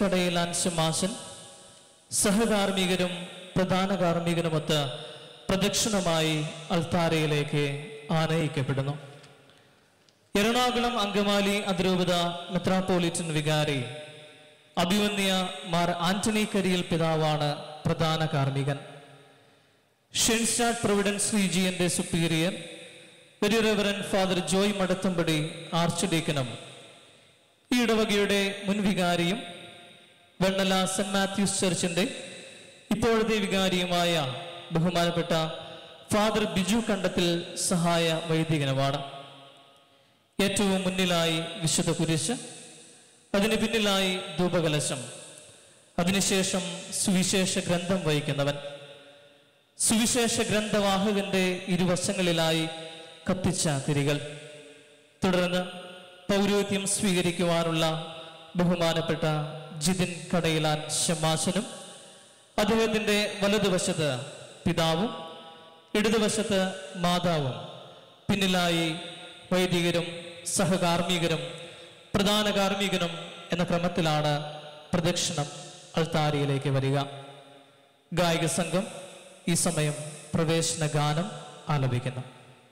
കടയിലാൻ ശമാശൻ സഹകാർമ്മികരും പ്രധാന കാർമ്മികനുമൊത്ത് പ്രദക്ഷിണമായി അൾത്താരയിലേക്ക് ആനയിക്കപ്പെടുന്നു എറണാകുളം അങ്കമാലി അതിരൂപത മെത്രാപ്പോളിറ്റൻ വികാരി അഭിമന്യ മാർ ആന്റണി കരിയൽ പിതാവാണ് പ്രധാന കാർമ്മികൻ ഷെൻസ്റ്റാഡ് പ്രൊവിഡൻസ് റീജിയന്റെ superior very reverend father Joy Madathampady arch ഡീക്കനും ഈ ഇടവകയുടെ മുൻ വികാരിയും വെണ്ണല സെന്റ് മാത്യൂസ് ചർച്ചിന്റെ ഇപ്പോഴത്തെ വികാരിയുമായ ബഹുമാനപ്പെട്ട ഫാദർ ബിജു കണ്ടത്തിൽ സഹായ വൈദികനുമാണ് ഏറ്റവും മുന്നിലായി വിശുദ്ധ കുരിശ് അതിന് പിന്നിലായി ധൂപകലശം അതിനുശേഷം സുവിശേഷ ഗ്രന്ഥം വഹിക്കുന്നവൻ സുവിശേഷ ഗ്രന്ഥവാഹകന്റെ ഇരുവശങ്ങളിലായി കത്തിച്ച തിരികൾ തുടർന്ന് പൗരോഹിത്യം സ്വീകരിക്കുവാനുള്ള ബഹുമാനപ്പെട്ട ജിതിൻ കടയിലാൻ ശമാശനും അദ്ദേഹത്തിന്റെ വലതുവശത്ത് പിതാവും ഇടതുവശത്ത് മാതാവും പിന്നിലായി വൈദികരും സഹകാർമ്മികരും പ്രധാന കാർമ്മികനും എന്ന ക്രമത്തിലാണ് പ്രദക്ഷിണം അൾത്താരിയിലേക്ക് വരിക ഗായിക സംഘം ഈ സമയം പ്രവേശന ഗാനം ആലപിക്കുന്നു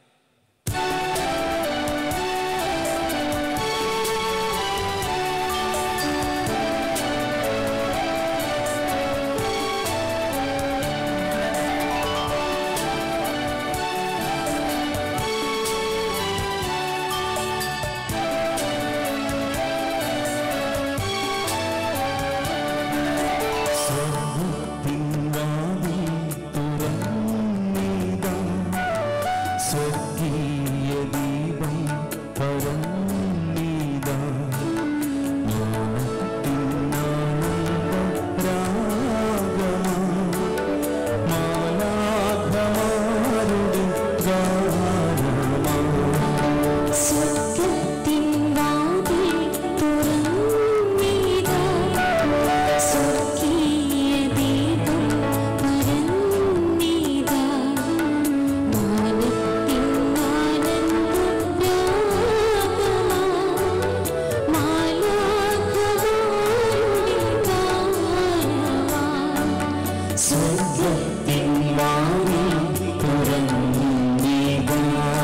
സ്വർഗ്ഗത്തിൻവാതിൽ തുറന്നിതാ. സ്വർഗീയ ദീപം പരന്നിതാ. ജ്ഞാനത്തിനാനന്ദരാഗമാ. മാലാഖമാരുടെ ഗാനമാ. സ്വർഗ്ഗത്തിൻ വാതിൽ തുറന്നിതാ. സ്വർഗീയ ദീപം പരന്നിതാ. മാനത്തിൻ ആനന്ദരാഗമാ. മാലാഖമാരുടെ ഗാനമാ. സ്വർഗ്ഗത്തിൻ വാതിൽ തുറന്നിതാ.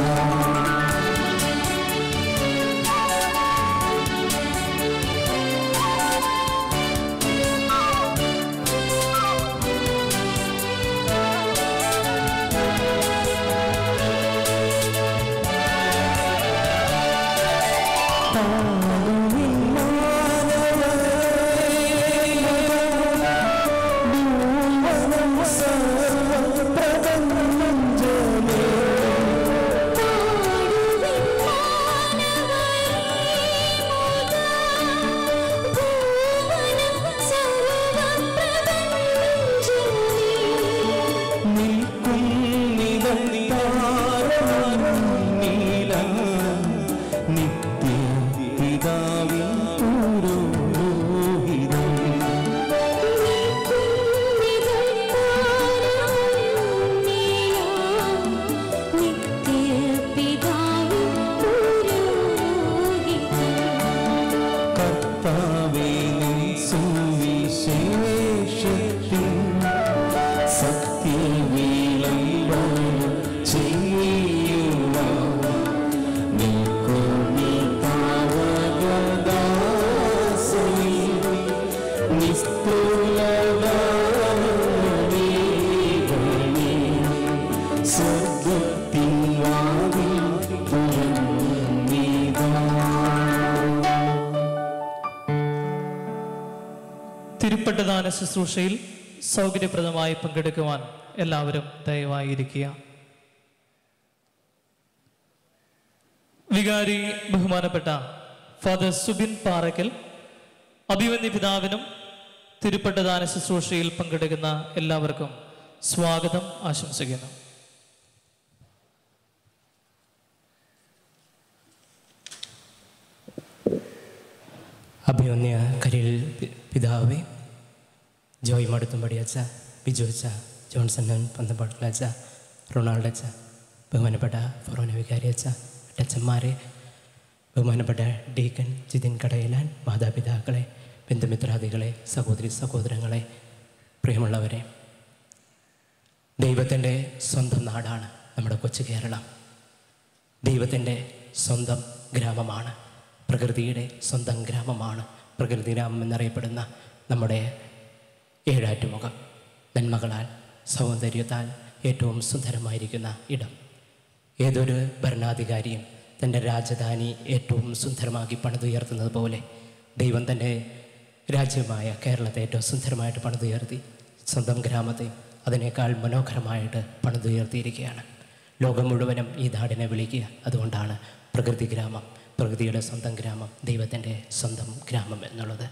നിത്യപിതാവിൻ പുരോഹിതം കർത്താവേ നിൻ സുവിശേഷത്തിൻ സത്യവിളംബരം ചെയ്യുവാൻ നിൽക്കുന്നു താവകദാസനെ നിസ്തുലദാനമേഘമേ സ്വർഗ്ഗത്തിൻ വാതിൽ തുറന്നിതാ തിരുപ്പട്ടദാന ശുശ്രൂഷയിൽ സൗകര്യപ്രദമായി പങ്കെടുക്കുവാൻ എല്ലാവരും ദയവായി ഇരിക്കുക വികാരി ബഹുമാനപ്പെട്ട ഫാദർ സുബിൻ പാറയ്ക്കൽ അഭിമന്യ പിതാവിനും തിരുപ്പട്ടദാന ശുശ്രൂഷയിൽ പങ്കെടുക്കുന്ന എല്ലാവർക്കും സ്വാഗതം ആശംസിക്കുന്നു അഭിമന്യ കരിൽ പി- പിതാവേ ജോയ് മടുത്തുംപടി അച്ഛ ബിജു അച്ഛ ജോൺസൺ പന്തപ്പാട്ടിൽ അച്ഛ റൊണാൾഡ് അച്ഛ ബഹുമാനപ്പെട്ട ഫൊറോന വികാരി അച്ഛ അച്ഛന്മാരെ ബഹുമാനപ്പെട്ട ഡീക്കൻ ജിതിൻ കടയിലാൻ മാതാപിതാക്കളെ ബന്ധുമിത്രാദികളെ സഹോദരി സഹോദരങ്ങളെ പ്രിയമുള്ളവരെ ദൈവത്തിൻ്റെ സ്വന്തം നാടാണ് നമ്മുടെ കൊച്ചു കേരളം ദൈവത്തിൻ്റെ സ്വന്തം ഗ്രാമമാണ് പ്രകൃതിയുടെ സ്വന്തം ഗ്രാമമാണ് പ്രകൃതി ഗ്രാമം എന്നറിയപ്പെടുന്ന നമ്മുടെ ഏഴാറ്റുമുഖം നന്മകളാൽ സൗന്ദര്യത്താൽ ഏറ്റവും സുന്ദരമായിരിക്കുന്ന ഇടം ഏതൊരു ഭരണാധികാരിയും തൻ്റെ രാജധാനി ഏറ്റവും സുന്ദരമാക്കി പണിതുയർത്തുന്നത് പോലെ ദൈവം തൻ്റെ രാജ്യമായ കേരളത്തെ ഏറ്റവും സുന്ദരമായിട്ട് പണിതുയർത്തി സ്വന്തം ഗ്രാമത്തെ അതിനേക്കാൾ മനോഹരമായിട്ട് പണിതുയർത്തിയിരിക്കുകയാണ് ലോകം മുഴുവനും ഈ നാടിനെ വിളിക്കുക അതുകൊണ്ടാണ് പ്രകൃതി ഗ്രാമം പ്രകൃതിയുടെ സ്വന്തം ഗ്രാമം ദൈവത്തിൻ്റെ സ്വന്തം ഗ്രാമം എന്നുള്ളത്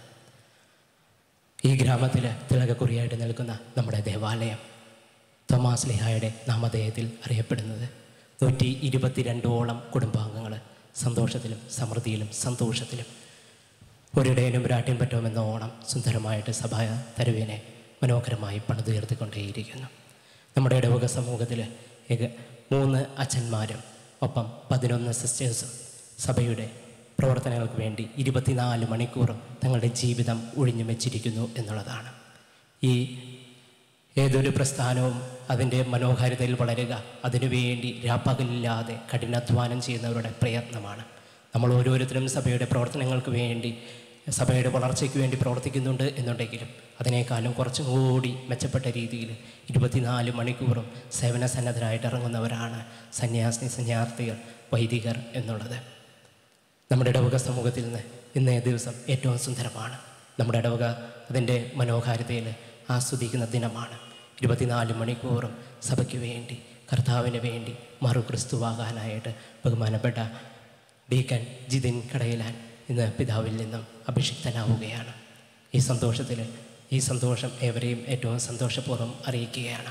ഈ ഗ്രാമത്തിൽ തിളകക്കുറിയായിട്ട് നിൽക്കുന്ന നമ്മുടെ ദേവാലയം തോമാസ് ലിഹായുടെ നാമധേയത്തിൽ അറിയപ്പെടുന്നത് നൂറ്റി ഇരുപത്തിരണ്ടോളം കുടുംബാംഗങ്ങൾ സന്തോഷത്തിലും സമൃദ്ധിയിലും സന്തോഷത്തിലും ഒരിടയനും രാട്ടിൻ പറ്റുമെന്ന ഓണം സുന്ദരമായിട്ട് സഭ തരുവിനെ മനോഹരമായി പണിതുയർത്തിക്കൊണ്ടേയിരിക്കുന്നു നമ്മുടെ ഇടവക സമൂഹത്തിൽ ഏക മൂന്ന് അച്ഛന്മാരും ഒപ്പം പതിനൊന്ന് സിസ്റ്റേഴ്സും സഭയുടെ പ്രവർത്തനങ്ങൾക്ക് വേണ്ടി ഇരുപത്തിനാല് മണിക്കൂറും തങ്ങളുടെ ജീവിതം ഒഴിഞ്ഞു വെച്ചിരിക്കുന്നു എന്നുള്ളതാണ് ഈ ഏതൊരു പ്രസ്ഥാനവും അതിൻ്റെ മനോഹാരിതയിൽ വളരുക അതിനുവേണ്ടി രാപ്പകലില്ലാതെ കഠിനാധ്വാനം ചെയ്യുന്നവരുടെ പ്രയത്നമാണ് നമ്മൾ ഓരോരുത്തരും സഭയുടെ പ്രവർത്തനങ്ങൾക്ക് വേണ്ടി സഭയുടെ വളർച്ചയ്ക്ക് വേണ്ടി പ്രവർത്തിക്കുന്നുണ്ട് എന്നുണ്ടെങ്കിലും അതിനേക്കാളും കുറച്ചും കൂടി മെച്ചപ്പെട്ട രീതിയിൽ ഇരുപത്തിനാല് മണിക്കൂറും സേവന സന്നദ്ധരായിട്ട് ഇറങ്ങുന്നവരാണ് സന്യാസിനി സന്യാർത്ഥികൾ വൈദികർ എന്നുള്ളത് നമ്മുടെ ഇടവക സമൂഹത്തിൽ നിന്ന് ഇന്നേ ദിവസം ഏറ്റവും സുന്ദരമാണ് നമ്മുടെ ഇടവക അതിൻ്റെ മനോഹാരിതയിൽ ആസ്വദിക്കുന്ന ദിനമാണ് ഇരുപത്തിനാല് മണിക്കൂറും സഭയ്ക്ക് വേണ്ടി കർത്താവിന് വേണ്ടി മറു ക്രിസ്തുവാകാനായിട്ട് ബഹുമാനപ്പെട്ട ഡീക്കൻ ജിതിൻ കടയിലാൻ ഇന്ന് പിതാവിൽ നിന്നും അഭിഷിക്തനാവുകയാണ് ഈ സന്തോഷത്തിൽ ഈ സന്തോഷം ഏവരെയും ഏറ്റവും സന്തോഷപൂർവ്വം അറിയിക്കുകയാണ്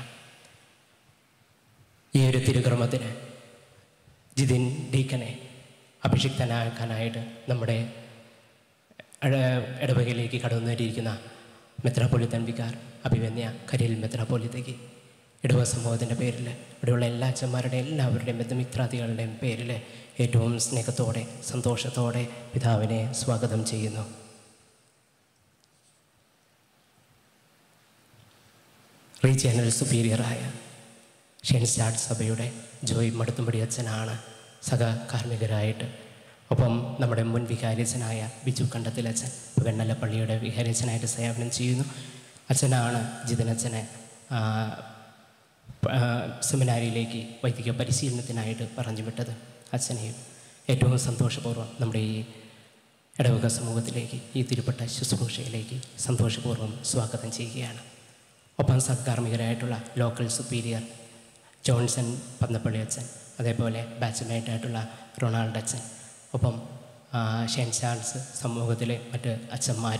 ഈ ഒരു തിരുക്രമത്തിന് ജിതിൻ ഡീക്കനെ അഭിഷിക്തനാക്കാനായിട്ട് നമ്മുടെ ഇട- ഇടവകയിലേക്ക് കടന്നു വരിയിരിക്കുന്ന മെത്രാപ്പൊലിത്തൻ വികാർ അഭിവന്യ കരിയിൽ മെത്രാപ്പൊലിത്തേക്ക് ഇടവ സമൂഹത്തിൻ്റെ പേരിൽ ഇവിടെയുള്ള എല്ലാ അച്ഛന്മാരുടെയും എല്ലാവരുടെയും ബന്ധുമിത്രാദികളുടെയും പേരിൽ ഏറ്റവും സ്നേഹത്തോടെ സന്തോഷത്തോടെ പിതാവിനെ സ്വാഗതം ചെയ്യുന്നു റീജിയണൽ സുപ്പീരിയറായ ഷെൻസ്റ്റാഡ് സഭയുടെ ജോയ് മടുത്തുംപടി അച്ഛനാണ് സഹകാർമ്മികരായിട്ട് ഒപ്പം നമ്മുടെ മുൻ വികാരിച്ചനായ ബിജു കണ്ടത്തിലച്ഛൻ ഇപ്പോൾ വെണ്ണലപ്പള്ളിയുടെ വികാരിച്ചനായിട്ട് സേവനം ചെയ്യുന്നു അച്ഛനാണ് ജിതനച്ഛനെ ആ, ആ, സെമിനാരിയിലേക്ക് വൈദിക പരിശീലനത്തിനായിട്ട് പറഞ്ഞു വിട്ടത് അച്ഛനെയും ഏറ്റവും സന്തോഷപൂർവ്വം നമ്മുടെ ഈ ഇടവക സമൂഹത്തിലേക്ക് ഈ തിരുപ്പട്ട ശുശ്രൂഷയിലേക്ക് സന്തോഷപൂർവ്വം സ്വാഗതം ചെയ്യുകയാണ് ഒപ്പം സഹകാർമ്മികരായിട്ടുള്ള ലോക്കൽ സുപ്പീരിയർ ജോൺസൺ പന്നപ്പള്ളി അച്ഛൻ അതേപോലെ ബാച്ച്മേറ്റായിട്ടുള്ള റൊണാൾഡ് അച്ഛൻ ഒപ്പം ആ, ഷെൻ ചാൾസ് സമൂഹത്തിലെ മറ്റ് അച്ഛന്മാർ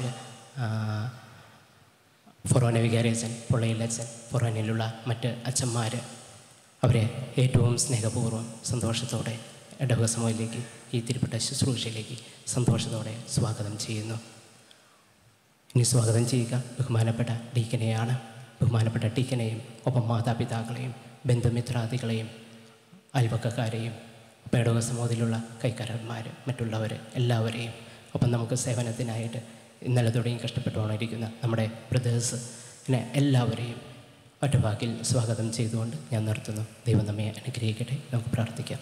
ഫൊറോന വികാരി അച്ഛൻ പൊള്ളയിലച്ഛൻ ഫൊറോനയിലുള്ള മറ്റ് അച്ഛന്മാർ അവരെ ഏറ്റവും സ്നേഹപൂർവ്വം സന്തോഷത്തോടെ ഇടവക സമൂഹത്തിലേക്ക് ഈ തിരുപ്പട്ട ശുശ്രൂഷയിലേക്ക് സന്തോഷത്തോടെ സ്വാഗതം ചെയ്യുന്നു ഇനി സ്വാഗതം ചെയ്യുക ബഹുമാനപ്പെട്ട ഡീക്കനെയാണ് ബഹുമാനപ്പെട്ട ഡീക്കനെയും ഒപ്പം മാതാപിതാക്കളെയും ബന്ധുമിത്രാദികളെയും അയൽവക്കക്കാരെയും പേടക സമൂഹത്തിലുള്ള കൈക്കാരന്മാർ മറ്റുള്ളവർ എല്ലാവരെയും ഒപ്പം നമുക്ക് സേവനത്തിനായിട്ട് ഇന്നലെ തുടങ്ങി കഷ്ടപ്പെട്ടുകൊണ്ടിരിക്കുന്ന നമ്മുടെ ബ്രദേഴ്സിനെ എല്ലാവരെയും ഒറ്റവാക്കിൽ സ്വാഗതം ചെയ്തുകൊണ്ട് ഞാൻ നിർത്തുന്നു ദൈവം നമ്മെ അനുഗ്രഹിക്കട്ടെ നമുക്ക് പ്രാർത്ഥിക്കാം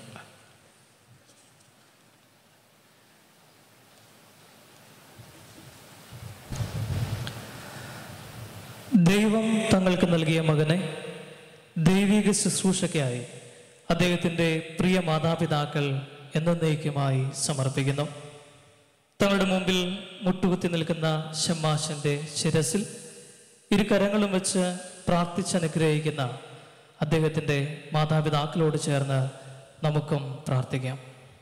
ദൈവം തങ്ങൾക്ക് നൽകിയ മകനെ ദൈവിക ശുശ്രൂഷയ്ക്കായി അദ്ദേഹത്തിൻ്റെ പ്രിയ മാതാപിതാക്കൾ എന്നേക്കുമായി സമർപ്പിക്കുന്നു തങ്ങളുടെ മുമ്പിൽ മുട്ടുകുത്തി നിൽക്കുന്ന ഷമ്മാശന്റെ ശിരസിൽ ഇരു കരങ്ങളും വെച്ച് പ്രാർത്ഥിച്ചനുഗ്രഹിക്കുന്ന അദ്ദേഹത്തിൻ്റെ മാതാപിതാക്കളോട് ചേർന്ന് നമുക്കും പ്രാർത്ഥിക്കാം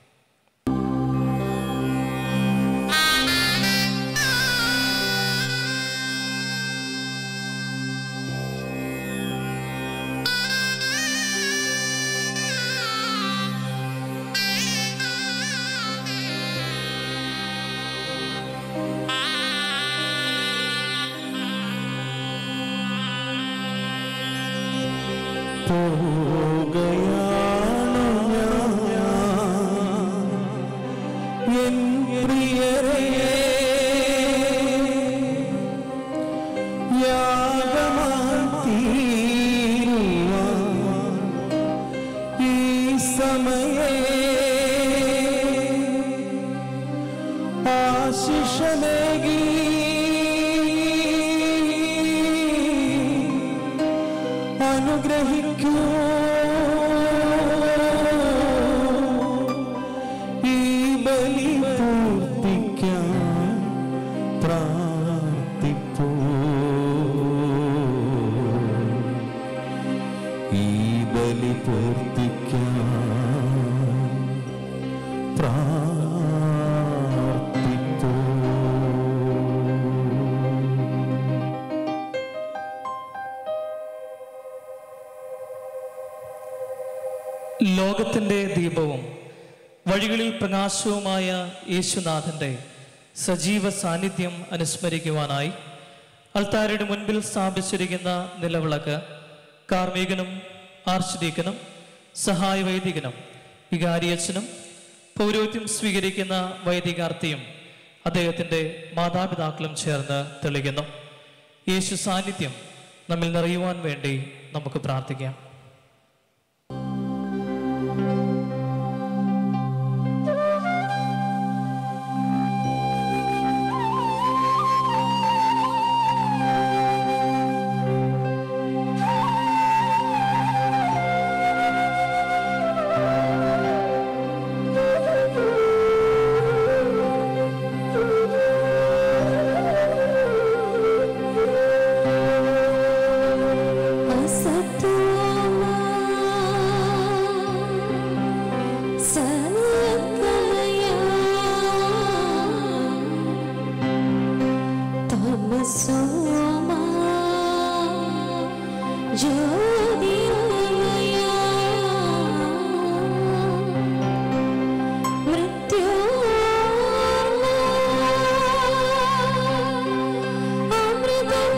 പോവുകയാണു ഞാൻ എൻ പ്രിയരേ ഈ സമയേ ആശിഷമേകി അനുഗ്രഹിക്കൂ ഈ ബലി പൂർത്തിക്കാൻ പ്രാർത്ഥിപ്പൂ ഈ ബലി പൂർത്തിക്കാൻ പ്രാർത്ഥിപ്പൂ ലോകത്തിൻ്റെ ദീപവും വഴികളിൽ പ്രകാശവുമായ യേശുനാഥൻ്റെ സജീവ സാന്നിധ്യം അനുസ്മരിക്കുവാനായി അൾത്താരയുടെ മുൻപിൽ സ്ഥാപിച്ചിരിക്കുന്ന നിലവിളക്ക് കാർമ്മികനും ആർച്ച് സഹായ വൈദികനും വികാരിയച്ഛനും പൗരോഹിത്യം സ്വീകരിക്കുന്ന വൈദികാർത്ഥിയും അദ്ദേഹത്തിൻ്റെ മാതാപിതാക്കളും ചേർന്ന് തെളിയുന്നു യേശു സാന്നിധ്യം നമ്മിൽ നിറയുവാൻ വേണ്ടി നമുക്ക് പ്രാർത്ഥിക്കാം അസത്വമാ സകലയ തമസോമാ ജ്യോതിർമയ മൃത്യോർമ അമൃതം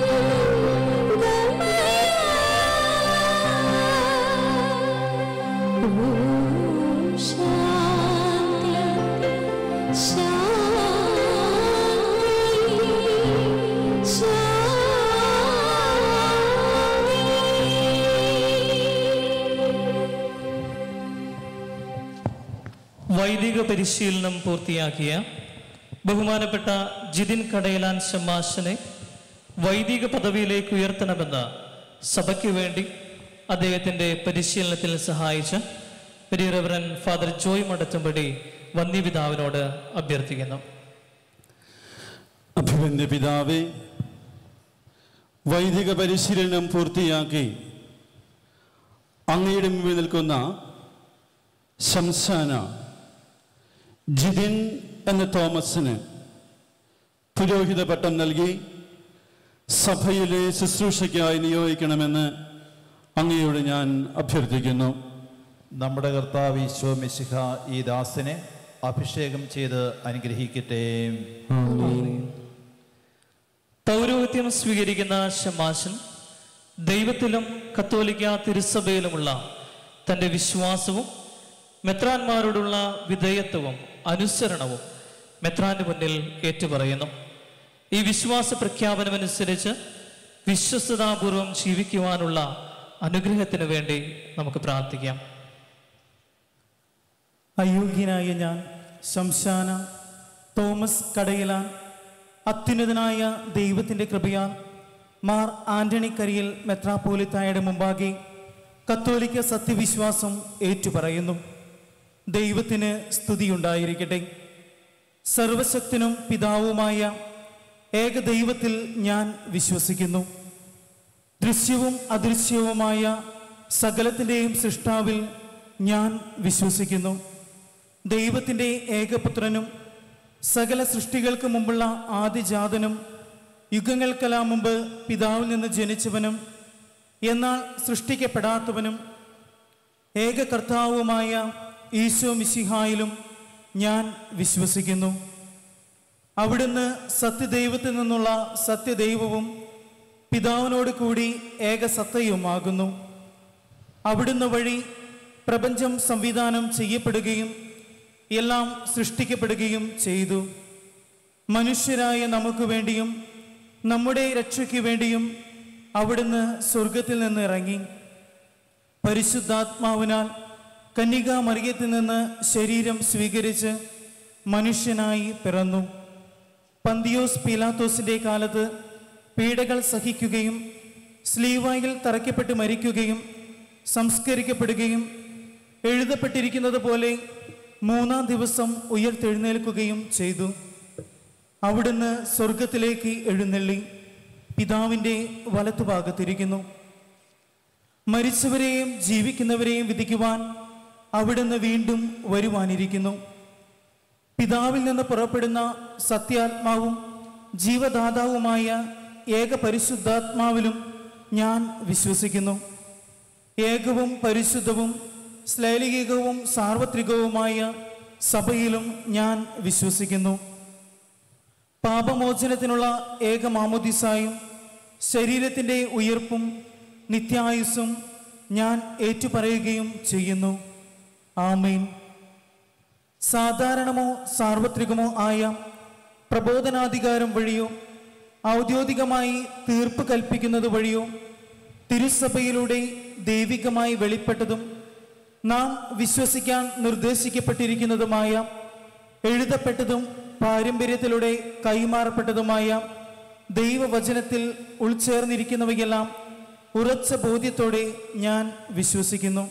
ഗമയ ഓം ശാന്തി ശാന്തി ശാന്തി വൈദിക പരിശീലനം പൂർത്തിയാക്കിയ ബഹുമാനപ്പെട്ട ജിതിൻ കടയലാൻ ഷമാശനെ വൈദിക പദവിയിലേക്ക് ഉയർത്തണമെന്ന് സഭയ്ക്ക് വേണ്ടി അദ്ദേഹത്തിൻ്റെ പരിശീലനത്തിൽ സഹായിച്ച പെരിയ റെവറൻ ഫാദർ ജോയ് മടത്തുംപടി വന്യപിതാവിനോട് അഭ്യർത്ഥിക്കുന്നു അഭിമന്യ പിതാവേ വൈദിക പരിശീലനം പൂർത്തിയാക്കി അങ്ങയുടെ മുമ്പിൽ നിൽക്കുന്ന ശംസാന ജിതിൻ എന്ന തോമസിന് പുരോഹിത പട്ടം നൽകി സഭയിലെ ശുശ്രൂഷയ്ക്കായി നിയോഗിക്കണമെന്ന് അങ്ങയോട് ഞാൻ അഭ്യർത്ഥിക്കുന്നു നമ്മുടെ കർത്താവ് ഈശോ മിശിഹ ഈ ദാസനെ അഭിഷേകം ചെയ്ത് അനുഗ്രഹിക്കട്ടെ പൗരോഹിത്യം സ്വീകരിക്കുന്ന ഷമാശൻ ദൈവത്തിലും കത്തോലിക്ക തിരുസഭയിലുമുള്ള തൻ്റെ വിശ്വാസവും മെത്രാന്മാരോടുള്ള വിധേയത്വവും അനുസരണവും മെത്രാന്റെ മുന്നിൽ ഏറ്റുപറയുന്നു ഈ വിശ്വാസ പ്രഖ്യാപനമനുസരിച്ച് വിശ്വസ്തതാപൂർവം ജീവിക്കുവാനുള്ള അനുഗ്രഹത്തിന് വേണ്ടി നമുക്ക് പ്രാർത്ഥിക്കാം അയോഗ്യനായ ഞാൻ ശംശാന തോമസ് കടയിലാൻ അത്യുന്നതനായ ദൈവത്തിൻ്റെ കൃപയാൽ മാർ ആന്റണി കരിയിൽ മെത്രാപ്പോലിത്തായുടെ മുമ്പാകെ കത്തോലിക്ക സത്യവിശ്വാസം ഏറ്റുപറയുന്നു ദൈവത്തിന് സ്തുതിയുണ്ടായിരിക്കട്ടെ സർവശക്തനും പിതാവുമായ ഏകദൈവത്തിൽ ഞാൻ വിശ്വസിക്കുന്നു ദൃശ്യവും അദൃശ്യവുമായ സകലത്തിൻ്റെയും സൃഷ്ടാവിൽ ഞാൻ വിശ്വസിക്കുന്നു ദൈവത്തിൻ്റെ ഏകപുത്രനും സകല സൃഷ്ടികൾക്ക് മുമ്പുള്ള ആദിജാതനും യുഗങ്ങൾക്കെല്ലാം മുമ്പ് പിതാവിൽ നിന്ന് ജനിച്ചവനും എന്നാൽ സൃഷ്ടിക്കപ്പെടാത്തവനും ഏക കർത്താവുമായ ഈശോ മിശിഹായിലും ഞാൻ വിശ്വസിക്കുന്നു അവിടുന്ന് സത്യദൈവത്തിൽ നിന്നുള്ള സത്യദൈവവും പിതാവിനോട് കൂടി ഏകസത്തയുമാകുന്നു അവിടുന്ന് വഴി പ്രപഞ്ചം സംവിധാനം ചെയ്യപ്പെടുകയും എല്ലാം സൃഷ്ടിക്കപ്പെടുകയും ചെയ്തു മനുഷ്യരായ നമുക്ക് വേണ്ടിയും നമ്മുടെ രക്ഷയ്ക്ക് വേണ്ടിയും അവിടുന്ന് സ്വർഗത്തിൽ നിന്ന് ഇറങ്ങി പരിശുദ്ധാത്മാവിനാൽ കന്യകാ മറിയത്തിൽ നിന്ന് ശരീരം സ്വീകരിച്ച് മനുഷ്യനായി പിറന്നു പന്തിയോസ് പീലാത്തോസിന്റെ കാലത്ത് പീഡകൾ സഹിക്കുകയും സ്ലീവായിൽ തറയ്ക്കപ്പെട്ട് മരിക്കുകയും സംസ്കരിക്കപ്പെടുകയും എഴുതപ്പെട്ടിരിക്കുന്നത് പോലെ മൂന്നാം ദിവസം ഉയർത്തെഴുന്നേൽക്കുകയും ചെയ്തു അവിടുന്ന് സ്വർഗത്തിലേക്ക് എഴുന്നള്ളി പിതാവിൻ്റെ വലത്തുഭാഗത്തിരിക്കുന്നു മരിച്ചവരെയും ജീവിക്കുന്നവരെയും വിധിക്കുവാൻ അവിടുന്ന് വീണ്ടും വരുവാനിരിക്കുന്നു പിതാവിൽ നിന്ന് പുറപ്പെടുന്ന സത്യാത്മാവും ജീവദാതാവുമായ ഏക പരിശുദ്ധാത്മാവിലും ഞാൻ വിശ്വസിക്കുന്നു ഏകവും പരിശുദ്ധവും ശ്ലൈലികവും സാർവത്രികവുമായ സഭയിലും ഞാൻ വിശ്വസിക്കുന്നു പാപമോചനത്തിനുള്ള ഏക മാമോദിസായും ശരീരത്തിൻ്റെ ഉയർപ്പും നിത്യായുസ്സും ഞാൻ ഏറ്റുപറയുകയും ചെയ്യുന്നു ആമീൻ സാധാരണമോ സാർവത്രികമോ ആയ പ്രബോധനാധികാരം വഴിയോ ഔദ്യോഗികമായി തീർപ്പ് കൽപ്പിക്കുന്നത് വഴിയോ തിരുസഭയിലൂടെ ദൈവികമായി വെളിപ്പെട്ടതും നാം വിശ്വസിക്കാൻ നിർദ്ദേശിക്കപ്പെട്ടിരിക്കുന്നതുമായ എഴുതപ്പെട്ടതും പാരമ്പര്യത്തിലൂടെ കൈമാറപ്പെട്ടതുമായ ദൈവവചനത്തിൽ ഉൾച്ചേർന്നിരിക്കുന്നവയെല്ലാം ഉറച്ച ബോധ്യത്തോടെ ഞാൻ വിശ്വസിക്കുന്നു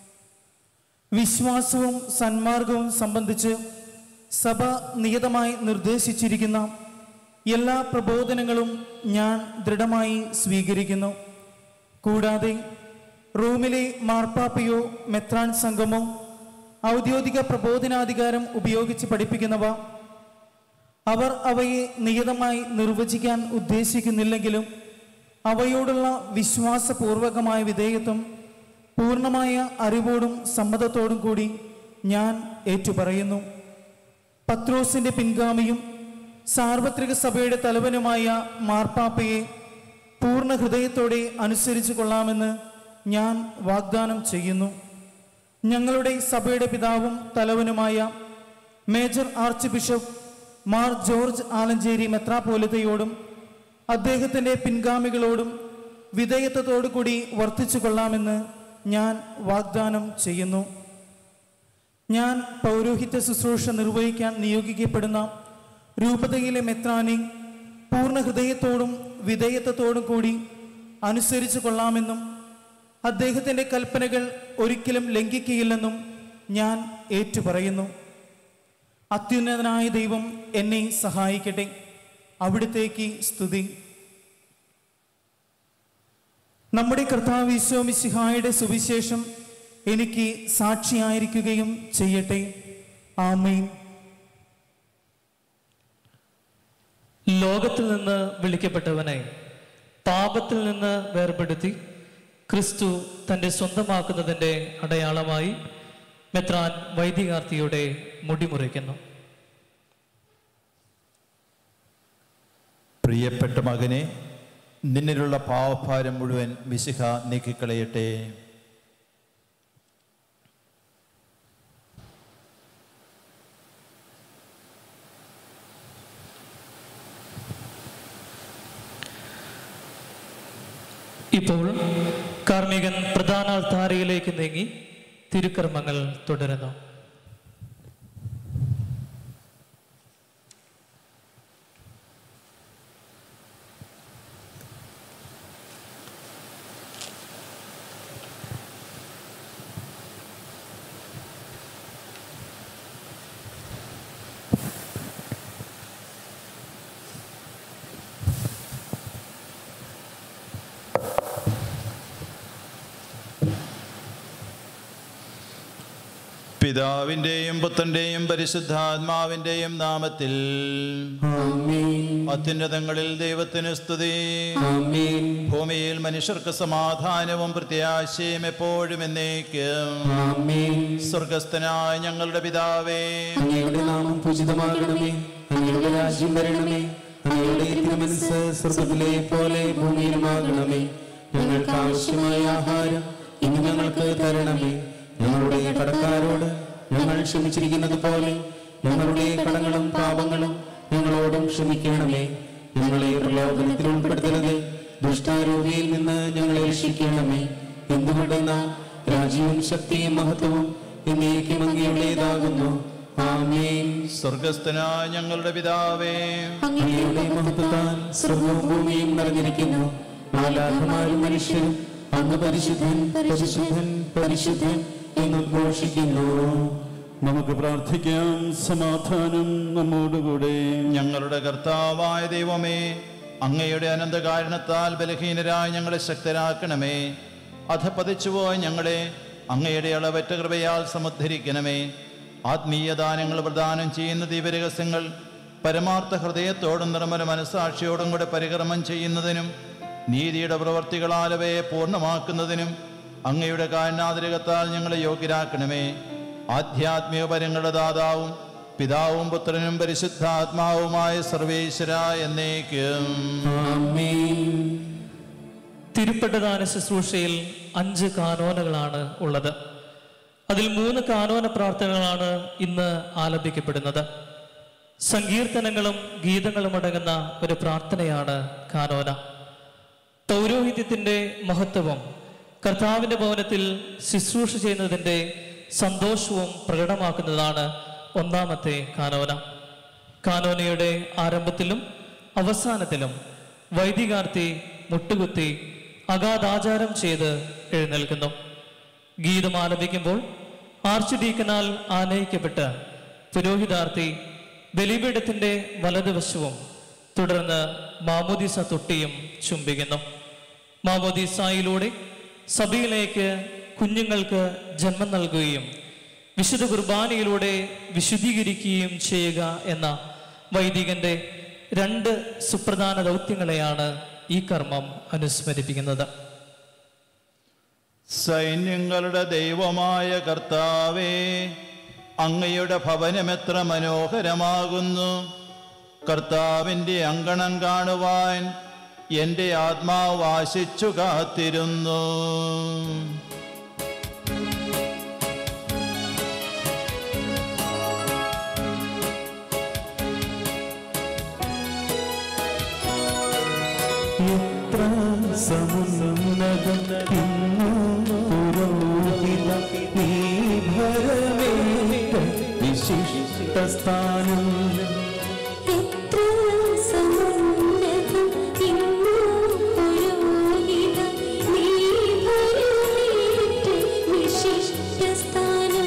വിശ്വാസവും സന്മാർഗവും സംബന്ധിച്ച് സഭ നിയതമായി നിർദ്ദേശിച്ചിരിക്കുന്ന എല്ലാ പ്രബോധനങ്ങളും ഞാൻ ദൃഢമായി സ്വീകരിക്കുന്നു കൂടാതെ റോമിലെ മാർപ്പാപ്പയോ മെത്രാൻ സംഘമോ ഔദ്യോഗിക പ്രബോധനാധികാരം ഉപയോഗിച്ച് പഠിപ്പിക്കുന്നവ അവർ അവയെ നിയതമായി നിർവചിക്കാൻ ഉദ്ദേശിക്കുന്നില്ലെങ്കിലും അവയോടുള്ള വിശ്വാസപൂർവകമായ വിധേയത്വം പൂർണ്ണമായ അറിവോടും സമ്മതത്തോടും കൂടി ഞാൻ ഏറ്റുപറയുന്നു പത്രോസിന്റെ പിൻഗാമിയും സാർവത്രിക സഭയുടെ തലവനുമായ മാർപ്പാപ്പയെ പൂർണ്ണ ഹൃദയത്തോടെ അനുസരിച്ചു കൊള്ളാമെന്ന് ഞാൻ വാഗ്ദാനം ചെയ്യുന്നു ഞങ്ങളുടെ സഭയുടെ പിതാവും തലവനുമായ major arch bishop Mar George Alencherry മെത്രാപോലിത്തയോടും അദ്ദേഹത്തിൻ്റെ പിൻഗാമികളോടും വിധേയത്വത്തോടു കൂടി വർത്തിച്ചു കൊള്ളാമെന്ന് ഞാൻ വാഗ്ദാനം ചെയ്യുന്നു ഞാൻ പൗരോഹിത്യ ശുശ്രൂഷ നിർവഹിക്കാൻ നിയോഗിക്കപ്പെടുന്ന രൂപതയിലെ മെത്രാനെ പൂർണ്ണ ഹൃദയത്തോടും വിധേയത്വത്തോടും കൂടി അനുസരിച്ചു കൊള്ളാമെന്നും അദ്ദേഹത്തിൻ്റെ കൽപ്പനകൾ ഒരിക്കലും ലംഘിക്കുകയില്ലെന്നും ഞാൻ ഏറ്റുപറയുന്നു അത്യുന്നതനായ ദൈവം എന്നെ സഹായിക്കട്ടെ അവിടുത്തേക്ക് സ്തുതി നമ്മുടെ കർത്താവ് ഈശോമിശിഹായുടെ സുവിശേഷം എനിക്ക് സാക്ഷിയായിരിക്കുകയും ചെയ്യട്ടെ ആമേൻ ലോകത്തിൽ നിന്ന് വിളിക്കപ്പെട്ടവനെ പാപത്തിൽ നിന്ന് വേർപെടുത്തി ക്രിസ്തു തൻ്റെ സ്വന്തമാക്കുന്നതിൻ്റെ അടയാളമായി മെത്രാൻ വൈദികാർത്തിയുടെ മുടിമുറിക്കുന്നു പ്രിയപ്പെട്ട മകനെ നിന്നിലുള്ള പാവഭാരം മുഴുവൻ മിശിഹ നീക്കിക്കളയട്ടെ ഇപ്പോൾ കാർമികൻ പ്രധാന അൾത്താരയിലേക്ക് നീങ്ങി തിരുക്കർമ്മങ്ങൾ തുടരുന്നു പിതാവിൻ്റെയും പുത്രൻ്റെയും പരിശുദ്ധാത്മാവിൻ്റെയും നാമത്തിൽ അത്യുന്നതങ്ങളിൽ ദൈവത്തിന് സ്തുതി ഭൂമിയിൽ മനുഷ്യർക്ക് സമാധാനവും പ്രത്യാശയും എപ്പോഴും എന്നേക്കും സ്വർഗസ്ഥനായ ഞങ്ങളുടെ പിതാവേ അങ്ങയുടെ നാമം പൂജിതമാകണമേ അങ്ങയുടെ രാജ്യം വരണമേ അങ്ങയുടെ തിരുമനസ് സ്വർഗത്തിലെ പോലെ ഭൂമിയിലുമാകണമേ ഞങ്ങൾക്ക് ആവശ്യമായ ആഹാരം ഇന്ന് ഞങ്ങൾക്ക് തരണമേ ഞങ്ങളുടെ കടക്കാരോട് ഞങ്ങൾ ക്ഷമിച്ചിരിക്കുന്നത് പോലെ ഞങ്ങളുടെ കടങ്ങളും പാപങ്ങളും ഞങ്ങളോടും ക്ഷമിക്കണമേ ഞങ്ങളെ പ്രലോഭനത്തിൽ ഉൾപ്പെടുത്തരുത് ദുഷ്ടാരൂപിയിൽ നിന്ന് ഞങ്ങളെ രക്ഷിക്കണമേ എന്തുകൊണ്ടെന്നാൽ രാജ്യവും ശക്തിയും മഹത്വവും എന്നേക്കും അങ്ങയുടേതാകുന്നു ആമേൻ സ്വർഗസ്ഥനായ ഞങ്ങളുടെ പിതാവേ അങ്ങയുടെ മഹത്വത്താൽ സ്വർഗവും ഭൂമിയും നിറഞ്ഞിരിക്കുന്നു മാലാഖമാരും മനുഷ്യരും അങ്ങ് പരിശുദ്ധൻ പരിശുദ്ധൻ പരിശുദ്ധൻ എന്ന് ഘോഷിക്കുന്നു നമുക്ക് പ്രാർത്ഥിക്കാം സമാധാനം നമ്മോടുകൂടെ ഞങ്ങളുടെ കർത്താവായ ദൈവമേ അങ്ങയുടെ അനന്തകാരണത്താൽ ബലഹീനരായ ഞങ്ങളെ ശക്തരാക്കണമേ അധപതിച്ചുപോയ ഞങ്ങളെ അങ്ങയുടെ അളവറ്റ കൃപയാൽ സമുദ്ധരിക്കണമേ ആത്മീയ ദാനങ്ങൾ പ്രദാനം ചെയ്യുന്ന ദീപരഹസ്യങ്ങൾ പരമാർത്ഥ ഹൃദയത്തോടും നിർമ്മല മനസാക്ഷിയോടും കൂടെ പരികർമ്മം ചെയ്യുന്നതിനും നീതിയുടെ പ്രവർത്തികളാൽ അവയെ പൂർണ്ണമാക്കുന്നതിനും അങ്ങയുടെ കാരണാതിരകത്താൽ ഞങ്ങളെ യോഗ്യരാക്കണമേ ആധ്യാത്മിക പരങ്ങളുടെ ദാതാവും പിതാവും പുത്രനും പരിശുദ്ധാത്മാവുമായ സർവേശ്വര എന്നേക്കും ആമേൻ തിരുപ്പെട്ടദാന ശുശ്രൂഷയിൽ അഞ്ച് കാനോനകളാണ് ഉള്ളത് അതിൽ മൂന്ന് കാനോന പ്രാർത്ഥനകളാണ് ഇന്ന് ആലപിക്കപ്പെടുന്നത് സങ്കീർത്തനങ്ങളും ഗീതങ്ങളും അടങ്ങുന്ന ഒരു പ്രാർത്ഥനയാണ് കാനോന പൗരോഹിത്യത്തിന്റെ മഹത്വവും കർത്താവിന്റെ ഭവനത്തിൽ ശുശ്രൂഷ ചെയ്യുന്നതിന്റെ സന്തോഷവും പ്രകടമാക്കുന്നതാണ് ഒന്നാമത്തെ കാനോന കാനോനയുടെ ആരംഭത്തിലും അവസാനത്തിലും വൈദികാർത്തി മുട്ടുകുത്തി അഗാധാചാരം ചെയ്ത് എഴുന്നേൽക്കുന്നു ഗീതം ആലപിക്കുമ്പോൾ ആർച്ച് ഡീക്കനാൽ ആനയിക്കപ്പെട്ട് പുരോഹിതാർത്ഥി ബലിപീഠത്തിന്റെ വലതുവശവും തുടർന്ന് മാമോദീസ തൊട്ടിയും ചുംബിക്കുന്നു മാമോദീസായിലൂടെ സഭയിലേക്ക് കുഞ്ഞുങ്ങൾക്ക് ജന്മം നൽകുകയും വിശുദ്ധ കുർബാനയിലൂടെ വിശുദ്ധീകരിക്കുകയും ചെയ്യുക എന്ന വൈദികന്റെ രണ്ട് സുപ്രധാന ദൗത്യങ്ങളെയാണ് ഈ കർമ്മം അനുസ്മരിപ്പിക്കുന്നത് സൈന്യങ്ങളുടെ ദൈവമായ കർത്താവേ അങ്ങയുടെ ഭവനമെത്ര മനോഹരമാകുന്നു കർത്താവിൻ്റെ അങ്കണം കാണുവാൻ എൻ്റെ ആത്മാവ് ആശിച്ചു കാത്തിരുന്നു എത്ര സമുന്നതം ഇന്നു പുരോഹിത നീ ഭരമേറ്റ വിശിഷ്ട സ്ഥാനം എത്ര സമുന്നതം ഇന്നു പുരോഹിത നീ ഭരമേറ്റ വിശിഷ്ട സ്ഥാനം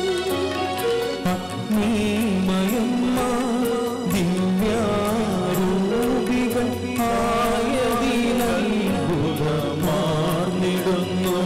അഗ്നിമയം ദിവ്യാരൂപികൾ ആയതിനത്ഭുതമാർന്നിടുന്നു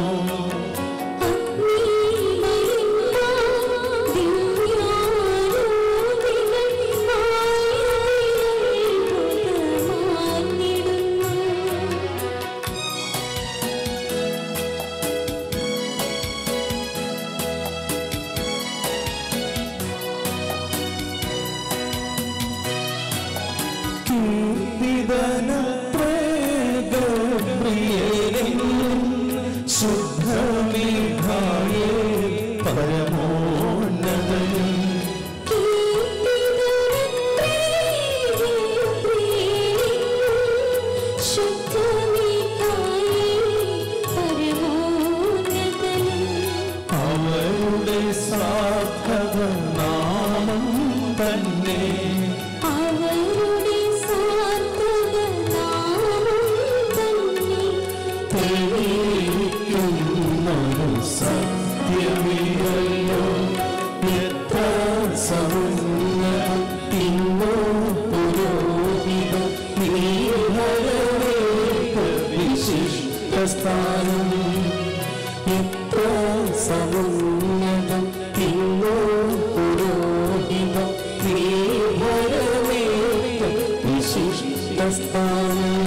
ശുദ്ധമീഠായേ പരമോന്നതനും അവരുടെ സാധക നാമം തന്നെ അവരുടെ സാർത്ഥക നാമം തന്നെ തെളിയിക്കുന്നൊരു സത്യമല്ലോ എത്ര സൗന്ദര്യം ഇന്നോ പുരോഹിത നീഹരവേക വിശിഷ്ട സ്ഥാനം എത്ര സൗന്ദര്യം ഇന്നോ പുരോഹിത നീഹരവേക വിശിഷ്ട സ്ഥാനം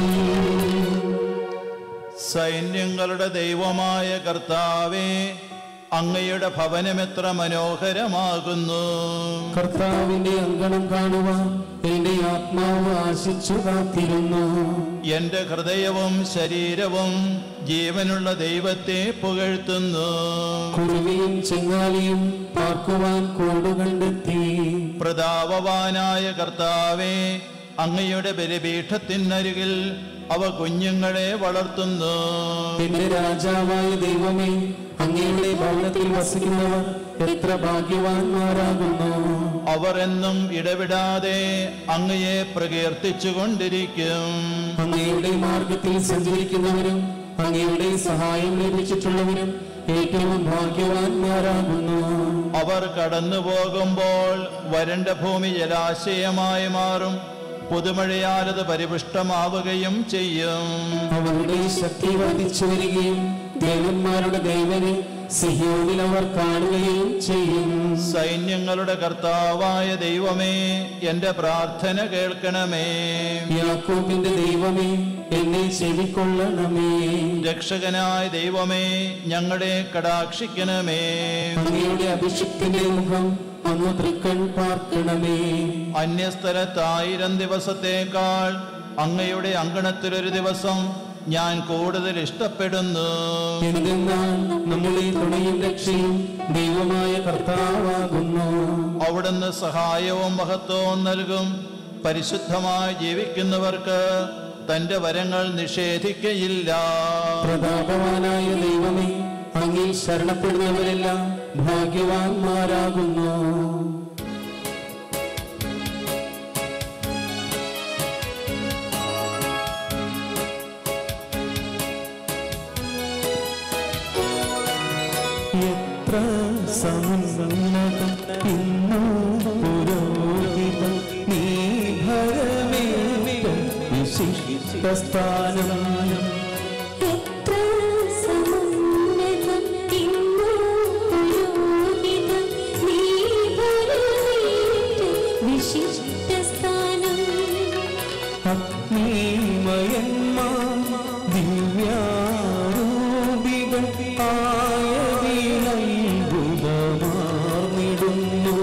സൈന്യങ്ങളുടെ ദൈവമായ കർത്താവേ അങ്ങയുടെ ഭവനമെത്ര മനോഹരമാകുന്നു കർത്താവിന്റെ അങ്കണം കാണുവാൻ എന്റെ ആത്മാവ് ആശിച്ചു കാത്തിരുന്നു എൻ്റെ ഹൃദയവും ശരീരവും ജീവനുള്ള ദൈവത്തെ പുകഴ്ത്തുന്നു കുരുവിയും ചെങ്ങാലിയും പാർക്കുവാൻ കൂടു കണ്ടെത്തി പ്രതാപവാനായ കർത്താവേ അങ്ങയുടെ ബലിപീഠത്തിനരികിൽ അവ കുഞ്ഞുങ്ങളെ വളർത്തുന്നു എന്റെ രാജാവായ ദൈവമേ അങ്ങയുടെ ഭവനത്തിൽ വസിക്കുന്നവർ എത്ര ഭാഗ്യവാന്മാരാകുന്നു അവർ എന്നും ഇടവിടാതെ അങ്ങയെ പ്രകീർത്തിച്ചുകൊണ്ടിരിക്കും അങ്ങയുടെ മാർഗത്തിൽ സഞ്ചരിക്കുന്നവരും അങ്ങയുടെ സഹായം ലഭിച്ചിട്ടുള്ളവരും ഏറ്റവും ഭാഗ്യവാന്മാരാകുന്നു അവർ കടന്നു പോകുമ്പോൾ വരണ്ട ഭൂമി ജലാശയമായി മാറും പുതുമഴയാലത് പരിപുഷ്ടമാവുകയും ചെയ്യും അവരുടെ ശക്തി വർദ്ധിച്ചു വരികയും ദേവന്മാരുടെ ദൈവനെ സിഹിയോനിൽ അവർ കാണുകയും ചെയ്യും സൈന്യങ്ങളുടെ കർത്താവായ ദൈവമേ എന്റെ പ്രാർത്ഥന കേൾക്കണമേ യാക്കോബിന്റെ ദൈവമേ എന്നെ ചെവിക്കൊള്ളണമേ രക്ഷകനായ ദൈവമേ ഞങ്ങളെ കടാക്ഷിക്കണമേ അങ്ങയുടെ അഭിഷിക്തന്റെ മുഖം അങ്ങ് തൃക്കൺ പാർക്കണമേ അന്യസ്ഥലത്തായിരം ദിവസത്തേക്കാൾ അങ്ങയുടെ അങ്കണത്തിലൊരു ദിവസം ഞാൻ കൂടുതൽ ഇഷ്ടപ്പെടുന്നു എന്തെന്നാൽ നമ്മുടെ തുണയും രക്ഷയും ദൈവമായ കർത്താവാകുന്നു അവിടുന്ന് സഹായവും മഹത്വവും നൽകും പരിശുദ്ധമായി ജീവിക്കുന്നവർക്ക് തന്റെ വരങ്ങൾ നിഷേധിക്കയില്ല പ്രതാപവാനായ ദൈവമേ അങ്ങിൽ ശരണപ്പെടുന്നവരെല്ലാം ഭാഗ്യവാന്മാരാകുന്നു എത്ര സമുന്നതം ഇന്നു പുരോഹിതം നീ ഭരമേറ്റം വിശിഷ്ട സ്ഥാനം എത്ര സമുന്നതം ഇന്നു പുരോഹിതം നീ ഭരമേറ്റ് വിശിഷ്ട സ്ഥാനം അഗ്നിമയന്മാ ദിവ്യാരൂപികൾ ആയതിലത്ഭുതമാർന്നിടുന്നു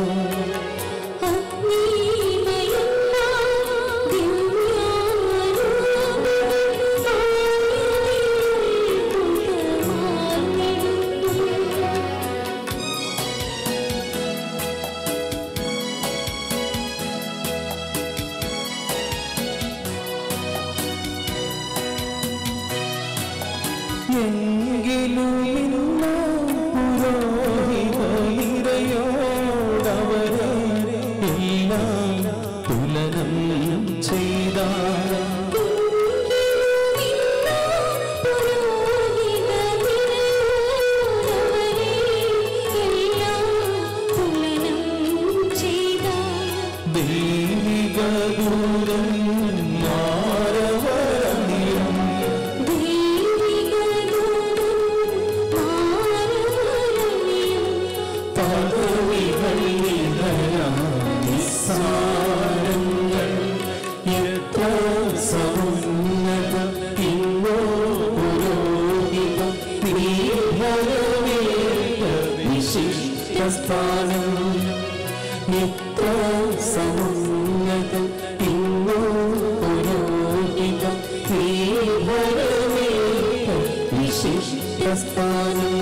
എങ്കിലും ഇന്ന പുരോഹിതനിരയോടവരെ എല്ലാം തുലനം ചെയ്ത ദൈവിക ദൂതൻ മാരവരണിയും നിസ്സാരങ്ങൾ എത്ര സമുന്നത ഇന്നോ പുരോഹിതം നീ ഭരമേറ്റ വിശിഷ്ട സ്ഥാനം എത്ര സമുന്നതം ഇന്നോ പുരോഹിതം നീ ഭരമേറ്റ വിശിഷ്ട സ്ഥാനം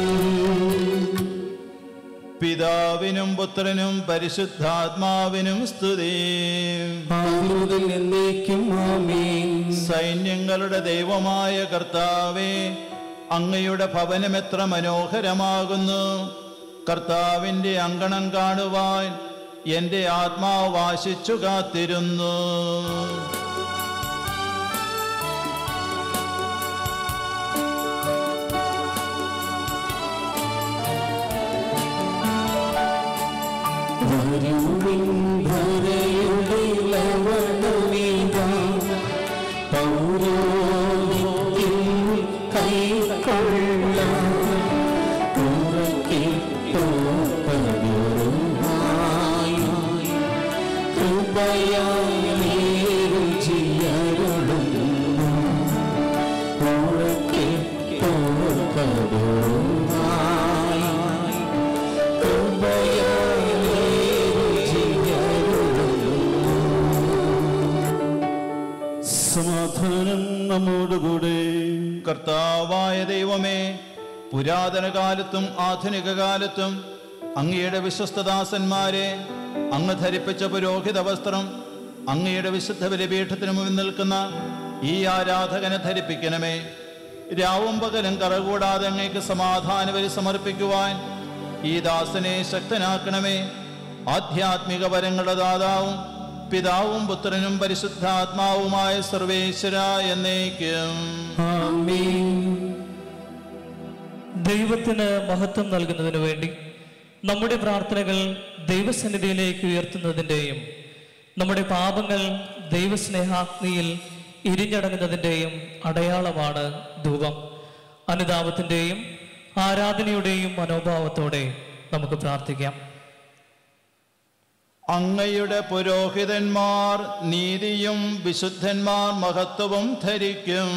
പിതാവിനും പുത്രനും പരിശുദ്ധാത്മാവിനും സ്തുതി ആദ്യമുതൽ എന്നേക്കും ആമേൻ സൈന്യങ്ങളുടെ ദൈവമായ കർത്താവേ അങ്ങയുടെ ഭവനം എത്ര മനോഹരമാകുന്നു കർത്താവിന്റെ അങ്കണം കാണുവാൻ എന്റെ ആത്മാവ് വാശിച്ചു കാത്തിരുന്നു വരുവിൻ ധരയുടെ ലവണമേകാം പൗരോഹിത്യം കൈക്കൊള്ളാം ഉറക്കിട്ടോപ്പതുമായി കൃപയായി നേരും ചെയ്യരുളും ഉറക്കിട്ടോപ്പതുമായി കൃപയായി നേരും ചെയ്യരുളും സമാധാനം നമ്മോടുകൂടെ കർത്താവായ ദൈവമേ പുരാതന കാലത്തും ആധുനിക കാലത്തും അങ്ങയുടെ വിശ്വസ്തദാസന്മാരെ അങ്ങ് ധരിപ്പിച്ച പുരോഹിത വസ്ത്രം അങ്ങയുടെ വിശുദ്ധ ബലിപീഠത്തിന് മുന്നിൽ നിൽക്കുന്ന ഈ ആരാധകനെ ധരിപ്പിക്കണമേ രാവും പകലും കറകൂടാതെ അങ്ങേക്ക് സമാധാന ബലി സമർപ്പിക്കുവാൻ ഈ ദാസനെ ശക്തനാക്കണമേ ആധ്യാത്മിക വരങ്ങളുടെ ദാതാവും പിതാവും പുത്രനും പരിശുദ്ധാത്മാവുമായ സർവേശ്വര എന്നേക്കും ദൈവത്തിന് മഹത്വം നൽകുന്നതിനു വേണ്ടി നമ്മുടെ പ്രാർത്ഥനകൾ ദൈവസന്നിധിയിലേക്ക് ഉയർത്തുന്നതിൻ്റെയും നമ്മുടെ പാപങ്ങൾ ദൈവസ്നേഹാഗ്നിയിൽ ഇരിഞ്ഞടങ്ങുന്നതിൻ്റെയും അടയാളമാണ് ധൂപം അനുതാപത്തിൻ്റെയും ആരാധനയുടെയും മനോഭാവത്തോടെ നമുക്ക് പ്രാർത്ഥിക്കാം അങ്ങയുടെ പുരോഹിതന്മാർ നീതിയും വിശുദ്ധന്മാർ മഹത്വവും ധരിക്കും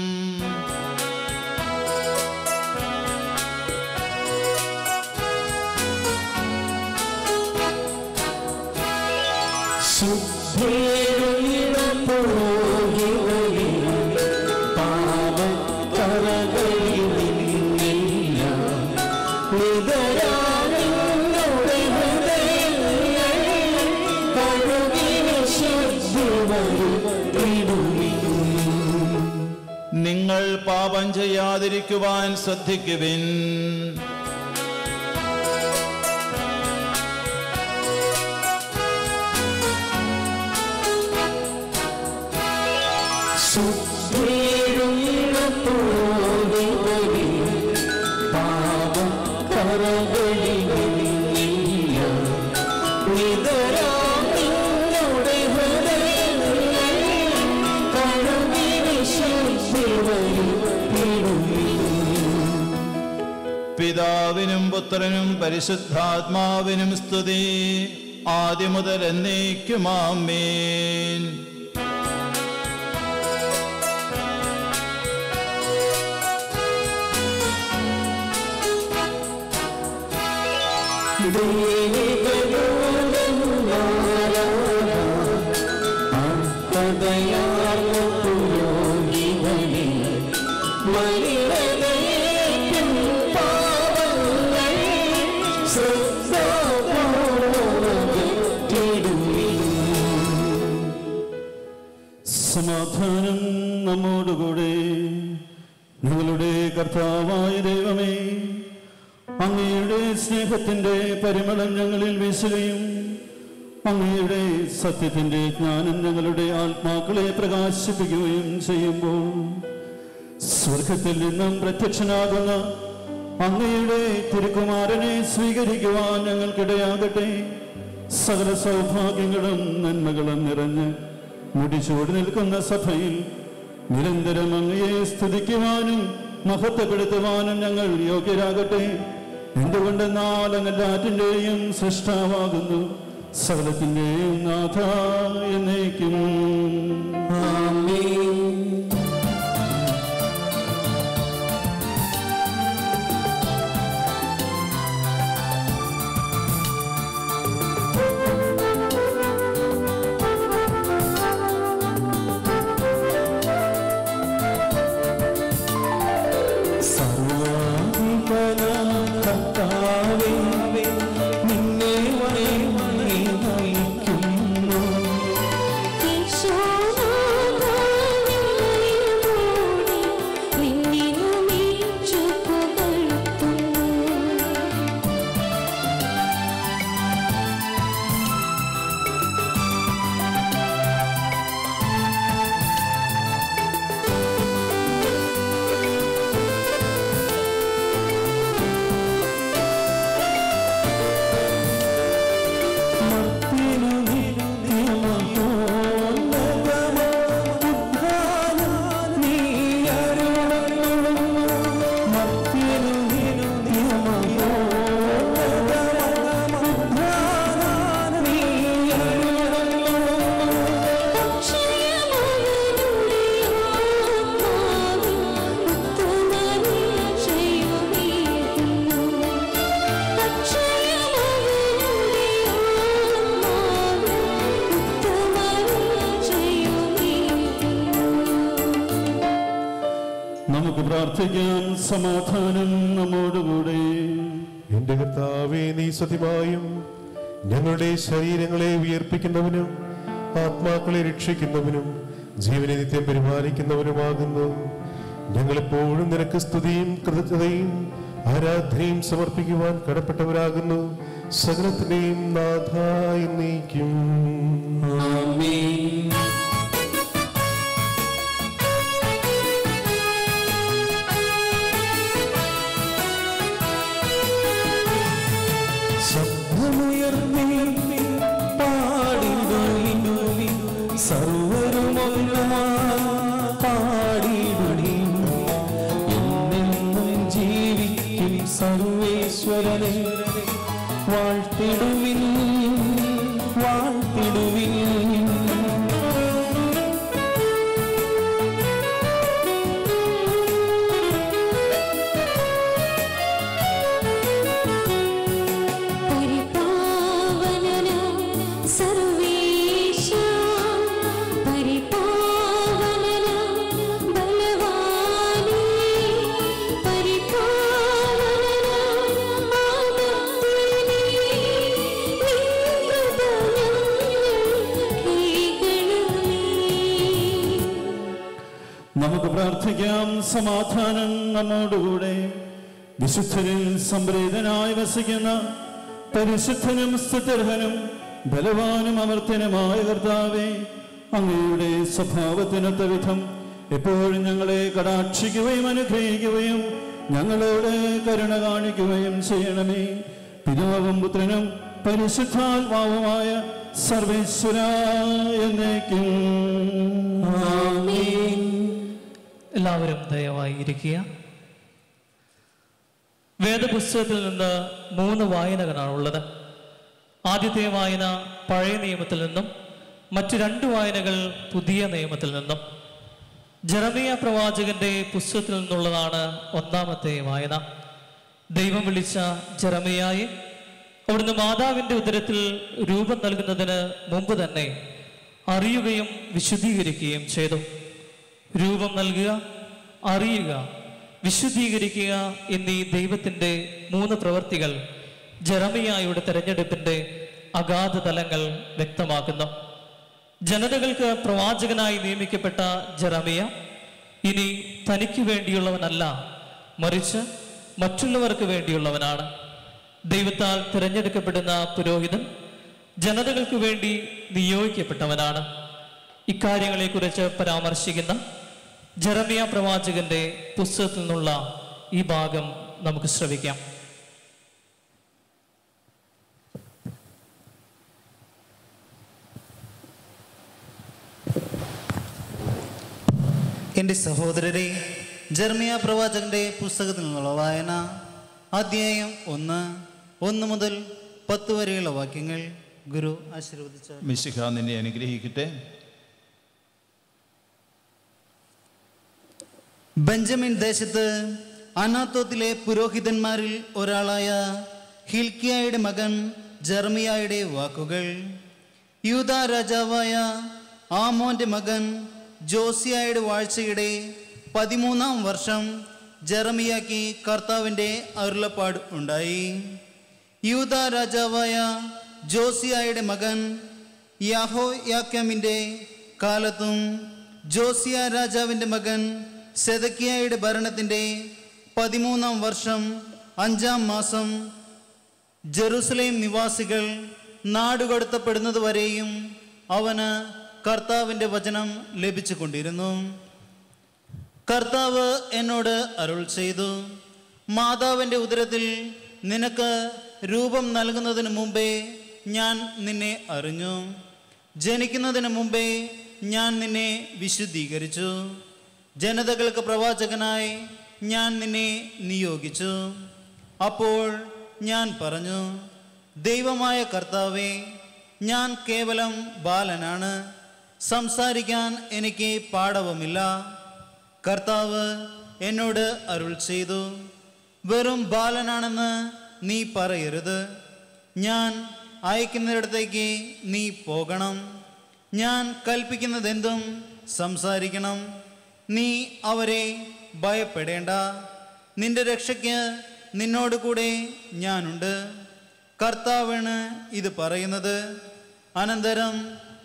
നിങ്ങൾ പാപം ചെയ്യാതിരിക്കുവാൻ ശ്രദ്ധിക്കുവിൻ പിതാവിനും പുത്രനും പരിശുദ്ധാത്മാവിനും സ്തുതി ആദ്യം മുതൽ എന്നേക്കുമാമേൻ സമാധാനം നമ്മോടുകൂടെ ഞങ്ങളുടെ കർത്താവായ ദൈവമേ അങ്ങയുടെ സ്നേഹത്തിന്റെ പരിമളം ഞങ്ങളിൽ വീശുകയും അങ്ങയുടെ സത്യത്തിന്റെ ജ്ഞാനം ഞങ്ങളുടെ ആത്മാക്കളെ പ്രകാശിപ്പിക്കുകയും ചെയ്യുമ്പോൾ സ്വർഗത്തിൽ നിന്നും പ്രത്യക്ഷനാകുന്ന അങ്ങയുടെ തിരുക്കുമാരനെ സ്വീകരിക്കുവാൻ ഞങ്ങൾക്കിടയാകട്ടെ സകല സൗഭാഗ്യങ്ങളും നന്മകളും നിറഞ്ഞ് മുടിച്ചൂടി നിൽക്കുന്ന സഭയിൽ നിരന്തരം അങ്ങയെ സ്തുതിക്കുവാനും മഹത്വപ്പെടുത്തുവാനും ഞങ്ങൾ യോഗ്യരാകട്ടെ എന്തുകൊണ്ടെന്നാൽ അങ്ങ് എല്ലാറ്റിൻ്റെയും സൃഷ്ടാവാകുന്നു സകലത്തിൻ്റെയും നാഥ എന്നേക്കും നമുക്ക് പ്രാർത്ഥിക്കാം സമാധാനം നമ്മോടുകൂടെ എന്റെ കർത്താവേ നീ സത്യമായും ഞങ്ങളുടെ ശരീരങ്ങളെ ഉയർപ്പിക്കുന്നവനും ആത്മാക്കളെ രക്ഷിക്കുന്നവനും ജീവനെ നിത്യം പരിപാലിക്കുന്നവനുമാകുന്നു ഞങ്ങളെപ്പോഴും നിനക്ക് സ്തുതിയും കൃതജ്ഞതയും ആരാധനയും സമർപ്പിക്കുവാൻ കടപ്പെട്ടവരാകുന്നു സകലത്തിന്റെയും നാഥായി നീക്കും ശബ്ദമുയർത്തി പാടിടുവിൻ സർവരുമൊന്നായി പാടിടുവിൻ എന്നെന്നും ജീവിക്കും സർവേശ്വരനെ വാഴ്ത്തിടുവിൻ വാഴ്ത്തിടുവിൻ പരിപാവനന സർവേശ പരിപാവനന ബലവാനേ പരിപാവനന ആദത്തിനേ നമുക്ക് പ്രാർത്ഥിക്കാം സമാധാനം നമ്മോടുകൂടെ വിശുദ്ധരിൽ സംപ്രീതനായി വസിക്കുന്ന പരിശുദ്ധനും സ്ഥിതർഹനും ബലവാനും അമർത്യനുമായ കർത്താവെ അങ്ങയുടെ സ്വഭാവത്തിനൊത്ത വിധം എപ്പോഴും ഞങ്ങളെ കടാക്ഷിക്കുകയും അനുഗ്രഹിക്കുകയും ഞങ്ങളോട് കരുണ കാണിക്കുകയും ചെയ്യണമേ പിതാവും പുത്രനും പരിശുദ്ധാത്മാവുമായ സർവേശ്വര എന്നേക്കും എല്ലാവരും ദയവായി ഇരിക്കുക വേദപുസ്തകത്തിൽ നിന്ന് മൂന്ന് വായനകളാണുള്ളത് ആദ്യത്തെ വായന പഴയ നിയമത്തിൽ നിന്നും മറ്റു രണ്ട് വായനകൾ പുതിയ നിയമത്തിൽ നിന്നും ജെറമിയ പ്രവാചകന്റെ പുസ്തകത്തിൽ നിന്നുള്ളതാണ് ഒന്നാമത്തെ വായന ദൈവം വിളിച്ച ജെറമിയായെ അവിടുന്ന് മാതാവിന്റെ ഉദരത്തിൽ രൂപം നൽകുന്നതിന് മുമ്പ് തന്നെ അറിയുകയും വിശുദ്ധീകരിക്കുകയും ചെയ്തു രൂപം നൽകുക അറിയുക വിശുദ്ധീകരിക്കുക എന്നീ ദൈവത്തിൻ്റെ മൂന്ന് പ്രവൃത്തികൾ ജെറമിയായുടെ തെരഞ്ഞെടുപ്പിൻ്റെ അഗാധ തലങ്ങൾ വ്യക്തമാക്കുന്നു ജനതകൾക്ക് പ്രവാചകനായി നിയമിക്കപ്പെട്ട ജെറമിയ ഇനി തനിക്ക് വേണ്ടിയുള്ളവനല്ല മറിച്ച് മറ്റുള്ളവർക്ക് വേണ്ടിയുള്ളവനാണ് ദൈവത്താൽ തിരഞ്ഞെടുക്കപ്പെടുന്ന പുരോഹിതൻ ജനതകൾക്ക് വേണ്ടി നിയോഗിക്കപ്പെട്ടവനാണ് ഇക്കാര്യങ്ങളെക്കുറിച്ച് പരാമർശിക്കുന്ന ജെറമിയ പ്രവാചകന്റെ പുസ്തകത്തിൽ നിന്നുള്ള ഈ ഭാഗം നമുക്ക് ശ്രവിക്കാം എൻ്റെ സഹോദരരെ ജർമിയ പ്രവാചകന്റെ പുസ്തകത്തിൽ നിന്നുള്ള വായന അധ്യായം ഒന്ന് ഒന്ന് മുതൽ പത്ത് വരെയുള്ള വാക്യങ്ങൾ ഗുരു ആശീർവദിച്ച മിശിഹ നിന്നെ അനുഗ്രഹിക്കട്ടെ ബെഞ്ചമിൻ ദേശത്ത് അനാത്തോത്തിലെ പുരോഹിതന്മാരിൽ ഒരാളായ ഹിൽക്കിയായുടെ മകൻ ജർമിയായുടെ വാക്കുകൾ യൂത രാജാവായ ആമോന്റെ മകൻ ജോസിയായുടെ വാഴ്ചയുടെ പതിമൂന്നാം വർഷം ജെറമിയാക്കി കർത്താവിൻ്റെ അരുളപ്പാട് ഉണ്ടായി യൂത രാജാവായ ജോസിയായുടെ മകൻ യാഹോ യാക്കമിൻ്റെ കാലത്തും ജോസിയ രാജാവിൻ്റെ മകൻ സെതക്കിയായുടെ ഭരണത്തിൻ്റെ പതിമൂന്നാം വർഷം അഞ്ചാം മാസം ജെറുസലേം നിവാസികൾ നാടുകടത്തപ്പെടുന്നത് വരെയും അവന് കർത്താവിൻ്റെ വചനം ലഭിച്ചുകൊണ്ടിരുന്നു കർത്താവ് എന്നോട് അരുൾ ചെയ്തു മാതാവിൻ്റെ ഉദരത്തിൽ നിനക്ക് രൂപം നൽകുന്നതിന് മുമ്പേ ഞാൻ നിന്നെ അറിഞ്ഞു ജനിക്കുന്നതിന് മുമ്പേ ഞാൻ നിന്നെ വിശുദ്ധീകരിച്ചു ജനതകൾക്ക് പ്രവാചകനായി ഞാൻ നിന്നെ നിയോഗിച്ചു അപ്പോൾ ഞാൻ പറഞ്ഞു ദൈവമായ കർത്താവേ ഞാൻ കേവലം ബാലനാണ് സംസാരിക്കാൻ എനിക്ക് പാടവമില്ല കർത്താവ് എന്നോട് അരുൾ ചെയ്തു വെറും ബാലനാണെന്ന് നീ പറയരുത് ഞാൻ അയക്കുന്നിടത്തേക്ക് നീ പോകണം ഞാൻ കൽപ്പിക്കുന്നതെന്തും സംസാരിക്കണം നീ അവരെ ഭയപ്പെടേണ്ട നിന്റെ രക്ഷയ്ക്ക് നിന്നോട് കൂടെ ഞാനുണ്ട് കർത്താവാണ് ഇത് പറയുന്നത് അനന്തരം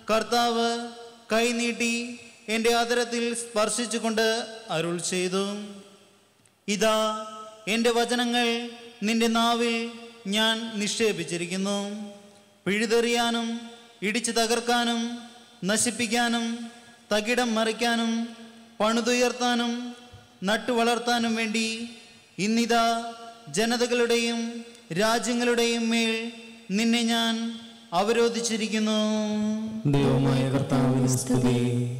കർത്താവ് കൈനീട്ടി എൻ്റെ ആദരത്തിൽ സ്പർശിച്ചുകൊണ്ട് അരുൾ ചെയ്തു ഇതാ എൻ്റെ വചനങ്ങൾ നിന്റെ നാവിൽ ഞാൻ നിക്ഷേപിച്ചിരിക്കുന്നു പിഴുതെറിയാനും ഇടിച്ചു തകർക്കാനും നശിപ്പിക്കാനും തകിടം മറിക്കാനും പണിതുയർത്താനും നട്ടുവളർത്താനും വേണ്ടി ഇന്നിതാ ജനതകളുടെയും രാജ്യങ്ങളുടെയും മേൽ നിന്നെ ഞാൻ അവരോധിച്ചിരിക്കുന്നു ദൈവമായ കർത്താവിന് സ്തുതി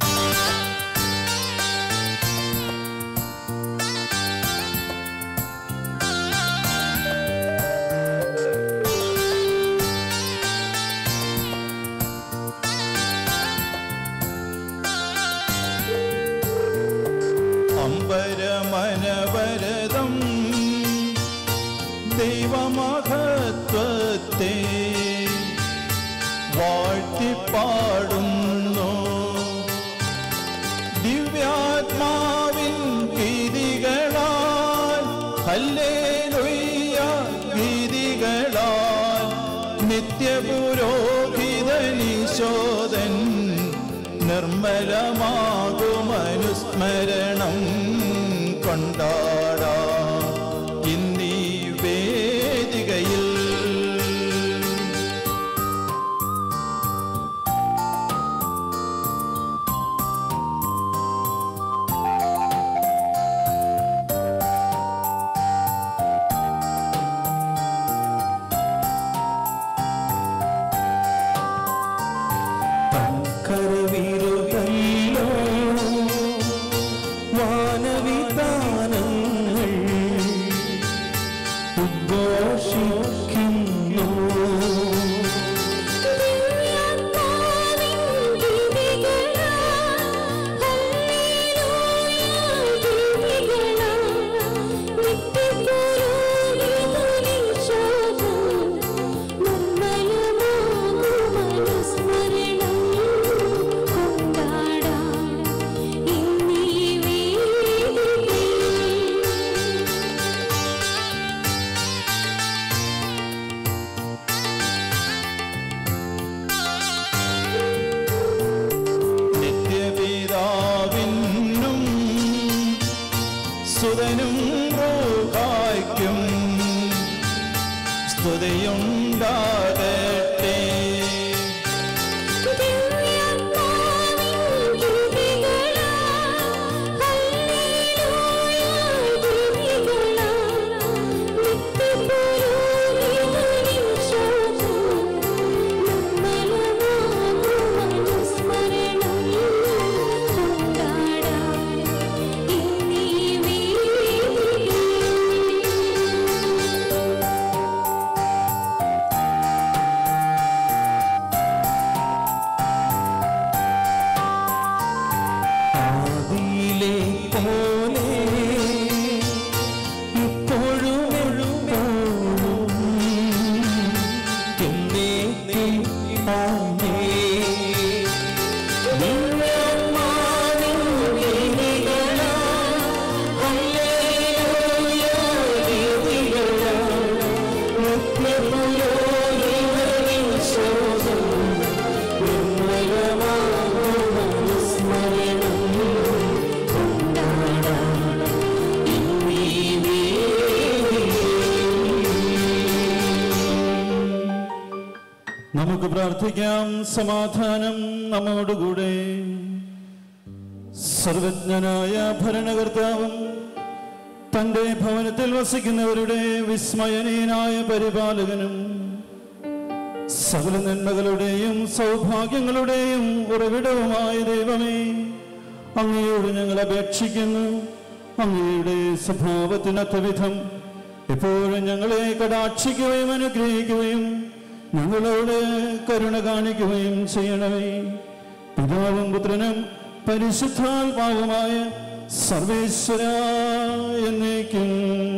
അമ്പരമനവരതം ദൈവമഹത്വത്തെ വാഴ്ത്തിപ്പാടുന്നു ദിവ്യാത്മാവിൻ ഗീതികളാൽ ഹല്ലേലൂയ ഗീതികളാൽ നിത്യപുരോഹിതനീശോദൻ നിർമ്മലമാകുമനുസ്മരണം കൊണ്ടാടാം ഇന്നീ വേദികയിൽ കരവിരുതല്ലോ വാനവിധാനങ്ങൾ ഉദ്ഘോഷിക്കുന്നു നിത്യപിതാവിനും സുതനും റൂഹായ്ക്കും സ്തുതിയുണ്ടാകട്ടെ ആദിയിലെ പോലെ ഇപ്പോഴും എഴുപ്പോഴും എന്നേക്കും ആമേൻ. ദിവ്യമാവിൻ ഗീതികളാൽ ഹല്ലേലൂയ ഗീതികളാൽ നിത്യപുരോഹിതനിൻ ശോഭം നിർമ്മലമാകുമനുസ്മരണം കൊണ്ടാടാം ഇന്നീ നമുക്ക് പ്രാർത്ഥിക്കാം സമാധാനം നമ്മോടുകൂടെ സർവജ്ഞനായ ഭരണകർത്താവും തന്റെ ഭവനത്തിൽ വസിക്കുന്നവരുടെ വിസ്മയനീയനായ പരിപാലകനും സകല നന്മകളുടെയും സൗഭാഗ്യങ്ങളുടെയും ഉറവിടവുമായ ദൈവമേ അങ്ങയോട് ഞങ്ങൾ അപേക്ഷിക്കുന്നു അങ്ങയുടെ സ്വഭാവത്തിനൊത്ത വിധം എപ്പോഴും ഞങ്ങളെ കടാക്ഷിക്കുകയും അനുഗ്രഹിക്കുകയും ഞങ്ങളോട് കരുണ കാണിക്കുകയും ചെയ്യണമേ പിതാവും പുത്രനും പരിശുദ്ധാത്മാവുമായ സർവേശ്വര എന്നേക്കും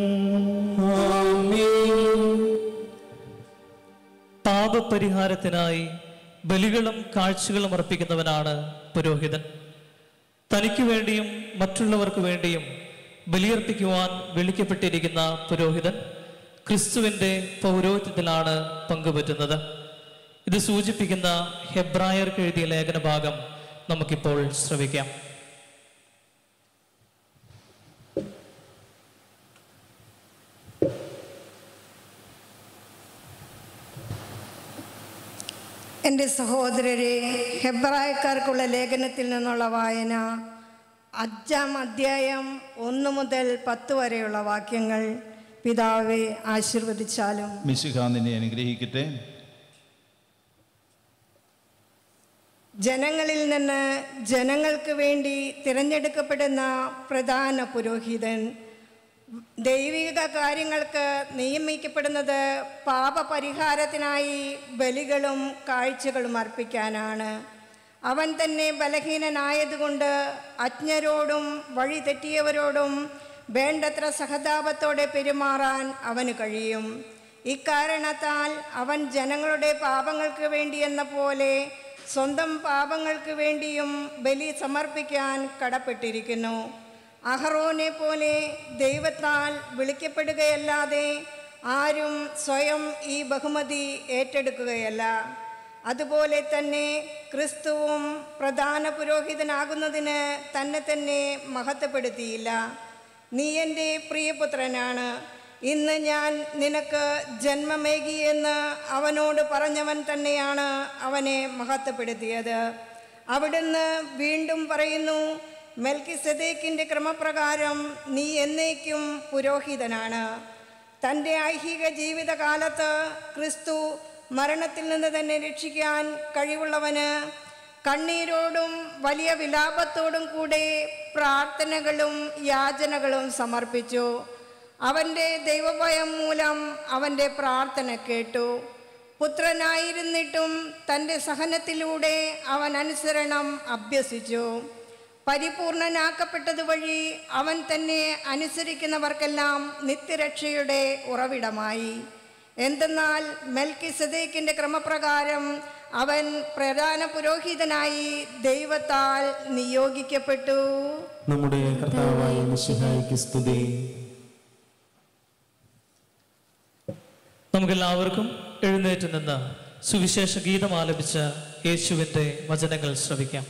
പാപപരിഹാരത്തിനായി ബലികളും കാഴ്ചകളും അർപ്പിക്കുന്നവനാണ് പുരോഹിതൻ തനിക്ക് വേണ്ടിയും മറ്റുള്ളവർക്ക് വേണ്ടിയും ബലിയർപ്പിക്കുവാൻ വിളിക്കപ്പെട്ടിരിക്കുന്ന പുരോഹിതൻ ക്രിസ്തുവിൻ്റെ പൗരോഹിത്യത്തിലാണ് പങ്കുപറ്റുന്നത് ഇത് സൂചിപ്പിക്കുന്ന ഹെബ്രായർക്ക് എഴുതിയ ലേഖന ഭാഗം നമുക്കിപ്പോൾ ശ്രവിക്കാം എൻ്റെ സഹോദരരെ ഹെബ്രായക്കാർക്കുള്ള ലേഖനത്തിൽ നിന്നുള്ള വായന അഞ്ചാം അധ്യായം ഒന്ന് മുതൽ പത്ത് വരെയുള്ള വാക്യങ്ങൾ പിതാവെ ആശീർവദിച്ചാലും മിശിഹ നിന്നെ അനുഗ്രഹിക്കട്ടെ ജനങ്ങളിൽ നിന്ന് ജനങ്ങൾക്ക് വേണ്ടി തിരഞ്ഞെടുക്കപ്പെടുന്ന പ്രധാന പുരോഹിതൻ ദൈവിക കാര്യങ്ങൾക്ക് നിയമിക്കപ്പെടുന്നത് പാപപരിഹാരത്തിനായി ബലികളും കാഴ്ചകളും അർപ്പിക്കാനാണ് അവൻ തന്നെ ബലഹീനനായതുകൊണ്ട് അജ്ഞരോടും വഴി തെറ്റിയവരോടും വേണ്ടത്ര സഹതാപത്തോടെ പെരുമാറാൻ അവന് കഴിയും ഇക്കാരണത്താൽ അവൻ ജനങ്ങളുടെ പാപങ്ങൾക്ക് വേണ്ടി എന്ന പോലെ സ്വന്തം പാപങ്ങൾക്ക് വേണ്ടിയും ബലി സമർപ്പിക്കാൻ കടപ്പെട്ടിരിക്കുന്നു അഹറോനെ പോലെ ദൈവത്താൽ വിളിക്കപ്പെടുകയല്ലാതെ ആരും സ്വയം ഈ ബഹുമതി ഏറ്റെടുക്കുകയല്ല അതുപോലെ തന്നെ ക്രിസ്തുവും പ്രധാന പുരോഹിതനാകുന്നതിന് തന്നെ തന്നെ മഹത്വപ്പെടുത്തിയില്ല നീ എൻ്റെ പ്രിയപുത്രനാണ് ഇന്ന് ഞാൻ നിനക്ക് ജന്മമേകിയെന്ന് അവനോട് പറഞ്ഞവൻ തന്നെയാണ് അവനെ മഹത്വപ്പെടുത്തിയത് അവിടുന്ന് വീണ്ടും പറയുന്നു മെൽക്കിസദേക്കിൻ്റെ ക്രമപ്രകാരം നീ എന്നേക്കും പുരോഹിതനാണ് തൻ്റെ ഐഹിക ജീവിതകാലത്ത് ക്രിസ്തു മരണത്തിൽ നിന്ന് തന്നെ രക്ഷിക്കാൻ കഴിവുള്ളവന് കണ്ണീരോടും വലിയ വിലാപത്തോടും കൂടെ പ്രാർത്ഥനകളും യാചനകളും സമർപ്പിച്ചു അവൻ്റെ ദൈവഭയം മൂലം അവൻ്റെ പ്രാർത്ഥന കേട്ടു പുത്രനായിരുന്നിട്ടും തൻ്റെ സഹനത്തിലൂടെ അവൻ അനുസരണം അഭ്യസിച്ചു പരിപൂർണനാക്കപ്പെട്ടത് വഴി അവൻ തന്നെ അനുസരിക്കുന്നവർക്കെല്ലാം നിത്യരക്ഷയുടെ ഉറവിടമായി എന്തെന്നാൽ മെൽക്കി സദേക്കിൻ്റെ ക്രമപ്രകാരം അവൻ പ്രധാന പുരോഹിതനായി ദൈവത്താൽ നിയോഗിക്കപ്പെട്ടു നമ്മുടെ കർത്താവായ മിശിഹായ്ക്ക് സ്തുതി നമുക്കെല്ലാവർക്കും എഴുന്നേറ്റ് നിന്ന് സുവിശേഷ ഗീതം ആലപിച്ച യേശുവിൻ്റെ വചനങ്ങൾ ശ്രവിക്കാം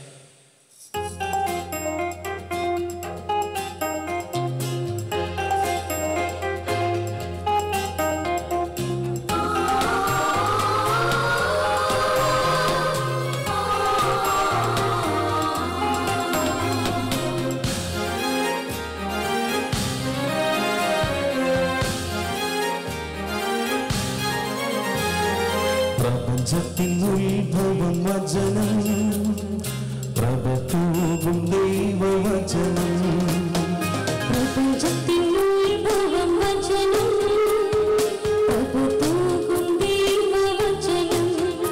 പ്രപഞ്ചത്തിൻ ഉത്ഭവം വചനം പ്രഭത്തൂകും ദൈവവചനം പ്രപഞ്ചത്തിൻ ഉത്ഭവം വചനം പ്രഭുതൂകും ദൈവവചനം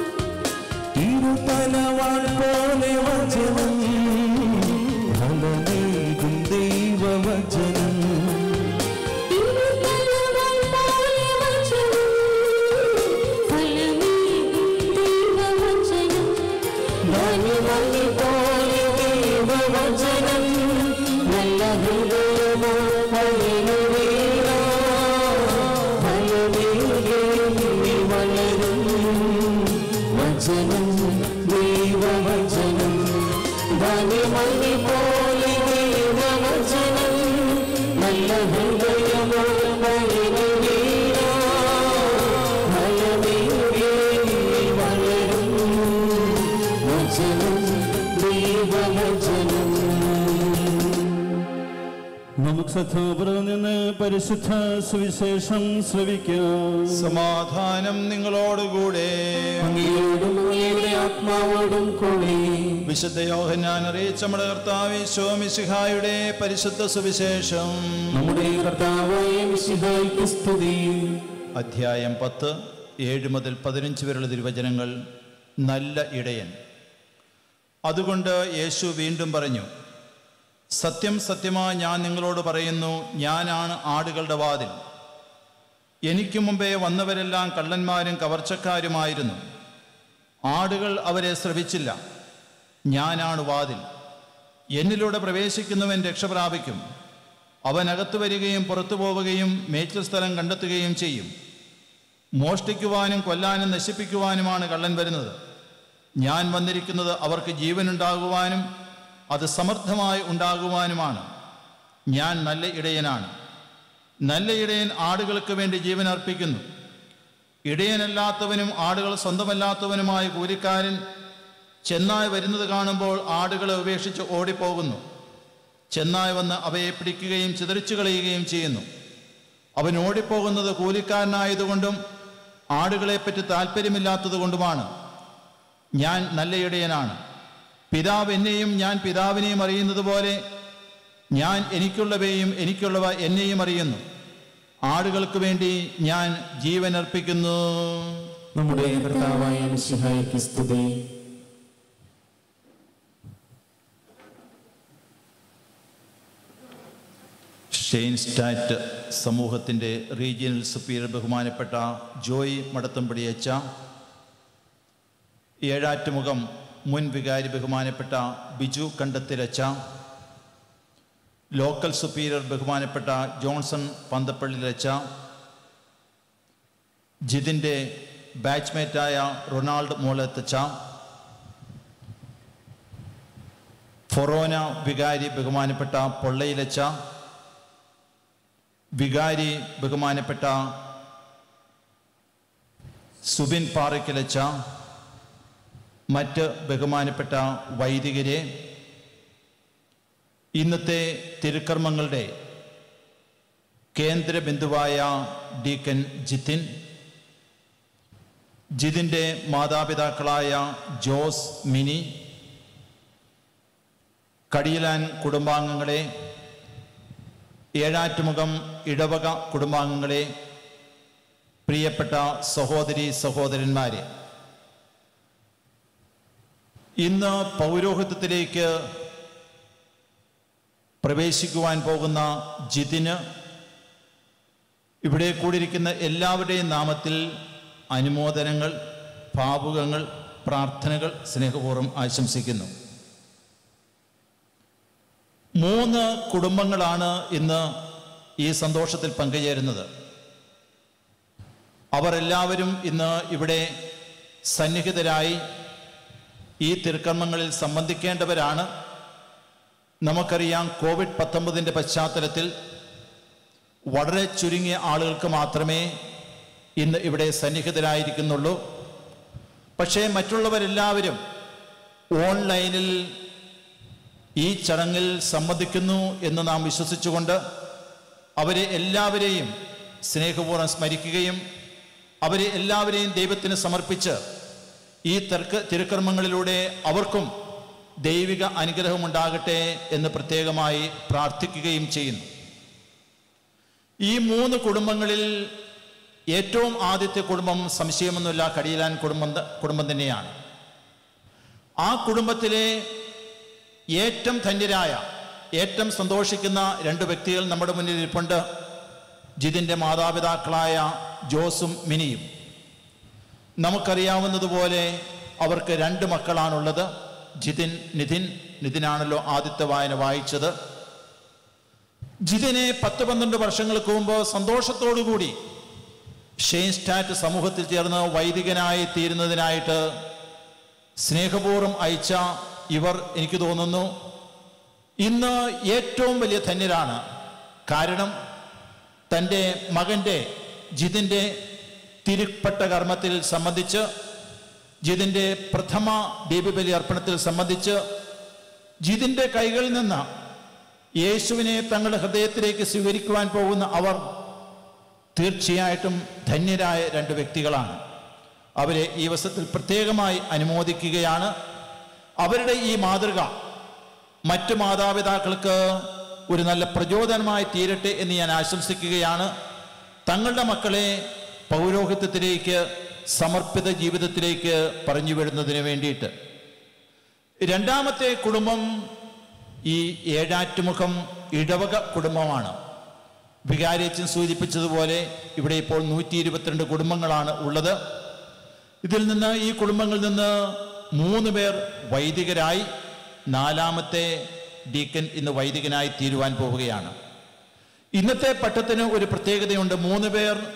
ഇരുതലവാൾ പോലെ വചനം ഫലമേകും ദൈവവചനം ഇരുതലവൻ പോലെ വചനം ഫലമേകും ദൈവവചനം ധനിമണി പോലെ ദൈവവചനം നല്ല ഹൃദയമോ ഫലിനു വീണ ഫലമേകി വളരും വചനം ദൈവവചനം ധനിമണി പോലെ ദൈവവചനം നല്ല ഹൃദയമോ ഫലിനു വീണ ഫലമേകി വളരും വചനം ദൈവവചനം നമുക്ക് ശ്രദ്ധാപുരം നിന്ന് പരിശുദ്ധ സുവിശേഷം ശ്രവിക്കാം സമാധാനം നിങ്ങളോടുകൂടെ അങ്ങയോടും അങ്ങയുടെ ആത്മാവോടും കൂടി വിശുദ്ധ യോഹന്നാൻ അറിയിച്ച നമ്മുടെ കർത്താവ് ശോമിശിഹായുടെ പരിശുദ്ധ സുവിശേഷം നമ്മുടെ കർത്താവായ മിശിഹായ്ക്ക് സ്തുതി അധ്യായം പത്ത് ഏഴ് മുതൽ പതിനഞ്ച് വരെയുള്ള തിരുവചനങ്ങൾ നല്ല ഇടയൻ അതുകൊണ്ട് യേശു വീണ്ടും പറഞ്ഞു സത്യം സത്യമായി ഞാൻ നിങ്ങളോട് പറയുന്നു ഞാനാണ് ആടുകളുടെ വാതിൽ എനിക്ക് മുമ്പേ വന്നവരെല്ലാം കള്ളന്മാരും കവർച്ചക്കാരുമായിരുന്നു ആടുകൾ അവരെ ശ്രവിച്ചില്ല ഞാനാണ് വാതിൽ എന്നിലൂടെ പ്രവേശിക്കുന്നവൻ രക്ഷ പ്രാപിക്കും അവൻ അകത്തു വരികയും പുറത്തു പോവുകയും മേച്ചിൽ സ്ഥലം കണ്ടെത്തുകയും ചെയ്യും മോഷ്ടിക്കുവാനും കൊല്ലാനും നശിപ്പിക്കുവാനുമാണ് കള്ളൻ വരുന്നത് ഞാൻ വന്നിരിക്കുന്നത് അവർക്ക് ജീവനുണ്ടാകുവാനും അത് സമർത്ഥമായി ഉണ്ടാകുവാനുമാണ് ഞാൻ നല്ല ഇടയനാണ് നല്ല ഇടയൻ ആടുകൾക്ക് വേണ്ടി ജീവൻ അർപ്പിക്കുന്നു ഇടയനല്ലാത്തവനും ആടുകൾ സ്വന്തമല്ലാത്തവനുമായ കൂലിക്കാരൻ ചെന്നായി വരുന്നത് കാണുമ്പോൾ ആടുകളെ ഉപേക്ഷിച്ച് ഓടിപ്പോകുന്നു ചെന്നായി വന്ന് അവയെ പിടിക്കുകയും ചിതറിച്ചു കളയുകയും ചെയ്യുന്നു അവൻ ഓടിപ്പോകുന്നത് കൂലിക്കാരനായതുകൊണ്ടും ആടുകളെപ്പറ്റി താല്പര്യമില്ലാത്തതുകൊണ്ടുമാണ് ഞാൻ നല്ല ഇടയനാണ് പിതാവ് എന്നെയും ഞാൻ പിതാവിനെയും അറിയുന്നത് പോലെ ഞാൻ എനിക്കുള്ളവയും എനിക്കുള്ളവ എന്നെയും അറിയുന്നു ആടുകൾക്ക് വേണ്ടി ഞാൻ ജീവൻ അർപ്പിക്കുന്നു നമ്മുടെ കർത്താവായ മിശിഹായ്ക്ക് സ്തുതി ഷെയ്ൻ സ്റ്റാറ്റ് സമൂഹത്തിൻ്റെ റീജിയണൽ സുപ്പീരിയർ ബഹുമാനപ്പെട്ട ജോയ് മടത്തമ്പടി അച്ച ഏഴാറ്റുമുഖം മുൻ വികാരി ബഹുമാനപ്പെട്ട ബിജു കണ്ടത്തിലച്ച ലോക്കൽ സുപ്പീരിയർ ബഹുമാനപ്പെട്ട ജോൺസൺ പന്തപ്പള്ളിയിലച്ച ജിതിൻ്റെ ബാച്ച്മേറ്റായ റൊണാൾഡ് മോളത്തച്ച ഫൊറോന വികാരി ബഹുമാനപ്പെട്ട പൊള്ളയിലച്ച വികാരി ബഹുമാനപ്പെട്ട സുബിൻ പാറയ്ക്കലച്ച മറ്റ് ബഹുമാനപ്പെട്ട വൈദികരെ ഇന്നത്തെ തിരുക്കർമ്മങ്ങളുടെ കേന്ദ്ര ബിന്ദുവായ ഡീക്കൻ ജിത്തിൻ ജിതിൻ്റെ മാതാപിതാക്കളായ ജോസ് മിനി കടിയലാൻ കുടുംബാംഗങ്ങളെ ഏഴാറ്റുമുഖം ഇടവക കുടുംബാംഗങ്ങളെ പ്രിയപ്പെട്ട സഹോദരി സഹോദരന്മാരെ ഇന്ന് പൗരോഹിത്യത്തിലേക്ക് പ്രവേശിക്കുവാൻ പോകുന്ന ജിതിന് ഇവിടെ കൂടിയിരിക്കുന്ന എല്ലാവരുടെയും നാമത്തിൽ അനുമോദനങ്ങൾ ഭാവുകങ്ങൾ പ്രാർത്ഥനകൾ സ്നേഹപൂർവ്വം ആശംസിക്കുന്നു മൂന്ന് കുടുംബങ്ങളാണ് ഇന്ന് ഈ സന്തോഷത്തിൽ പങ്കുചേരുന്നത് അവർ എല്ലാവരും ഇന്ന് ഇവിടെ സന്നിഹിതരായി ഈ തിരുക്കർമ്മങ്ങളിൽ സംബന്ധിക്കേണ്ടവരാണ് നമുക്കറിയാം കോവിഡ് പത്തൊമ്പതിൻ്റെ പശ്ചാത്തലത്തിൽ വളരെ ചുരുങ്ങിയ ആളുകൾക്ക് മാത്രമേ ഇന്ന് ഇവിടെ സന്നിഹിതരായിരിക്കുന്നുള്ളൂ പക്ഷേ മറ്റുള്ളവരെല്ലാവരും ഓൺലൈനിൽ ഈ ചടങ്ങിൽ സംബന്ധിക്കുന്നു എന്ന് നാം വിശ്വസിച്ചുകൊണ്ട് അവരെ എല്ലാവരെയും സ്നേഹപൂർവ്വം സ്മരിക്കുകയും അവരെ എല്ലാവരെയും ദൈവത്തിന് സമർപ്പിച്ച് ഈ തർക്ക തിരുക്കർമ്മങ്ങളിലൂടെ അവർക്കും ദൈവിക അനുഗ്രഹമുണ്ടാകട്ടെ എന്ന് പ്രത്യേകമായി പ്രാർത്ഥിക്കുകയും ചെയ്യുന്നു ഈ മൂന്ന് കുടുംബങ്ങളിൽ ഏറ്റവും ആദ്യത്തെ കുടുംബം സംശയമൊന്നുമില്ല കടിയിലാൻ കുടുംബം കുടുംബം തന്നെയാണ് ആ കുടുംബത്തിലെ ഏറ്റവും ധന്യരായ ഏറ്റവും സന്തോഷിക്കുന്ന രണ്ട് വ്യക്തികൾ നമ്മുടെ മുന്നിൽ ഇരിപ്പുണ്ട് ജിതിൻ്റെ മാതാപിതാക്കളായ ജോസും മിനിയും നമുക്കറിയാവുന്നതുപോലെ അവർക്ക് രണ്ട് മക്കളാണുള്ളത് ജിതിൻ നിതിൻ നിതിനാണല്ലോ ആദ്യത്തെ വായന വായിച്ചത് ജിതിനെ പത്ത് പന്ത്രണ്ട് വർഷങ്ങൾക്ക് മുമ്പ് സന്തോഷത്തോടുകൂടി ഷെയ്ൻ സ്റ്റാറ്റ് സമൂഹത്തിൽ ചേർന്ന് വൈദികനായി തീരുന്നതിനായിട്ട് സ്നേഹപൂർവ്വം അയച്ച ഇവർ എനിക്ക് തോന്നുന്നു ഇന്ന് ഏറ്റവും വലിയ ധന്യരാണ് കാരണം തൻ്റെ മകൻ്റെ ജിതിൻ്റെ തിരുപ്പട്ട കർമ്മത്തിൽ സംബന്ധിച്ച് ജിതിൻ്റെ പ്രഥമ ദീപബലി അർപ്പണത്തിൽ സംബന്ധിച്ച് ജിതിൻ്റെ കൈകളിൽ നിന്ന് യേശുവിനെ തങ്ങളുടെ ഹൃദയത്തിലേക്ക് സ്വീകരിക്കുവാൻ പോകുന്ന അവർ തീർച്ചയായിട്ടും ധന്യരായ രണ്ട് വ്യക്തികളാണ് അവരെ ഈ അവസരത്തിൽ പ്രത്യേകമായി അനുമോദിക്കുകയാണ് അവരുടെ ഈ മാതൃക മറ്റു മാതാപിതാക്കൾക്ക് ഒരു നല്ല പ്രചോദനമായി തീരട്ടെ എന്ന് ഞാൻ ആശംസിക്കുകയാണ് തങ്ങളുടെ മക്കളെ പൗരോഹിത്യത്തിലേക്ക് സമർപ്പിത ജീവിതത്തിലേക്ക് പറഞ്ഞു വിടുന്നതിന് വേണ്ടിയിട്ട് രണ്ടാമത്തെ കുടുംബം ഈ ഏഴാറ്റുമുഖം ഇടവക കുടുംബമാണ് വികാരിയച്ചൻ സൂചിപ്പിച്ചതുപോലെ ഇവിടെ ഇപ്പോൾ നൂറ്റി ഇരുപത്തിരണ്ട് കുടുംബങ്ങളാണ് ഉള്ളത് ഇതിൽ നിന്ന് ഈ കുടുംബങ്ങളിൽ നിന്ന് മൂന്ന് പേർ വൈദികരായി നാലാമത്തെ ഡീക്കൻ ഇന്ന് വൈദികനായി തീരുവാൻ പോവുകയാണ് ഇന്നത്തെ പട്ടത്തിന് ഒരു പ്രത്യേകതയുണ്ട് മൂന്ന് പേർ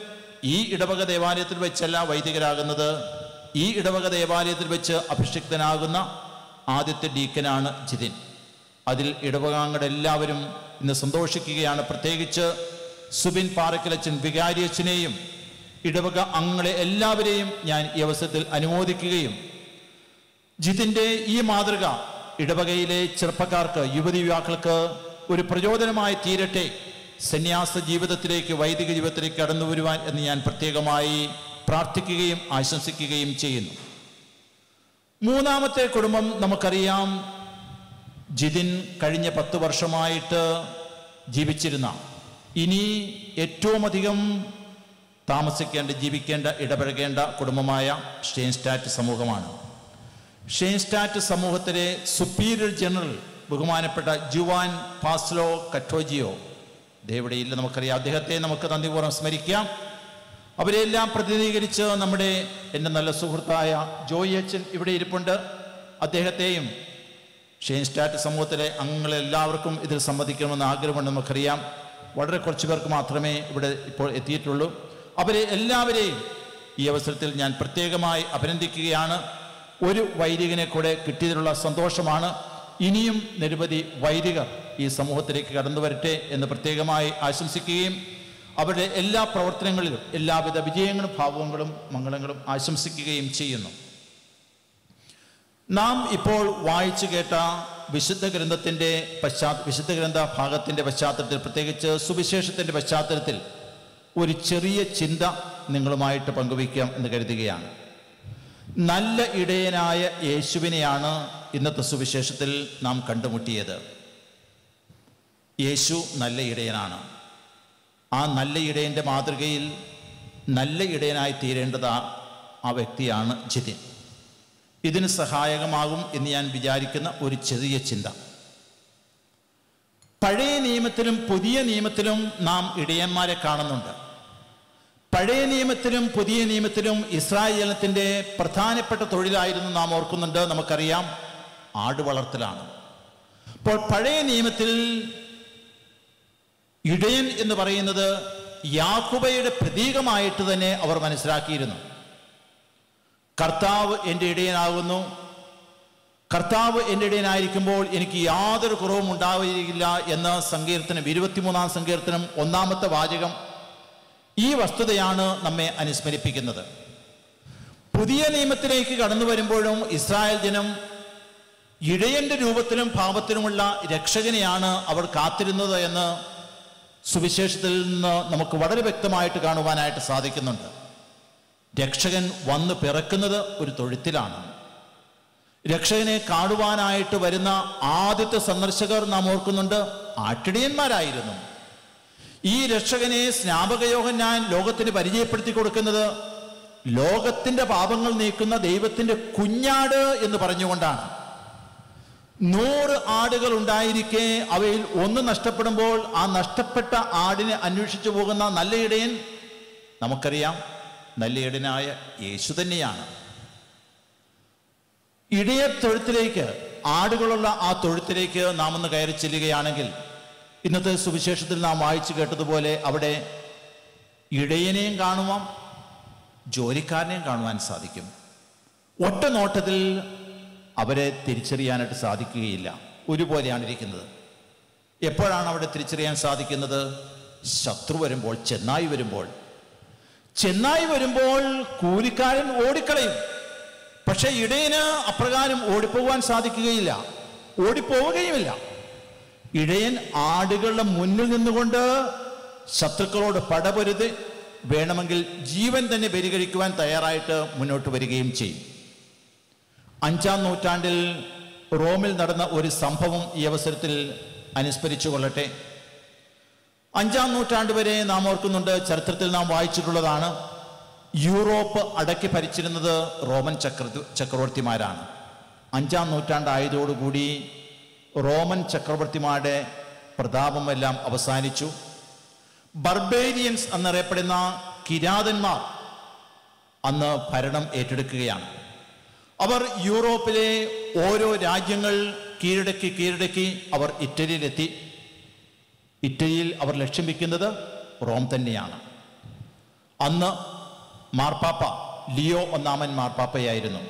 ഈ ഇടവക ദേവാലയത്തിൽ വെച്ചല്ല വൈദികരാകുന്നത് ഈ ഇടവക ദേവാലയത്തിൽ വെച്ച് അഭിഷിക്തനാകുന്ന ആദ്യത്തെ ഡീക്കനാണ് ജിതിൻ അതിൽ ഇടവകാംഗങ്ങൾ എല്ലാവരും ഇന്ന് സന്തോഷിക്കുകയാണ് പ്രത്യേകിച്ച് സുബിൻ പാറക്കലച്ചൻ വികാരിയച്ചനെയും ഇടവക അംഗങ്ങളെ എല്ലാവരെയും ഞാൻ ഈ അവസരത്തിൽ അനുമോദിക്കുകയും ജിതിൻ്റെ ഈ മാതൃക ഇടവകയിലെ ചെറുപ്പക്കാർക്ക് യുവതി യുവാക്കൾക്ക് ഒരു പ്രചോദനമായി തീരട്ടെ സന്യാസ ജീവിതത്തിലേക്ക് വൈദിക ജീവിതത്തിലേക്ക് കടന്നു വരുവാൻ എന്ന് ഞാൻ പ്രത്യേകമായി പ്രാർത്ഥിക്കുകയും ആശംസിക്കുകയും ചെയ്യുന്നു മൂന്നാമത്തെ കുടുംബം നമുക്കറിയാം ജിതിൻ കഴിഞ്ഞ പത്ത് വർഷമായിട്ട് ജീവിച്ചിരുന്ന ഇനി ഏറ്റവും അധികം താമസിക്കേണ്ട ജീവിക്കേണ്ട ഇടപഴകേണ്ട കുടുംബമായ ഷെയിൻസ്റ്റാറ്റ് സമൂഹമാണ് ഷെയിൻസ്റ്റാറ്റ് സമൂഹത്തിലെ സുപ്പീരിയർ ജനറൽ ബഹുമാനപ്പെട്ട ജുവാൻ പാസ്ലോ കറ്റോജിയോ ദേവിടെയില്ല നമുക്കറിയാം അദ്ദേഹത്തെ നമുക്ക് നന്ദിപൂർവ്വം സ്മരിക്കാം അവരെല്ലാം പ്രതിനിധീകരിച്ച് നമ്മുടെ എൻ്റെ നല്ല സുഹൃത്തായ ജോയി അച്ഛൻ ഇവിടെ ഇരിപ്പുണ്ട് അദ്ദേഹത്തെയും ഷെയിൻസ്റ്റാറ്റ് സമൂഹത്തിലെ അംഗങ്ങളെല്ലാവർക്കും ഇതിൽ സംബന്ധിക്കണമെന്ന് ആഗ്രഹമുണ്ട് നമുക്കറിയാം വളരെ കുറച്ച് പേർക്ക് മാത്രമേ ഇവിടെ ഇപ്പോൾ എത്തിയിട്ടുള്ളൂ അവരെ എല്ലാവരെയും ഈ അവസരത്തിൽ ഞാൻ പ്രത്യേകമായി അഭിനന്ദിക്കുകയാണ് ഒരു വൈദികനെ കൂടെ കിട്ടിയതിലുള്ള സന്തോഷമാണ് ഇനിയും നിരവധി വൈദികർ ഈ സമൂഹത്തിലേക്ക് കടന്നു വരട്ടെ എന്ന് പ്രത്യേകമായി ആശംസിക്കുകയും അവരുടെ എല്ലാ പ്രവർത്തനങ്ങളിലും എല്ലാവിധ വിജയങ്ങളും ഭാവങ്ങളും മംഗളങ്ങളും ആശംസിക്കുകയും ചെയ്യുന്നു നാം ഇപ്പോൾ വായിച്ചു കേട്ട വിശുദ്ധ ഗ്രന്ഥത്തിൻ്റെ പശ്ചാ വിശുദ്ധ ഗ്രന്ഥ ഭാഗത്തിൻ്റെ പശ്ചാത്തലത്തിൽ പ്രത്യേകിച്ച് സുവിശേഷത്തിൻ്റെ പശ്ചാത്തലത്തിൽ ഒരു ചെറിയ ചിന്ത നിങ്ങളുമായിട്ട് പങ്കുവയ്ക്കാം എന്ന് കരുതുകയാണ് നല്ല ഇടയനായ യേശുവിനെയാണ് ഇന്നത്തെ സുവിശേഷത്തിൽ നാം കണ്ടുമുട്ടിയത് യേശു നല്ല ഇടയനാണ് ആ നല്ല ഇടയൻ്റെ മാതൃകയിൽ നല്ല ഇടയനായി തീരേണ്ടത് ആ- ആ വ്യക്തിയാണ് ജിതിൻ ഇതിന് സഹായകമാകും എന്ന് ഞാൻ വിചാരിക്കുന്ന ഒരു ചെറിയ ചിന്ത പഴയ നിയമത്തിലും പുതിയ നിയമത്തിലും നാം ഇടയന്മാരെ കാണുന്നുണ്ട് പഴയ നിയമത്തിലും പുതിയ നിയമത്തിലും ഇസ്രായേൽ ജനത്തിൻ്റെ പ്രധാനപ്പെട്ട തൊഴിലായിരുന്നു നാം ഓർക്കുന്നുണ്ട് നമുക്കറിയാം ആട് വളർത്തലാണ് അപ്പോൾ പഴയ നിയമത്തിൽ ഇടയൻ എന്ന് പറയുന്നത് യാക്കുബയുടെ പ്രതീകമായിട്ട് തന്നെ അവർ മനസ്സിലാക്കിയിരുന്നു കർത്താവ് എൻ്റെ ഇടയനാകുന്നു കർത്താവ് എൻ്റെ ഇടയനായിരിക്കുമ്പോൾ എനിക്ക് യാതൊരു കുറവും ഉണ്ടാവുകയില്ല എന്ന സങ്കീർത്തനം ഇരുപത്തിമൂന്നാം സങ്കീർത്തനം ഒന്നാമത്തെ വാചകം ഈ വസ്തുതയാണ് നമ്മെ അനുസ്മരിപ്പിക്കുന്നത് പുതിയ നിയമത്തിലേക്ക് കടന്നു വരുമ്പോഴും ഇസ്രായേൽ ജനം ഇടയന്റെ രൂപത്തിലും ഭാവത്തിലുമുള്ള രക്ഷകനെയാണ് അവർ കാത്തിരുന്നത് എന്ന് സുവിശേഷത്തിൽ നിന്ന് നമുക്ക് വളരെ വ്യക്തമായിട്ട് കാണുവാനായിട്ട് സാധിക്കുന്നുണ്ട് രക്ഷകൻ വന്ന് പിറക്കുന്നത് ഒരു തൊഴുത്തിലാണ് രക്ഷകനെ കാണുവാനായിട്ട് വരുന്ന ആദ്യത്തെ സന്ദർശകർ നാം ഓർക്കുന്നുണ്ട് ആട്ടിടിയന്മാരായിരുന്നു ഈ രക്ഷകനെ സ്നാപകയോഗം ഞാൻ ലോകത്തിന് പരിചയപ്പെടുത്തി കൊടുക്കുന്നത് ലോകത്തിന്റെ പാപങ്ങൾ നീക്കുന്ന ദൈവത്തിന്റെ കുഞ്ഞാട് എന്ന് പറഞ്ഞുകൊണ്ടാണ് നൂറ് ആടുകൾ ഉണ്ടായിരിക്കെ അവയിൽ ഒന്ന് നഷ്ടപ്പെടുമ്പോൾ ആ നഷ്ടപ്പെട്ട ആടിനെ അന്വേഷിച്ചു പോകുന്ന നല്ല ഇടയൻ നമുക്കറിയാം നല്ല ഇടയനായ യേശു തന്നെയാണ് ഇടയ തൊഴുത്തിലേക്ക് ആടുകളുള്ള ആ തൊഴുത്തിലേക്ക് നാം ഒന്ന് കയറി ചെല്ലുകയാണെങ്കിൽ ഇന്നത്തെ സുവിശേഷത്തിൽ നാം വായിച്ചു കേട്ടതുപോലെ അവിടെ ഇടയനെയും കാണുവാം ജോലിക്കാരനെയും കാണുവാൻ സാധിക്കും ഒറ്റ നോട്ടത്തിൽ അവരെ തിരിച്ചറിയാനായിട്ട് സാധിക്കുകയില്ല ഒരുപോലെയാണ് ഇരിക്കുന്നത് എപ്പോഴാണ് അവിടെ തിരിച്ചറിയാൻ സാധിക്കുന്നത് ശത്രു വരുമ്പോൾ ചെന്നായി വരുമ്പോൾ ചെന്നായി വരുമ്പോൾ കൂലിക്കാരൻ ഓടിക്കളയും പക്ഷെ ഇടയന് അപ്രകാരം ഓടിപ്പോകാൻ സാധിക്കുകയില്ല ഓടിപ്പോവുകയുമില്ല ഇടയൻ ആടുകളുടെ മുന്നിൽ നിന്നുകൊണ്ട് ശത്രുക്കളോട് പടപൊരുത് വേണമെങ്കിൽ ജീവൻ തന്നെ ബലികഴിക്കുവാൻ തയ്യാറായിട്ട് മുന്നോട്ട് വരികയും ചെയ്യും അഞ്ചാം നൂറ്റാണ്ടിൽ റോമിൽ നടന്ന ഒരു സംഭവം ഈ അവസരത്തിൽ അനുസ്മരിച്ചു കൊള്ളട്ടെ അഞ്ചാം നൂറ്റാണ്ട് വരെ നാം ഓർക്കുന്നുണ്ട് ചരിത്രത്തിൽ നാം വായിച്ചിട്ടുള്ളതാണ് യൂറോപ്പ് അടക്കി ഭരിച്ചിരുന്നത് റോമൻ ചക്ര ചക്രവർത്തിമാരാണ് അഞ്ചാം നൂറ്റാണ്ടായതോടുകൂടി റോമൻ ചക്രവർത്തിമാരുടെ പ്രതാപമെല്ലാം അവസാനിച്ചു ബർബേരിയൻസ് എന്നറിയപ്പെടുന്ന കിരാതന്മാർ അന്ന് ഭരണം ഏറ്റെടുക്കുകയാണ് അവർ യൂറോപ്പിലെ ഓരോ രാജ്യങ്ങൾ കീഴടക്കി കീഴടക്കി അവർ ഇറ്റലിയിലെത്തി ഇറ്റലിയിൽ അവർ ലക്ഷ്യം വെക്കുന്നത് റോം തന്നെയാണ് അന്ന് മാർപ്പാപ്പ ലിയോ ഒന്നാമൻ മാർപ്പാപ്പയായിരുന്നു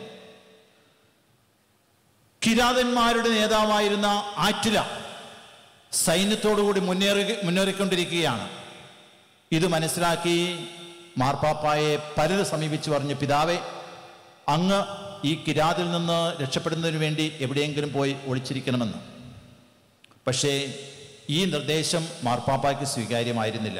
കിരാതന്മാരുടെ നേതാവായിരുന്ന ആറ്റുല സൈന്യത്തോടുകൂടി മുന്നേറി മുന്നേറിക്കൊണ്ടിരിക്കുകയാണ് ഇത് മനസ്സിലാക്കി മാർപ്പാപ്പായെ പലരും സമീപിച്ചു പറഞ്ഞു പിതാവേ അങ്ങ് ഈ കിരാതിൽ നിന്ന് രക്ഷപ്പെടുന്നതിന് വേണ്ടി എവിടെയെങ്കിലും പോയി ഒളിച്ചിരിക്കണമെന്ന് പക്ഷേ ഈ നിർദ്ദേശം മാർപ്പാപ്പായ്ക്ക് സ്വീകാര്യമായിരുന്നില്ല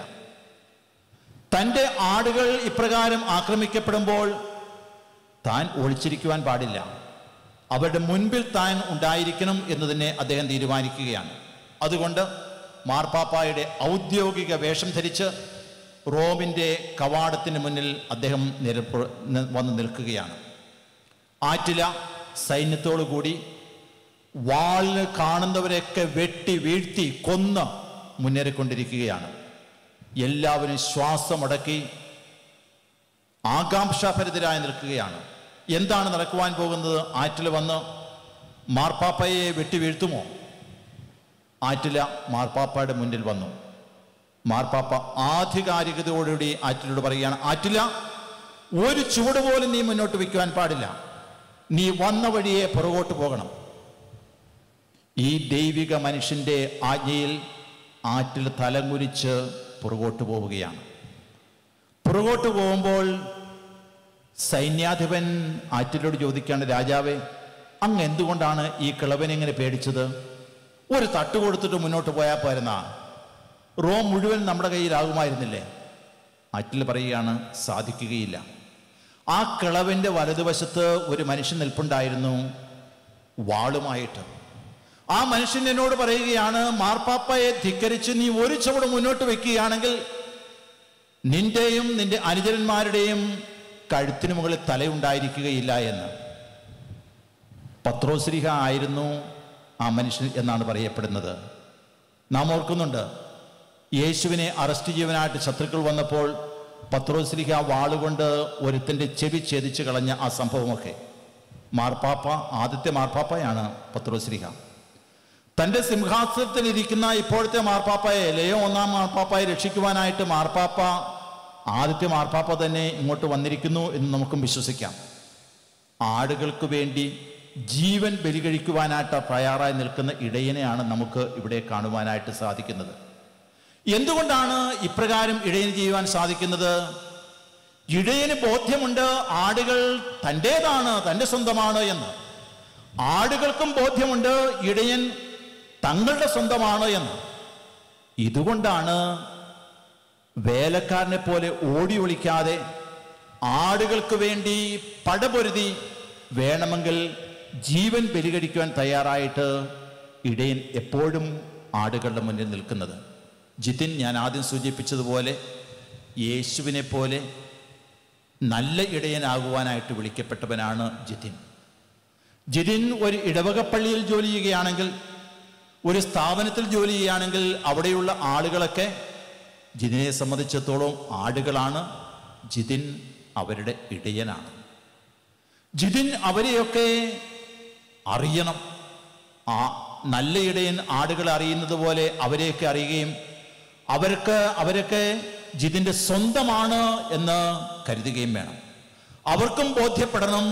തൻ്റെ ആടുകൾ ഇപ്രകാരം ആക്രമിക്കപ്പെടുമ്പോൾ താൻ ഒളിച്ചിരിക്കുവാൻ പാടില്ല അവരുടെ മുൻപിൽ താൻ ഉണ്ടായിരിക്കണം എന്ന് തന്നെ അദ്ദേഹം തീരുമാനിക്കുകയാണ് അതുകൊണ്ട് മാർപ്പാപ്പായുടെ ഔദ്യോഗിക വേഷം ധരിച്ച് റോമിൻ്റെ കവാടത്തിന് മുന്നിൽ അദ്ദേഹം നിരപ്പ് നി- വന്ന് നിൽക്കുകയാണ് ആറ്റില സൈന്യത്തോടു കൂടി വാളിന് കാണുന്നവരെയൊക്കെ വെട്ടി വീഴ്ത്തി കൊന്ന് മുന്നേറിക്കൊണ്ടിരിക്കുകയാണ് എല്ലാവരും ശ്വാസമടക്കി ആകാംക്ഷാഭരിതരായി നിൽക്കുകയാണ് എന്താണ് നടക്കുവാൻ പോകുന്നത് ആറ്റിൽ വന്ന് മാർപ്പാപ്പയെ വെട്ടി വീഴ്ത്തുമോ ആറ്റില മാർപ്പാപ്പയുടെ മുന്നിൽ വന്നു മാർപ്പാപ്പ ആധികാരികതയോടുകൂടി ആറ്റിലോട് പറയുകയാണ് ആറ്റില ഒരു ചുവട് പോലും നീ മുന്നോട്ട് വയ്ക്കുവാൻ പാടില്ല നീ വന്ന വഴിയെ പുറകോട്ട് പോകണം ഈ ദൈവിക മനുഷ്യന്റെ ആജ്ഞയിൽ ആറ്റിൽ തലമുരിച്ച് പുറകോട്ട് പോവുകയാണ് പുറകോട്ട് പോകുമ്പോൾ സൈന്യാധിപൻ ആറ്റിലോട് ചോദിക്കുകയാണ് രാജാവേ അങ്ങ് എന്തുകൊണ്ടാണ് ഈ കിളവനെ ഇങ്ങനെ പേടിച്ചത് ഒരു തട്ട് കൊടുത്തിട്ട് മുന്നോട്ട് പോയാൽ പോരുന്ന റോം മുഴുവൻ നമ്മുടെ കയ്യിലാകുമായിരുന്നില്ലേ ആറ്റിൽ പറയുകയാണ് സാധിക്കുകയില്ല ആ കിളവന്റെ വലതുവശത്ത് ഒരു മനുഷ്യൻ നിൽപ്പുണ്ടായിരുന്നു വാളുമായിട്ട് ആ മനുഷ്യൻ എന്നോട് പറയുകയാണ് മാർപ്പാപ്പയെ ധിക്കരിച്ച് നീ ഒരു ചുവട് മുന്നോട്ട് വെക്കുകയാണെങ്കിൽ നിന്റെയും നിന്റെ അനുചരന്മാരുടെയും കഴുത്തിനു മുകളിൽ തലയുണ്ടായിരിക്കുകയില്ല എന്ന് പത്രോശ്രീഹ ആയിരുന്നു ആ മനുഷ്യൻ എന്നാണ് പറയപ്പെടുന്നത് നാം ഓർക്കുന്നുണ്ട് യേശുവിനെ അറസ്റ്റ് ചെയ്യുവാനായിട്ട് ശത്രുക്കൾ വന്നപ്പോൾ പത്രോശ്രീഹ വാളുകൊണ്ട് ഒരുത്തൻ്റെ ചെവി ഛേദിച്ച് കളഞ്ഞ ആ സംഭവമൊക്കെ മാർപ്പാപ്പ ആദ്യത്തെ മാർപ്പാപ്പയാണ് പത്രോശ്രീഹ തൻ്റെ സിംഹാസനത്തിൽ ഇരിക്കുന്ന ഇപ്പോഴത്തെ മാർപ്പാപ്പയെ ലയോ ഒന്നാം മാർപ്പാപ്പയെ രക്ഷിക്കുവാനായിട്ട് മാർപ്പാപ്പ ആദ്യത്തെ മാർപ്പാപ്പ തന്നെ ഇങ്ങോട്ട് വന്നിരിക്കുന്നു എന്ന് നമുക്കും വിശ്വസിക്കാം ആടുകൾക്ക് വേണ്ടി ജീവൻ ബലികഴിക്കുവാനായിട്ട് തയ്യാറായി നിൽക്കുന്ന ഇടയനെയാണ് നമുക്ക് ഇവിടെ കാണുവാനായിട്ട് സാധിക്കുന്നത് എന്തുകൊണ്ടാണ് ഇപ്രകാരം ഇടയന് ചെയ്യുവാൻ സാധിക്കുന്നത് ഇടയന് ബോധ്യമുണ്ട് ആടുകൾ തൻ്റേതാണ് തൻ്റെ സ്വന്തമാണ് എന്ന് ആടുകൾക്കും ബോധ്യമുണ്ട് ഇടയൻ തങ്ങളുടെ സ്വന്തമാണ് എന്ന് ഇതുകൊണ്ടാണ് വേലക്കാരനെ പോലെ ഓടി ഒളിക്കാതെ ആടുകൾക്ക് വേണ്ടി പടപൊരുതി വേണമെങ്കിൽ ജീവൻ ബലികഴിക്കുവാൻ തയ്യാറായിട്ട് ഇടയൻ എപ്പോഴും ആടുകളുടെ മുന്നിൽ നിൽക്കുന്നത് ജിതിൻ ഞാൻ ആദ്യം സൂചിപ്പിച്ചതുപോലെ യേശുവിനെ പോലെ നല്ല ഇടയനാകുവാനായിട്ട് വിളിക്കപ്പെട്ടവനാണ് ജിതിൻ ജിതിൻ ഒരു ഇടവകപ്പള്ളിയിൽ ജോലി ചെയ്യുകയാണെങ്കിൽ ഒരു സ്ഥാപനത്തിൽ ജോലി ചെയ്യുകയാണെങ്കിൽ അവിടെയുള്ള ആളുകളൊക്കെ ജിതിനെ സംബന്ധിച്ചിടത്തോളം ആടുകളാണ് ജിതിൻ അവരുടെ ഇടയനാണ് ജിതിൻ അവരെയൊക്കെ അറിയണം ആ നല്ല ഇടയൻ ആടുകളെ അറിയുന്നത് പോലെ അവരെയൊക്കെ അറിയുകയും അവർക്ക് അവരൊക്കെ ജിതിൻ്റെ സ്വന്തമാണ് എന്ന് കരുതുകയും വേണം അവർക്കും ബോധ്യപ്പെടണം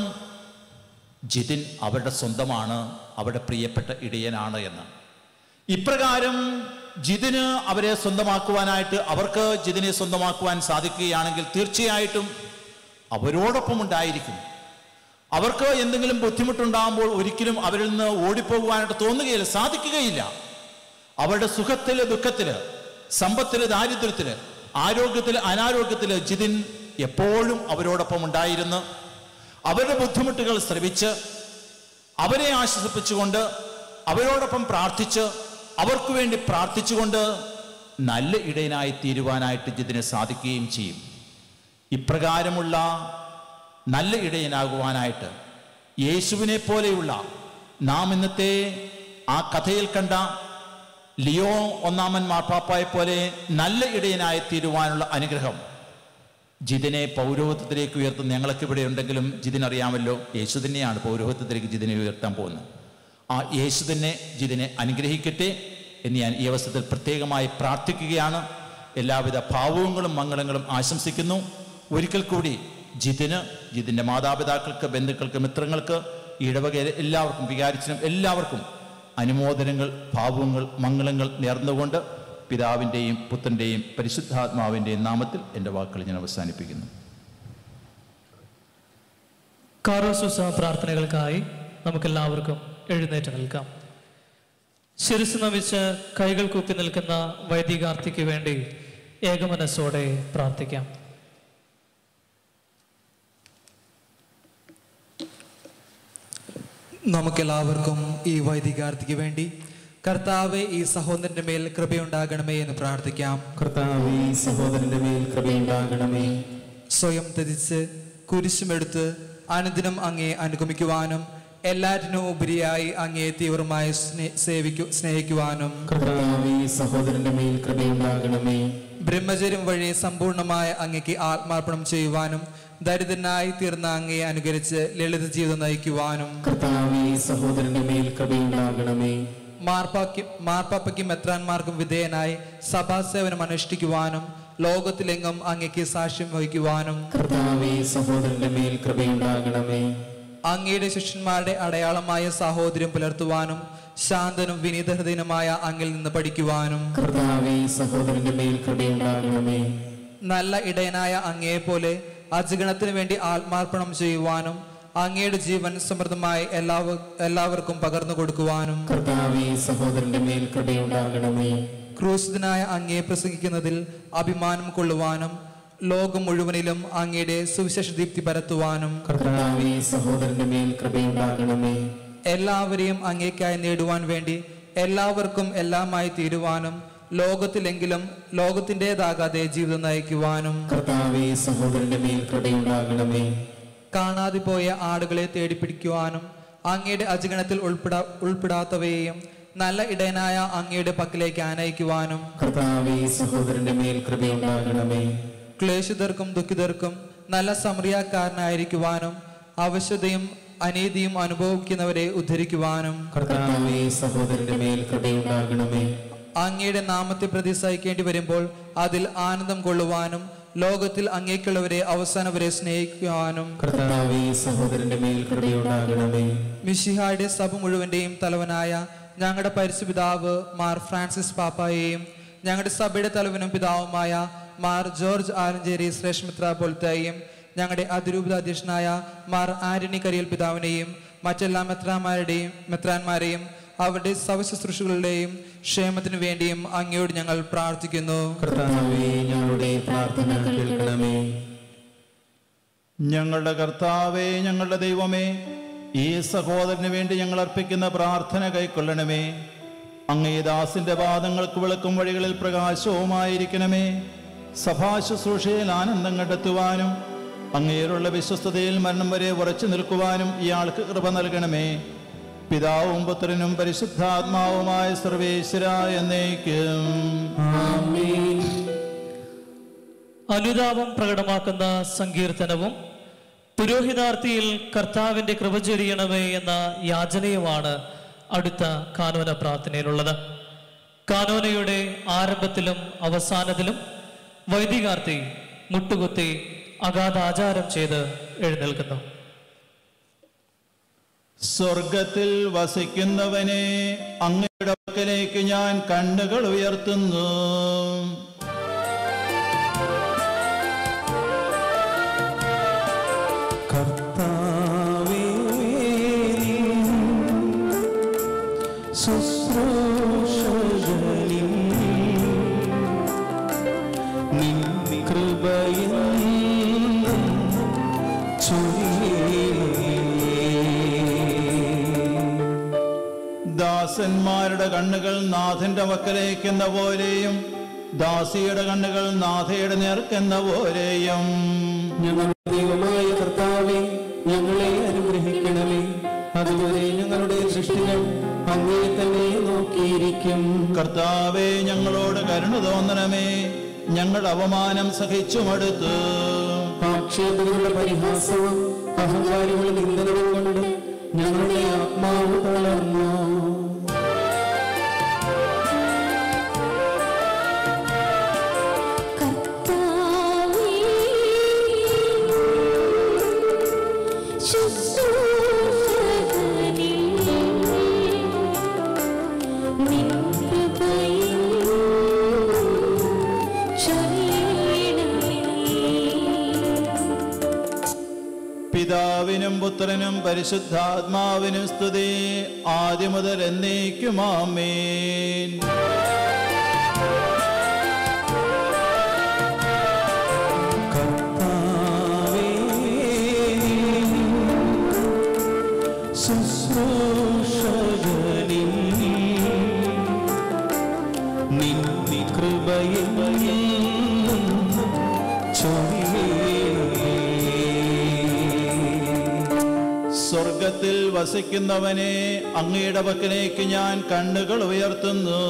ജിതിൻ അവരുടെ സ്വന്തമാണ് അവരുടെ പ്രിയപ്പെട്ട ഇടയനാണ് എന്ന് ഇപ്രകാരം ജിതിന് അവരെ സ്വന്തമാക്കുവാനായിട്ട് അവർക്ക് ജിതിനെ സ്വന്തമാക്കുവാൻ സാധിക്കുകയാണെങ്കിൽ തീർച്ചയായിട്ടും അവരോടൊപ്പം ഉണ്ടായിരിക്കും അവർക്ക് എന്തെങ്കിലും ബുദ്ധിമുട്ടുണ്ടാകുമ്പോൾ ഒരിക്കലും അവരിൽ നിന്ന് ഓടിപ്പോകുവാനായിട്ട് തോന്നുകയില്ല സാധിക്കുകയില്ല അവരുടെ സുഖത്തില് ദുഃഖത്തില് സമ്പത്തില് ദാരിദ്ര്യത്തില് ആരോഗ്യത്തില് അനാരോഗ്യത്തില് ജിതിൻ എപ്പോഴും അവരോടൊപ്പം ഉണ്ടായിരുന്നു അവരുടെ ബുദ്ധിമുട്ടുകൾ ശ്രവിച്ച് അവരെ ആശ്വസിപ്പിച്ചുകൊണ്ട് അവരോടൊപ്പം പ്രാർത്ഥിച്ച് അവർക്ക് വേണ്ടി പ്രാർത്ഥിച്ചുകൊണ്ട് നല്ല ഇടയനായി തീരുവാനായിട്ട് ജിതിന് സാധിക്കുകയും ചെയ്യും ഇപ്രകാരമുള്ള നല്ല ഇടയനാകുവാനായിട്ട് യേശുവിനെ പോലെയുള്ള നാം ഇന്നത്തെ ആ കഥയിൽ കണ്ട ലിയോ ഒന്നാമൻ മാർപ്പാപ്പായെ പോലെ നല്ല ഇടയനായി തീരുവാനുള്ള അനുഗ്രഹം ജിതിനെ പൗരോഹിത്യത്തിലേക്ക് ഉയർത്തുന്ന ഞങ്ങളൊക്കെ ഇവിടെ ഉണ്ടെങ്കിലും ജിതിനറിയാമല്ലോ യേശു തന്നെയാണ് പൗരോഹിത്യത്തിലേക്ക് ജിതിനെ ഉയർത്താൻ പോകുന്നത് ആ യേശു തന്നെ ജിതിനെ അനുഗ്രഹിക്കട്ടെ എന്ന് ഞാൻ ഈ അവസരത്തിൽ പ്രത്യേകമായി പ്രാർത്ഥിക്കുകയാണ് എല്ലാവിധ ഭാവങ്ങളും മംഗളങ്ങളും ആശംസിക്കുന്നു ഒരിക്കൽ കൂടി ജിതിന് ജിതിൻ്റെ മാതാപിതാക്കൾക്ക് ബന്ധുക്കൾക്ക് മിത്രങ്ങൾക്ക് ഇടവക എല്ലാവർക്കും വികാരിച്ചിനും എല്ലാവർക്കും അനുമോദനങ്ങൾ ഭാവങ്ങൾ മംഗളങ്ങൾ നേർന്നുകൊണ്ട് പിതാവിൻ്റെയും പുത്രൻ്റെയും പരിശുദ്ധാത്മാവിൻ്റെയും നാമത്തിൽ എൻ്റെ വാക്കുകൾ ഞാൻ അവസാനിപ്പിക്കുന്നു കാറോസുസ പ്രാർത്ഥനകൾക്കായി നമുക്കെല്ലാവർക്കും എഴുന്നേറ്റ് നിൽക്കാം ശിരസ് നമിച്ച് കൈകൾ കൂപ്പി നിൽക്കുന്ന വൈദികാർത്ഥിക്ക് വേണ്ടി ഏകമനസ്സോടെ പ്രാർത്ഥിക്കാം നമുക്കെല്ലാവർക്കും ഈ വൈദികാർത്ഥിക്ക് വേണ്ടി കർത്താവെ ഈ സഹോദരന്റെ മേൽ കൃപയുണ്ടാകണമേ എന്ന് പ്രാർത്ഥിക്കാം കർത്താവേ ഈ സഹോദരന്റെ മേൽ കൃപയുണ്ടാകണമേ സ്വയം ത്യജിച്ച് കുരിശുമെടുത്ത് അനുദിനം അങ്ങേ അനുഗമിക്കുവാനും എല്ലാറ്റിനും ഉപരിയായി അങ്ങേ തീവ്രമായി സ്നേ- സേവിക്കു സ്നേഹിക്കുവാനും കർത്താവേ ഈ സഹോദരന്റെ മേൽ കൃപയുണ്ടാകണമേ ബ്രഹ്മചര്യം വഴി സമ്പൂർണമായ അങ്ങയ്ക്ക് ആത്മാർപ്പണം ചെയ്യുവാനും ദരിദ്രനായി തീർന്ന അങ്ങയെ അനുകരിച്ച് ലളിത ജീവിതം നയിക്കുവാനും കർത്താവേ ഈ സഹോദരന്റെ മേൽ കൃപയുണ്ടാകണമേ മാർപ്പാക്ക് മാർപ്പാപ്പയ്ക്കും മെത്രാന്മാർക്കും വിധേയനായി സഭാസേവനം അനുഷ്ഠിക്കുവാനും ലോകത്തിലെങ്ങും അങ്ങയ്ക്ക് സാക്ഷ്യം വഹിക്കുവാനും കർത്താവേ ഈ സഹോദരന്റെ മേൽ കൃപയുണ്ടാകണമേ അങ്ങയുടെ ശിഷ്യന്മാരുടെ അടയാളമായ സാഹോദര്യം പുലർത്തുവാനും ശാന്തനും വിനീതഹൃദയനുമായ അങ്ങിൽ നിന്ന് പഠിക്കുവാനും കർത്താവേ ഈ സഹോദരന്റെ മേൽ കൃപയുണ്ടാകണമേ നല്ല ഇടയനായ അങ്ങയെപ്പോലെ അജഗണത്തിന് വേണ്ടി ആത്മാർപ്പണം ചെയ്യുവാനും അങ്ങയുടെ ജീവൻ സമൃദ്ധമായി എല്ലാവ എല്ലാവർക്കും പകർന്നു കൊടുക്കുവാനും കർത്താവേ ഈ സഹോദരന്റെ മേൽ കൃപയുണ്ടാകണമേ ക്രൂശിതനായ അങ്ങയെ പ്രസംഗിക്കുന്നതിൽ അഭിമാനം കൊള്ളുവാനും ലോകം മുഴുവനിലും അങ്ങയുടെ സുവിശേഷ ദീപ്തി പരത്തുവാനും കർത്താവേ ഈ സഹോദരന്റെ മേൽ കൃപയുണ്ടാകണമേ എല്ലാവരെയും അങ്ങേക്കായി നേടുവാൻ വേണ്ടി എല്ലാവർക്കും എല്ലാമായി തീരുവാനും ലോകത്തിലെങ്കിലും ലോകത്തിൻ്റെതാകാതെ ജീവിതം നയിക്കുവാനും കർത്താവേ ഈ സഹോദരന്റെ മേൽ കൃപയുണ്ടാകണമേ കാണാതെ പോയ ആടുകളെ തേടിപ്പിടിക്കുവാനും അങ്ങയുടെ അജഗണത്തിൽ ഉൾപ്പെടാ ഉൾപ്പെടാത്തവയെയും നല്ല ഇടയനായ അങ്ങയുടെ പക്കലേക്ക് ആനയിക്കുവാനും കർത്താവേ ഈ സഹോദരന്റെ മേൽ കൃപയുണ്ടാകണമേ ക്ലേശിതർക്കും ദുഃഖിതർക്കും നല്ല സമറിയാക്കാരനായിരിക്കുവാനും അവശ്യതയും അനീതിയും അനുഭവിക്കുന്നവരെ ഉദ്ധരിക്കുവാനും കർത്താവേ ഈ സഹോദരന്റെ മേൽ കൃപയുണ്ടാകണമേ അങ്ങയുടെ നാമത്തെ പ്രതി സഹിക്കേണ്ടി വരുമ്പോൾ അതിൽ ആനന്ദം കൊള്ളുവാനും ലോകത്തിൽ അങ്ങേക്കുള്ളവരെ അവസാനം വരെ സ്നേഹിക്കുവാനും കർത്താവേ ഈ സഹോദരന്റെ മേൽ കൃപയുണ്ടാകണമേ മിഷിഹായുടെ സഭ മുഴുവന്റെയും തലവനായ ഞങ്ങളുടെ പരിശുപിതാവ് മാർ ഫ്രാൻസിസ് പാപ്പായെയും ഞങ്ങളുടെ സഭയുടെ തലവനും പിതാവുമായ മാർ ജോർജ് ആലഞ്ചേരി ശ്രേഷ്ഠമിത്ര പോലത്തെയും ഞങ്ങളുടെ അതിരൂപത അധ്യക്ഷനായ മാർ ആന്റണി കരിയൽ പിതാവിനെയും മറ്റെല്ലാ മെത്രാന്മാരുടെയും മെത്രാന്മാരെയും അവരുടെ സവശുശ്രൂഷകളുടെയും ക്ഷേമത്തിനു വേണ്ടിയും അങ്ങയോട് ഞങ്ങൾ പ്രാർത്ഥിക്കുന്നു കർത്താവേ ഞങ്ങളുടെ പ്രാർത്ഥന കേൾക്കണമേ ഞങ്ങളുടെ കർത്താവേ ഞങ്ങളുടെ ദൈവമേ ഈ സഹോദരന് വേണ്ടി ഞങ്ങൾ അർപ്പിക്കുന്ന പ്രാർത്ഥന കൈക്കൊള്ളണമേ അങ്ങേ ദാസിന്റെ പാദങ്ങൾക്ക് വിളക്കും വഴികളിൽ പ്രകാശവുമായിരിക്കണമേ സഭാ ശുശ്രൂഷയിൽ ആനന്ദം കണ്ടെത്തുവാനും അങ്ങേരുള്ള വിശ്വസ്തതയിൽ മരണം വരെ ഉറച്ചു നിൽക്കുവാനും ഇയാൾക്ക് കൃപ നൽകണമേ പിതാവും പുത്രനും പരിശുദ്ധാത്മാവുമായ സർവേശ്വര എന്നേക്കും അനുതാപം പ്രകടമാക്കുന്ന സങ്കീർത്തനവും പുരോഹിതാർത്ഥിയിൽ കർത്താവിന്റെ കൃപ ചൊരിയണമേ എന്ന യാചനയുമാണ് അടുത്ത കാനോന പ്രാർത്ഥനയിലുള്ളത് കാനോനയുടെ ആരംഭത്തിലും അവസാനത്തിലും വൈദികാർത്ഥി മുട്ടുകുത്തി അഗാധാചാരം ചെയ്ത് എഴുന്നേൽക്കുന്നു സ്വർഗത്തിൽ വസിക്കുന്നവനെ അങ്ങയുടെ പക്കലേക്ക് ഞാൻ കണ്ണുകൾ ഉയർത്തുന്നു കർത്താവേ ശുശ്രൂഷകളിൽ നിൻ കൃപയെന്നും ദാസന്മാരുടെ കണ്ണുകൾ നാഥന്റെ വക്കലേക്കെന്ന പോലെയും ദാസിയുടെ കണ്ണുകൾ നാഥയുടെ നേർക്കെന്ന പോലെയും ഞങ്ങളുടെ ദൈവമായ കർത്താവേ ഞങ്ങളെ അനുഗ്രഹിക്കണമേ അതുവരെ ഞങ്ങളുടെ സൃഷ്ടികൾ അങ്ങേ തന്നെ നോക്കിയിരിക്കും കർത്താവെ ഞങ്ങളോട് കരുണ തോന്നണമേ ഞങ്ങൾ അവമാനം സഹിച്ചു മടുത്തു ആക്ഷേപങ്ങളുടെ പരിഹാസവും അഹങ്കാരികളുടെ നിന്ദനവും കൊണ്ട് ഞങ്ങളുടെ ആത്മാവ് തളർന്നു കർത്താവേ പിതാവിനും പുത്രനും പരിശുദ്ധാത്മാവിനും സ്തുതി ആദ്യം മുതൽ എന്നേക്കുമാമേൻ ശുശ്രൂഷകനിൽ നിന്നെ കൃപയിൽ സ്വർഗത്തിൽ വസിക്കുന്നവനെ അങ്ങയുടെ പക്കലേക്ക് ഞാൻ കണ്ണുകൾ ഉയർത്തുന്നു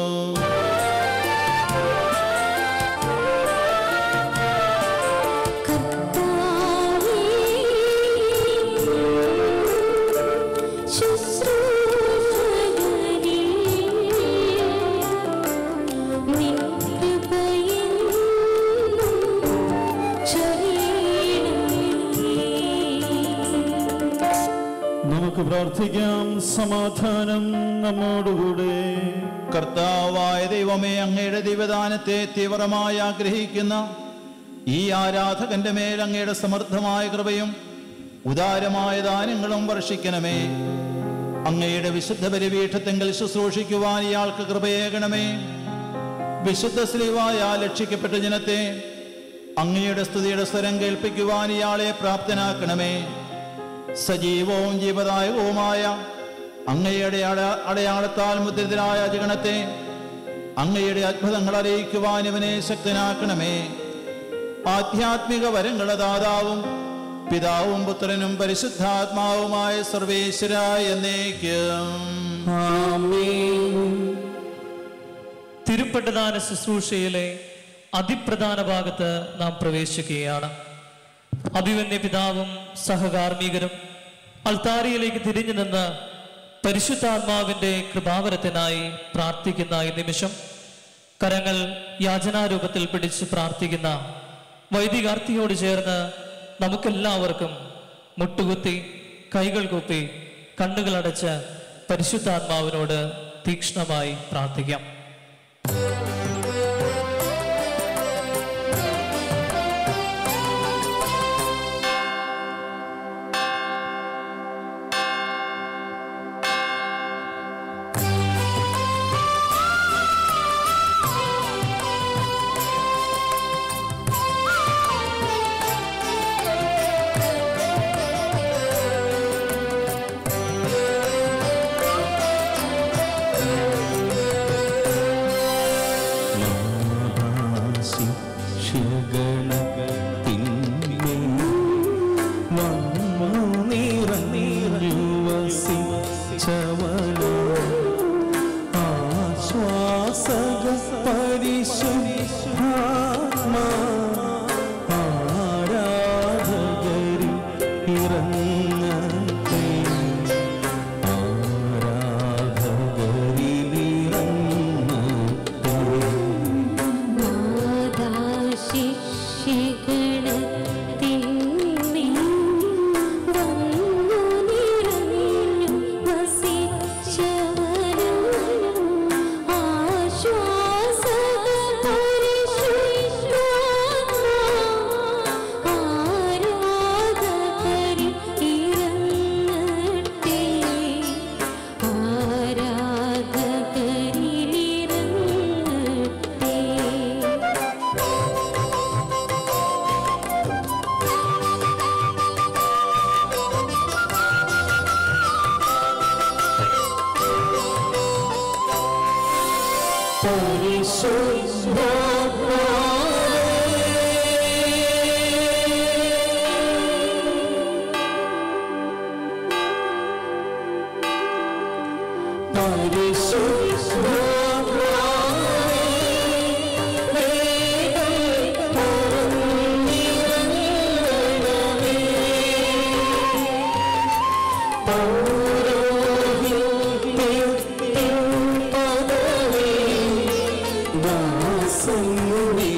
നമുക്ക് പ്രാർത്ഥിക്കാം സമാധാനം നമ്മോടുകൂടെ കർത്താവായ ദൈവമേ അങ്ങയുടെ ദിവദാനത്തെ തീവ്രമായി ആഗ്രഹിക്കുന്ന ഈ ആരാധകന്റെ മേൽ അങ്ങയുടെ സമർത്ഥമായ കൃപയും ഉദാരമായ ദാനങ്ങളും വർഷിക്കണമേ അങ്ങയുടെ വിശുദ്ധ പരിപീഠത്തെങ്കിൽ ശുശ്രൂഷിക്കുവാൻ ഇയാൾക്ക് കൃപയേകണമേ വിശുദ്ധ ശ്രീവായാൽ രക്ഷിക്കപ്പെട്ട ജനത്തെ അങ്ങയുടെ സ്തുതിയുടെ സ്വരം കേൾപ്പിക്കുവാൻ ഇയാളെ പ്രാപ്തനാക്കണമേ സജീവവും ജീവദായകവുമായ അങ്ങയുടെ അട- അടയാളത്താൽ മുദ്രിതരായ ജഗണത്തെ അങ്ങയുടെ അത്ഭുതങ്ങൾ അറിയിക്കുവാൻ ഇവനെ ശക്തനാക്കണമേ ആധ്യാത്മിക വരങ്ങളെ ദാതാവും പിതാവും പുത്രനും പരിശുദ്ധാത്മാവുമായ സർവേശ്വര എന്നേക്കും തിരുപ്പട്ടദാന ശുശ്രൂഷയിലെ അതിപ്രധാന ഭാഗത്ത് നാം പ്രവേശിക്കുകയാണ് അഭിവന്യ പിതാവും സഹകാർമ്മികരും അൾത്താരിയിലേക്ക് തിരിഞ്ഞു നിന്ന് പരിശുദ്ധാത്മാവിന്റെ കൃപാവരത്തിനായി പ്രാർത്ഥിക്കുന്ന ഈ നിമിഷം കരങ്ങൾ യാചനാരൂപത്തിൽ പിടിച്ച് പ്രാർത്ഥിക്കുന്ന വൈദികാർത്ഥിയോട് ചേർന്ന് നമുക്കെല്ലാവർക്കും മുട്ടുകുത്തി കൈകൾ കൂപ്പി കണ്ണുകളടച്ച് പരിശുദ്ധാത്മാവിനോട് തീക്ഷ്ണമായി പ്രാർത്ഥിക്കാം ആശ്വാസക പരിശുദ്ധാത്മാ ആരാധകരി ഇറങ്ങട്ടെ പൗരോഹിത്യം പദവി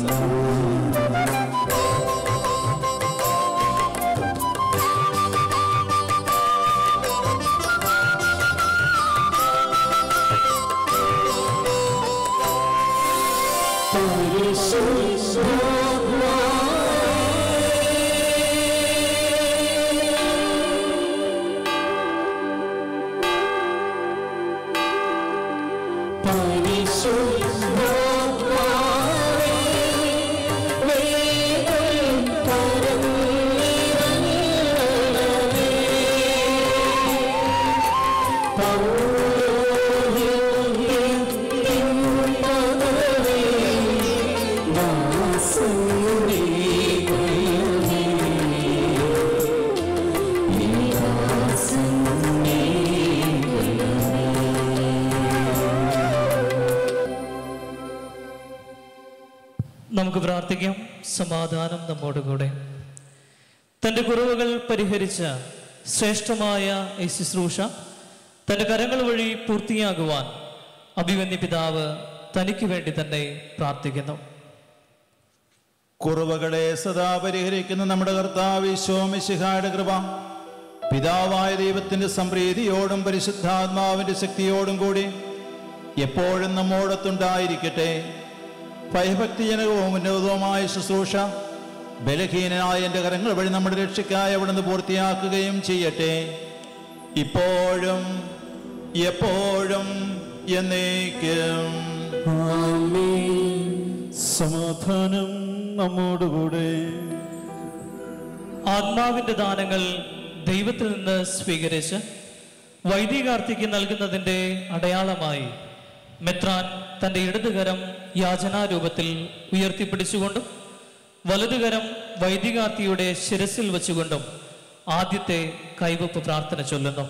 നമുക്ക് പ്രാർത്ഥിക്കാം സമാധാനം നമ്മോട് കൂടെ തൻ്റെ കുറവുകൾ പരിഹരിച്ച ശ്രേഷ്ഠമായ ഈ ശുശ്രൂഷ തൻ്റെ കരങ്ങൾ വഴി പൂർത്തിയാകുവാൻ അഭിമന്യ പിതാവ് തനിക്ക് വേണ്ടി തന്നെ പ്രാർത്ഥിക്കുന്നു കുറവുകളെ സദാ പരിഹരിക്കുന്ന നമ്മുടെ കർത്താവ് ഈശോമിശിഹായുടെ കൃപ പിതാവായ ദൈവത്തിന്റെ സംപ്രീതിയോടും പരിശുദ്ധാത്മാവിന്റെ ശക്തിയോടും കൂടി എപ്പോഴും നമ്മോടൊത്തുണ്ടായിരിക്കട്ടെ ഭയഭക്തിജനകവും ഉന്നതവുമായ ശുശ്രൂഷ ബലഹീനനായ എൻ്റെ കരങ്ങൾ വഴി നമ്മുടെ രക്ഷയ്ക്കായി അവിടുന്ന് പൂർത്തിയാക്കുകയും ചെയ്യട്ടെ ഇപ്പോഴും എപ്പോഴും എന്നേക്കും സമാധാനം നമ്മോടുകൂടെ ആത്മാവിന്റെ ദാനങ്ങൾ ദൈവത്തിൽ നിന്ന് സ്വീകരിച്ച് വൈദികാർത്തിക്ക് നൽകുന്നതിൻ്റെ അടയാളമായി മെത്രാൻ തൻ്റെ ഇടതുകരം യാചനാരൂപത്തിൽ ഉയർത്തിപ്പിടിച്ചുകൊണ്ടും വലതുകരം വൈദികാർത്തിയുടെ ശിരസിൽ വെച്ചുകൊണ്ടും ആദ്യത്തെ കൈവപ്പ് പ്രാർത്ഥന ചൊല്ലുന്നു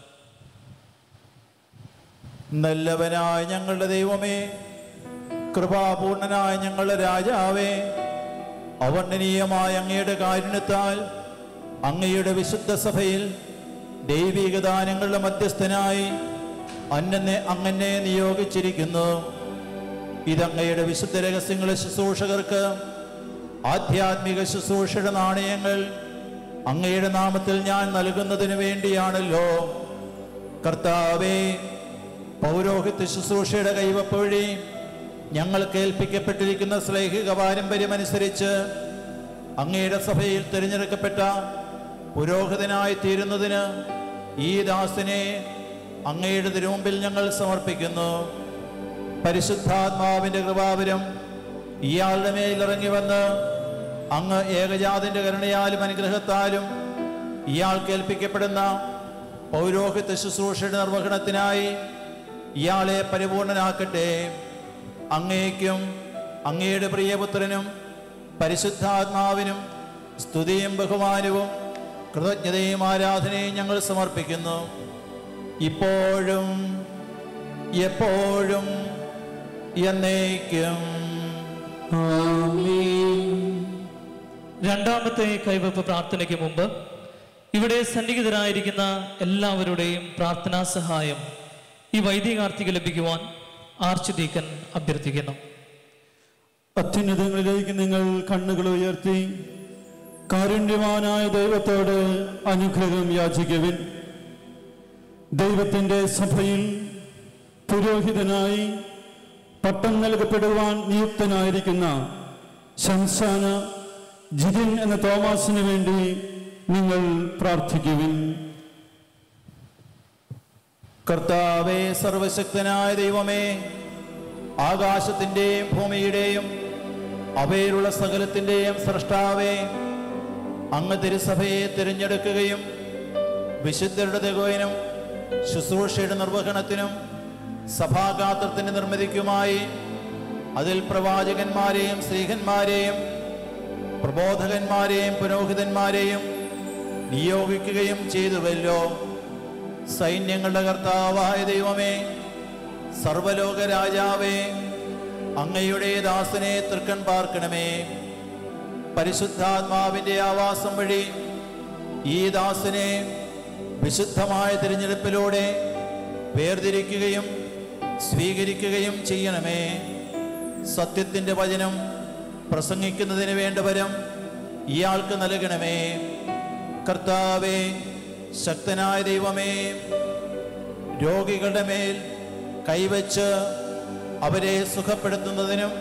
നല്ലവനായ ഞങ്ങളുടെ ദൈവമേ കൃപാപൂർണനായ ഞങ്ങളുടെ രാജാവേ അവർണ്ണനീയമായ അങ്ങയുടെ കാരുണ്യത്താൽ അങ്ങയുടെ വിശുദ്ധ സഭയിൽ ദൈവിക ദാനങ്ങളുടെ മധ്യസ്ഥനായി അന്നെ അങ്ങനെ നിയോഗിച്ചിരിക്കുന്നു ഇതങ്ങയുടെ വിശുദ്ധ രഹസ്യങ്ങളെ ശുശ്രൂഷകർക്ക് ആധ്യാത്മിക ശുശ്രൂഷയുടെ നാണയങ്ങൾ അങ്ങയുടെ നാമത്തിൽ ഞാൻ നൽകുന്നതിന് വേണ്ടിയാണല്ലോ കർത്താവേ പൗരോഹിത്യ ശുശ്രൂഷയുടെ കൈവപ്പ് വഴി ഞങ്ങൾക്ക് ഏൽപ്പിക്കപ്പെട്ടിരിക്കുന്ന ശ്ലൈഹിക പാരമ്പര്യമനുസരിച്ച് അങ്ങയുടെ സഭയിൽ തിരഞ്ഞെടുക്കപ്പെട്ട പുരോഹിതനായി തീരുന്നതിന് ഈ ദാസനെ അങ്ങയുടെ തിരുമുമ്പിൽ ഞങ്ങൾ സമർപ്പിക്കുന്നു പരിശുദ്ധാത്മാവിന്റെ കൃപാവരം ഇയാളുടെ മേൽ ഇറങ്ങി വന്ന് അങ്ങ് ഏകജാതിന്റെ കരുണയാലും അനുഗ്രഹത്താലും ഇയാൾക്ക് ഏൽപ്പിക്കപ്പെടുന്ന പൗരോഹിത്യ ശുശ്രൂഷയുടെ നിർവഹണത്തിനായി ഇയാളെ പരിപൂർണനാക്കട്ടെ അങ്ങേക്കും അങ്ങയുടെ പ്രിയപുത്രനും പരിശുദ്ധാത്മാവിനും സ്തുതിയും ബഹുമാനവും കൃതജ്ഞതയും ആരാധനയും ഞങ്ങൾ സമർപ്പിക്കുന്നു ഇപ്പോഴും എപ്പോഴും എന്നേക്കും രണ്ടാമത്തെ കൈവപ്പ് പ്രാർത്ഥനയ്ക്ക് മുമ്പ് ഇവിടെ സന്നിഹിതരായിരിക്കുന്ന എല്ലാവരുടെയും പ്രാർത്ഥനാ സഹായം ഈ വൈദികാർത്തിക്ക് ലഭിക്കുവാൻ ആർച്ച് ഡീക്കൻ അഭ്യർത്ഥിക്കുന്നു അത്യുന്നതങ്ങളിലേക്ക് നിങ്ങൾ കണ്ണുകൾ ഉയർത്തി കാരുണ്യവാനായ ദൈവത്തോട് അനുഗ്രഹം യാചിക്കുവിൻ ദൈവത്തിൻ്റെ സഭയിൽ പുരോഹിതനായി പട്ടം നൽകപ്പെടുവാൻ നിയുക്തനായിരിക്കുന്ന ശംസാന ജിതിൻ എന്ന തോമാസിന് വേണ്ടി നിങ്ങൾ പ്രാർത്ഥിക്കുവിൻ കർത്താവേ സർവശക്തനായ ദൈവമേ ആകാശത്തിൻ്റെയും ഭൂമിയുടെയും അവയിലുള്ള സകലത്തിൻ്റെയും സൃഷ്ടാവേ അങ്ങ് തിരുസഭയെ തിരഞ്ഞെടുക്കുകയും വിശുദ്ധരുടെ തികവിനും ശുശ്രൂഷയുടെ നിർവഹണത്തിനും സഭാഗാത്രത്തിൻ്റെ നിർമ്മിതിക്കുമായി അതിൽ പ്രവാചകന്മാരെയും സ്ത്രീഹന്മാരെയും പ്രബോധകന്മാരെയും പുരോഹിതന്മാരെയും നിയോഗിക്കുകയും ചെയ്തുവല്ലോ സൈന്യങ്ങളുടെ കർത്താവായ ദൈവമേ സർവലോക രാജാവേ അങ്ങയുടെ ദാസനെ തൃക്കൺ പാർക്കണമേ പരിശുദ്ധാത്മാവിന്റെ ആവാസം വഴി ഈ ദാസനെ വിശുദ്ധമായ തിരഞ്ഞെടുപ്പിലൂടെ വേർതിരിക്കുകയും സ്വീകരിക്കുകയും ചെയ്യണമേ സത്യത്തിൻ്റെ വചനം പ്രസംഗിക്കുന്നതിന് വേണ്ട വരം ഇയാൾക്ക് നൽകണമേ കർത്താവേ ശക്തനായ ദൈവമേ രോഗികളുടെ മേൽ കൈവച്ച് അവരെ സുഖപ്പെടുത്തുന്നതിനും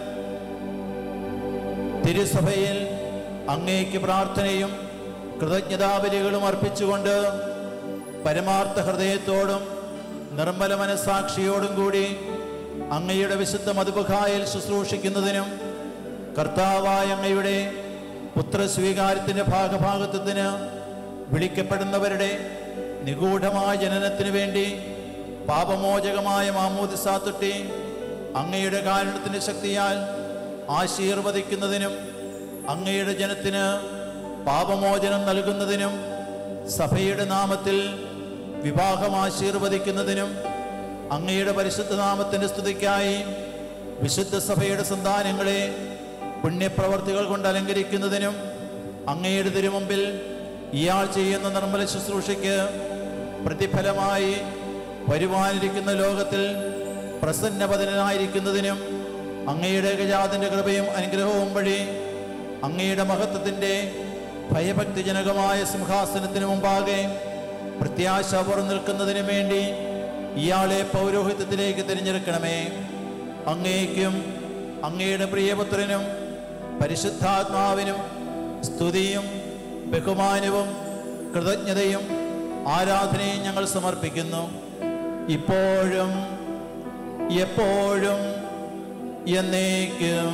തിരുസഭയിൽ അങ്ങേക്ക് പ്രാർത്ഥനയും കൃതജ്ഞതാബലികളും അർപ്പിച്ചുകൊണ്ട് പരമാർത്ഥ ഹൃദയത്തോടും നിർമ്മല മനസാക്ഷിയോടും കൂടി അങ്ങയുടെ വിശുദ്ധ മധുബുഖായിൽ ശുശ്രൂഷിക്കുന്നതിനും കർത്താവായ അങ്ങയുടെ പുത്രസ്വീകാരത്തിൻ്റെ ഭാഗഭാഗത്വത്തിന് വിളിക്കപ്പെടുന്നവരുടെ നിഗൂഢമായ ജനനത്തിനു വേണ്ടി പാപമോചകമായ മാമൂദിസാത്തുട്ടി അങ്ങയുടെ കാരണത്തിൻ്റെ ശക്തിയാൽ ആശീർവദിക്കുന്നതിനും അങ്ങയുടെ ജനത്തിന് പാപമോചനം നൽകുന്നതിനും സഭയുടെ നാമത്തിൽ വിവാഹം ആശീർവദിക്കുന്നതിനും അങ്ങയുടെ പരിശുദ്ധ നാമത്തിൻ്റെ സ്തുതിക്കായി വിശുദ്ധ സഭയുടെ സന്താനങ്ങളെ പുണ്യപ്രവർത്തികൾ കൊണ്ട് അലങ്കരിക്കുന്നതിനും അങ്ങയുടെ തിരുമുമ്പിൽ ഇയാൾ ചെയ്യുന്ന നിർമ്മല ശുശ്രൂഷയ്ക്ക് പ്രതിഫലമായി വരുവാനിരിക്കുന്ന ലോകത്തിൽ പ്രസന്നപതനായിരിക്കുന്നതിനും അങ്ങയുടെ ഗജാതിൻ്റെ കൃപയും അനുഗ്രഹവും വഴി അങ്ങയുടെ മഹത്വത്തിൻ്റെ ഭയഭക്തിജനകമായ സിംഹാസനത്തിന് മുമ്പാകെ പ്രത്യാശ പുറം നിൽക്കുന്നതിന് വേണ്ടി ഇയാളെ പൗരോഹിത്യത്തിലേക്ക് തിരഞ്ഞെടുക്കണമേ അങ്ങേക്കും അങ്ങയുടെ പ്രിയപുത്രനും പരിശുദ്ധാത്മാവിനും സ്തുതിയും ബഹുമാനവും കൃതജ്ഞതയും ആരാധനയും ഞങ്ങൾ സമർപ്പിക്കുന്നു ഇപ്പോഴും എപ്പോഴും എന്നേക്കും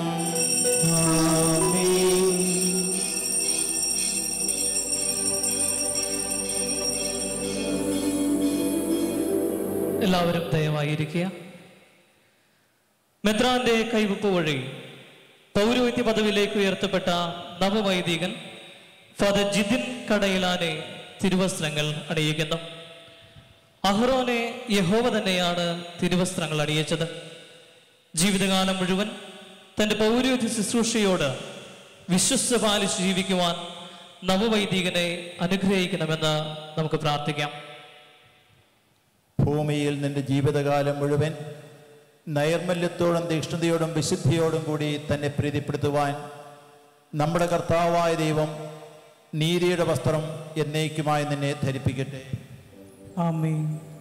എല്ലാവരും ദയവായിരിക്കുക മെത്രാന്റെ കൈവപ്പ് വഴി പൗരോഹിത്യ പദവിയിലേക്ക് ഉയർത്തപ്പെട്ട നവവൈദികൻ ഫാദർ ജിതിൻ കടയിലാനെ തിരുവസ്ത്രങ്ങൾ അണിയിക്കുന്നു അഹ്റോനെ യഹോവ തന്നെയാണ് തിരുവസ്ത്രങ്ങൾ അണിയിച്ചത് ജീവിതകാലം മുഴുവൻ തന്റെ പൗരോഹിത്യ ശുശ്രൂഷയോട് വിശ്വസ്ത പാലിച്ച് ജീവിക്കുവാൻ നവവൈദികനെ അനുഗ്രഹിക്കണമെന്ന് നമുക്ക് പ്രാർത്ഥിക്കാം ഭൂമിയിൽ നിന്റെ ജീവിതകാലം മുഴുവൻ നൈർമല്യത്തോടും തീക്ഷ്ണതയോടും വിശുദ്ധിയോടും കൂടി തന്നെ പ്രീതിപ്പെടുത്തുവാൻ നമ്മുടെ കർത്താവായ ദൈവം നീതിയുടെ വസ്ത്രം എന്നേക്കുമായി നിന്നെ ധരിപ്പിക്കട്ടെ ആമേൻ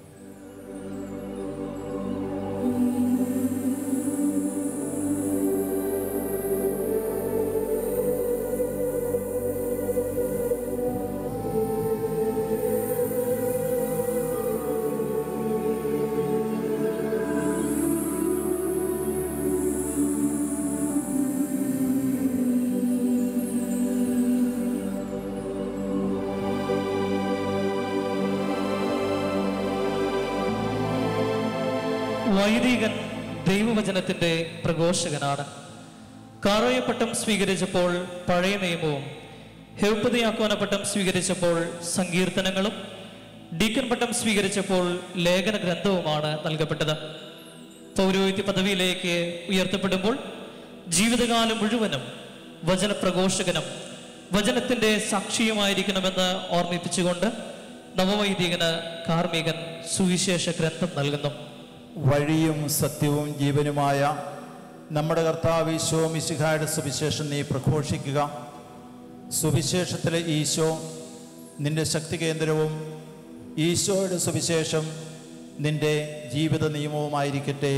വൈദികൻ ദൈവവചനത്തിന്റെ പ്രഘോഷകനാണ് കാറോയ പട്ടം സ്വീകരിച്ചപ്പോൾ പഴയ നിയമവും ഹെവപ്പതിയാക്കോന പട്ടം സ്വീകരിച്ചപ്പോൾ സങ്കീർത്തനങ്ങളും ഡീക്കൻ പട്ടം സ്വീകരിച്ചപ്പോൾ ലേഖന ഗ്രന്ഥവുമാണ് നൽകപ്പെട്ടത് പൗരോഹിത്യ പദവിയിലേക്ക് ഉയർത്തപ്പെടുമ്പോൾ ജീവിതകാലം മുഴുവനും വചനപ്രഘോഷകനും വചനത്തിന്റെ സാക്ഷിയുമായിരിക്കണമെന്ന് ഓർമ്മിപ്പിച്ചുകൊണ്ട് നവവൈദികന് കാർമികൻ സുവിശേഷ ഗ്രന്ഥം നൽകുന്നു വഴിയും സത്യവും ജീവനുമായ നമ്മുടെ കർത്താവ് ഈശോ മിശിഹായുടെ സുവിശേഷം നീ പ്രഘോഷിക്കുക സുവിശേഷത്തിലെ ഈശോ നിന്റെ ശക്തി കേന്ദ്രവും ഈശോയുടെ സുവിശേഷം നിന്റെ ജീവിത നിയമവുമായിരിക്കട്ടെ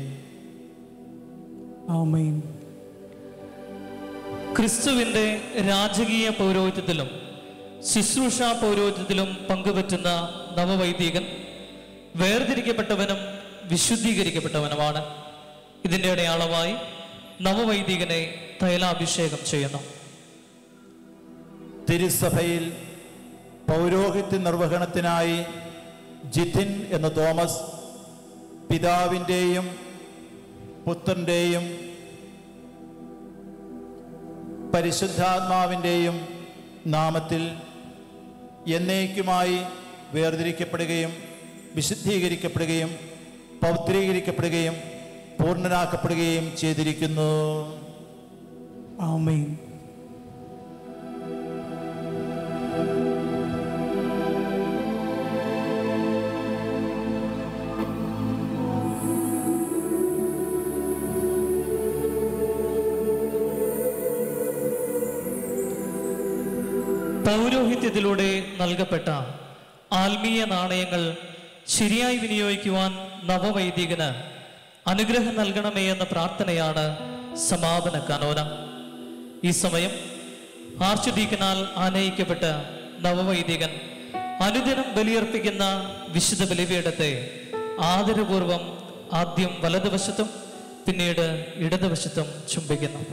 ആമേൻ ക്രിസ്തുവിന്റെ രാജകീയ പൗരോഹിത്യത്തിലും ശുശ്രൂഷ പൗരോഹിത്യത്തിലും പങ്കുപറ്റുന്ന നവവൈദികൻ വേർതിരിക്കപ്പെട്ടവനും വിശുദ്ധീകരിക്കപ്പെട്ടവനുമാണ് ഇതിന്റെ അടയാളമായി നവവൈദികനെ തൈലാഭിഷേകം ചെയ്യുന്നു തിരുസഭയിൽ പൗരോഹിത്യ നിർവഹണത്തിനായി ജിതിൻ എന്ന തോമസ് പിതാവിൻ്റെയും പുത്രൻ്റെയും പരിശുദ്ധാത്മാവിൻ്റെയും നാമത്തിൽ എന്നേക്കുമായി വേർതിരിക്കപ്പെടുകയും വിശുദ്ധീകരിക്കപ്പെടുകയും പൗത്രീകരിക്കപ്പെടുകയും പൂർണ്ണനാക്കപ്പെടുകയും ചെയ്തിരിക്കുന്നു ആമേൻ പൗരോഹിത്യത്തിലൂടെ നൽകപ്പെട്ട ആത്മീയ നാണയങ്ങൾ ശരിയായി വിനിയോഗിക്കുവാൻ നവവൈദികന് അനുഗ്രഹം നൽകണമേ എന്ന പ്രാർത്ഥനയാണ് സമാപന കനോന ഈ സമയം ആർച്ച് ഡീക്കനാൽ ആനയിക്കപ്പെട്ട നവവൈദികൻ അനുദിനം ബലിയർപ്പിക്കുന്ന വിശുദ്ധ ബലിപീഠത്തെ ആദരപൂർവം ആദ്യം വലതുവശത്തും പിന്നീട് ഇടതുവശത്തും ചുംബിക്കുന്നു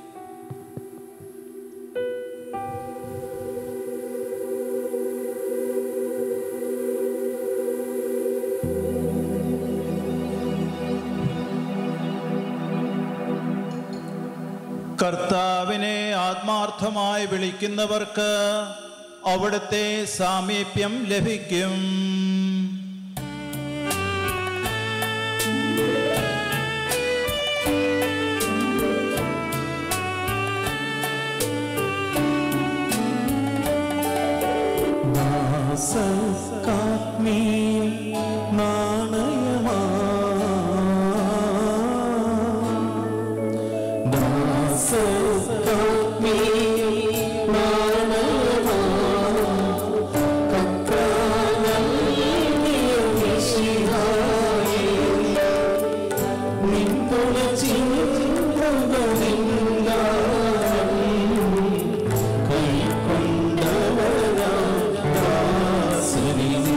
കർത്താവിനെ ആത്മാർത്ഥമായി വിളിക്കുന്നവർക്ക് അവിടുത്തെ സാമീപ്യം ലഭിക്കും ദാസക്കാത്മീയ നാണയമാ ദാസക്കാത്മീയ നാണയമാ കർത്താവേ മിശിഹായേ നിൻതുണ ചിന്തകളില്ലാരം കൈക്കൊണ്ടവരാ ദാസരിനെ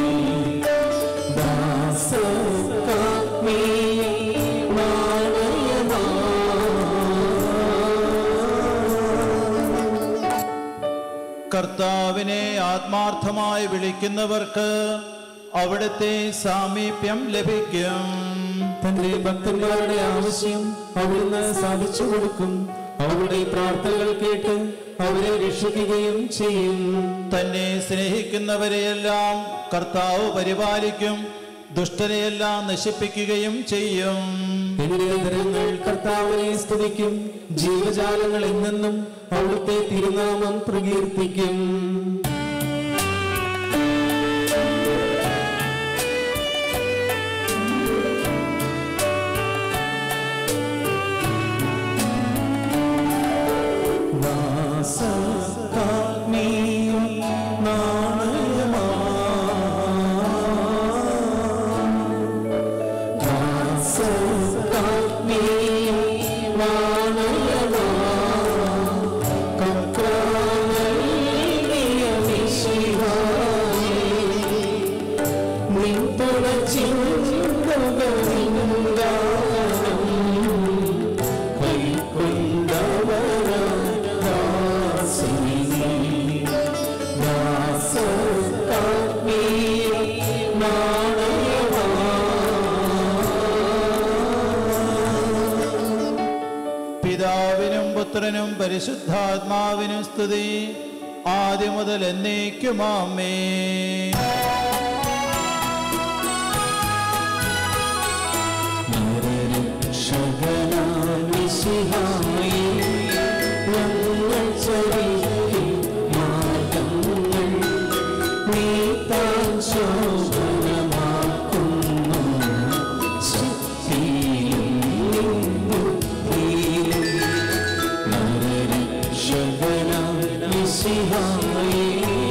ദാസകാത്മീയ നാണയമാ കർത്താവിനെ ആത്മാർത്ഥമായി വിളിക്കുന്നവർക്ക് അവിടുത്തെ സാമീപ്യം ലഭിക്കും തന്റെ ഭക്തന്മാരുടെ ആവശ്യം അവിടുന്ന് സാധിച്ചു കൊടുക്കും അവരുടെ പ്രാർത്ഥനകൾ കേട്ട് അവരെ രക്ഷിക്കുകയും ചെയ്യും തന്നെ സ്നേഹിക്കുന്നവരെയെല്ലാം കർത്താവ് പരിപാലിക്കും ദുഷ്ടരെയെല്ലാം നശിപ്പിക്കുകയും ചെയ്യും എന്റെ ദരങ്ങൾ കർത്താവിനെ സ്തുതിക്കും ജീവജാലങ്ങൾ എന്നെന്നും അവിടുത്തെ തിരുനാമം പ്രകീർത്തിക്കും ദാസകാത്മീയം നാണയമാ ദാസകാത്മീയം നാണയമാ കർത്താവേ മിശിഹായേ നിൻതുണ ചിന്തകളില്ലാരം കൈക്കൊണ്ടവരാ ദാസരിനെ ദാസകാത്മീയ നാണയമാ പിതാവിനും പുത്രനും പരിശുദ്ധാത്മാവിനും സ്തുതി ആദ്യം മുതൽ എന്നേക്കുമാമേ ശരണാമിശിഹായേ, ഞങ്ങൾ ചരിക്കും മാർഗ്ഗങ്ങൾ നീ താൻ ശോഭനമാക്കുന്നു. ശക്തിയിലും ബുദ്ധിയിലും നരരക്ഷകനാം മിശിഹായേ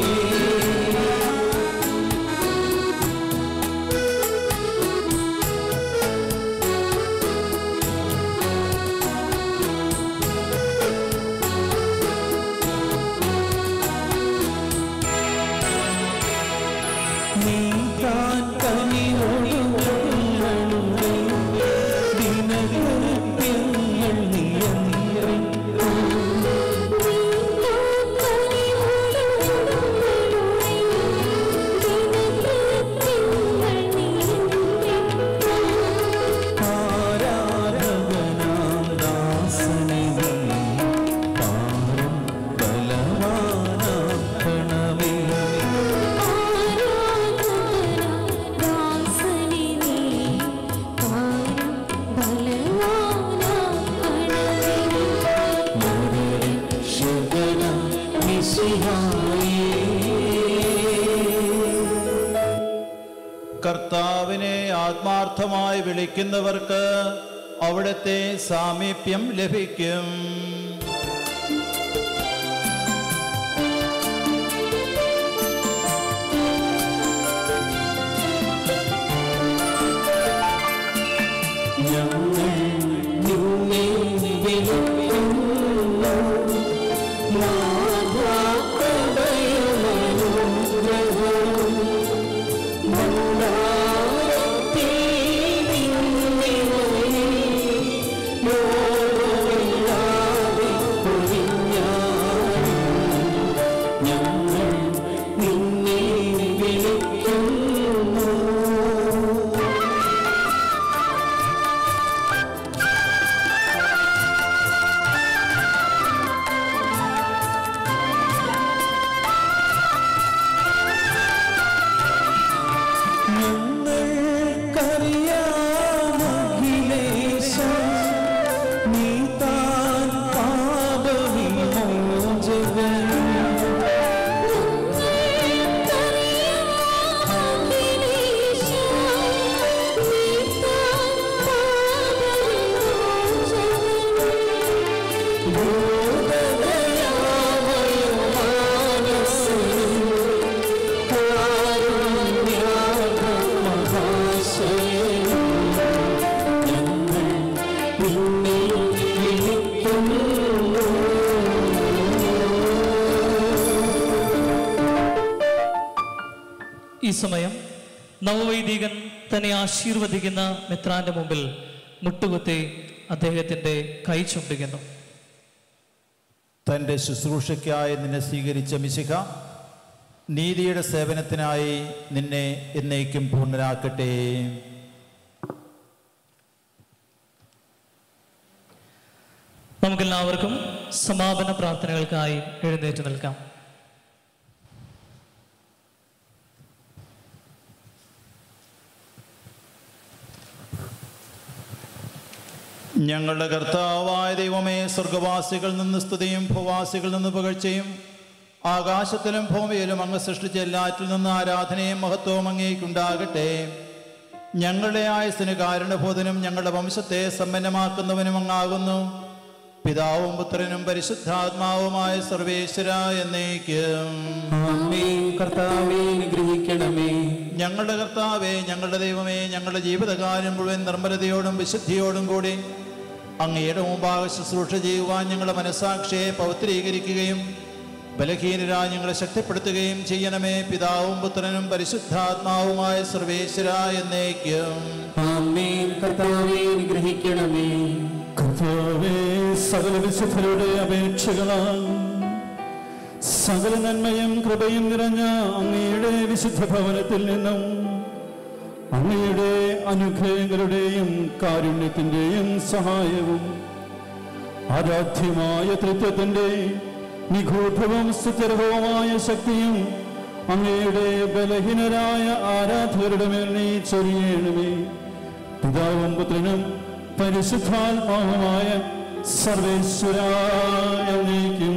നീ താൻ കനിവൊഴുകുന്നുണ്ടേ ദിനകൃത്യങ്ങൾ നിയന്ത്രിക്കും ആരാധകനാം ദാസനെ നീ പാരം ബലവാനാക്കണമേ രക്ഷകന മിശിഹായേ കർത്താവിനെ ആത്മാർത്ഥമായി വിളിക്കുന്നവർക്ക് അവിടുത്തെ സാമീപ്യം ലഭിക്കും ഈ സമയം നവവൈദികൻ തന്നെ ആശീർവദിക്കുന്ന മിത്രാന്റെ മുമ്പിൽ മുട്ടുകുത്തി അദ്ദേഹത്തിന്റെ കൈ ചുംബിക്കുന്നു തൻ്റെ ശുശ്രൂഷയ്ക്കായി നിന്നെ സ്വീകരിച്ച മിശിഹ നീതിയുടെ സേവനത്തിനായി നിന്നെ എന്നേക്കും പൂർണ്ണനാക്കട്ടെ നമുക്കെല്ലാവർക്കും സമാപന പ്രാർത്ഥനകൾക്കായി എഴുന്നേറ്റ് നിൽക്കാം ഞങ്ങളുടെ കർത്താവായ ദൈവമേ സ്വർഗവാസികളിൽ നിന്ന് സ്തുതിയും ഭൂവാസികളിൽ നിന്ന് പുകഴ്ചയും ആകാശത്തിലും ഭൂമിയിലും അങ്ങ് സൃഷ്ടിച്ച എല്ലാറ്റിൽ നിന്ന് ആരാധനയും മഹത്വവും അങ്ങേക്കുണ്ടാകട്ടെ ഞങ്ങളുടെ ആയുസ്സിന് കാരണബോധനും ഞങ്ങളുടെ വംശത്തെ സമ്പന്നമാക്കുന്നവനും അങ്ങാകുന്നു പിതാവും പുത്രനും പരിശുദ്ധാത്മാവുമായ സർവേശ്വര എന്നേക്കും കർത്താവേ അനുഗ്രഹിക്കണമേ ഞങ്ങളുടെ കർത്താവേ ഞങ്ങളുടെ ദൈവമേ ഞങ്ങളുടെ ജീവിതകാലം മുഴുവൻ നിർമ്മലതയോടും വിശുദ്ധിയോടും കൂടി അങ്ങയുടെ മുമ്പാകെ ശുശ്രൂഷ ചെയ്യുവാൻ ഞങ്ങളുടെ മനസാക്ഷിയെ പവിത്രീകരിക്കുകയും ബലഹീനരായ ഞങ്ങളെ ശക്തിപ്പെടുത്തുകയും ചെയ്യണമേ പിതാവും പുത്രനും പരിശുദ്ധാത്മാവുമായ സർവേശ്വര എന്നേക്കും ആമേൻ കർത്താവേ അനുഗ്രഹിക്കണമേ കർത്താവേ സകല വിശുദ്ധരുടെ അപേക്ഷകളാൽ സകല നന്മയും കൃപയും നിറഞ്ഞ അങ്ങയുടെ വിശുദ്ധ ഭവനത്തിൽ നിന്നും അങ്ങയുടെ അനുഗ്രഹങ്ങളുടെയും കാരുണ്യത്തിൻ്റെയും സഹായവും ആരാധ്യമായ തൃത്വത്തിൻ്റെ നിഗൂഢവും സുചരവുമായ ശക്തിയും അങ്ങയുടെ ബലഹീനരായ ആരാധകരുടെ മേൽ നീ ചൊരിയണമേ പിതാവും പുത്രനും പരിശുദ്ധാത്മാവുമായ സർവേശ്വരായ നീക്കും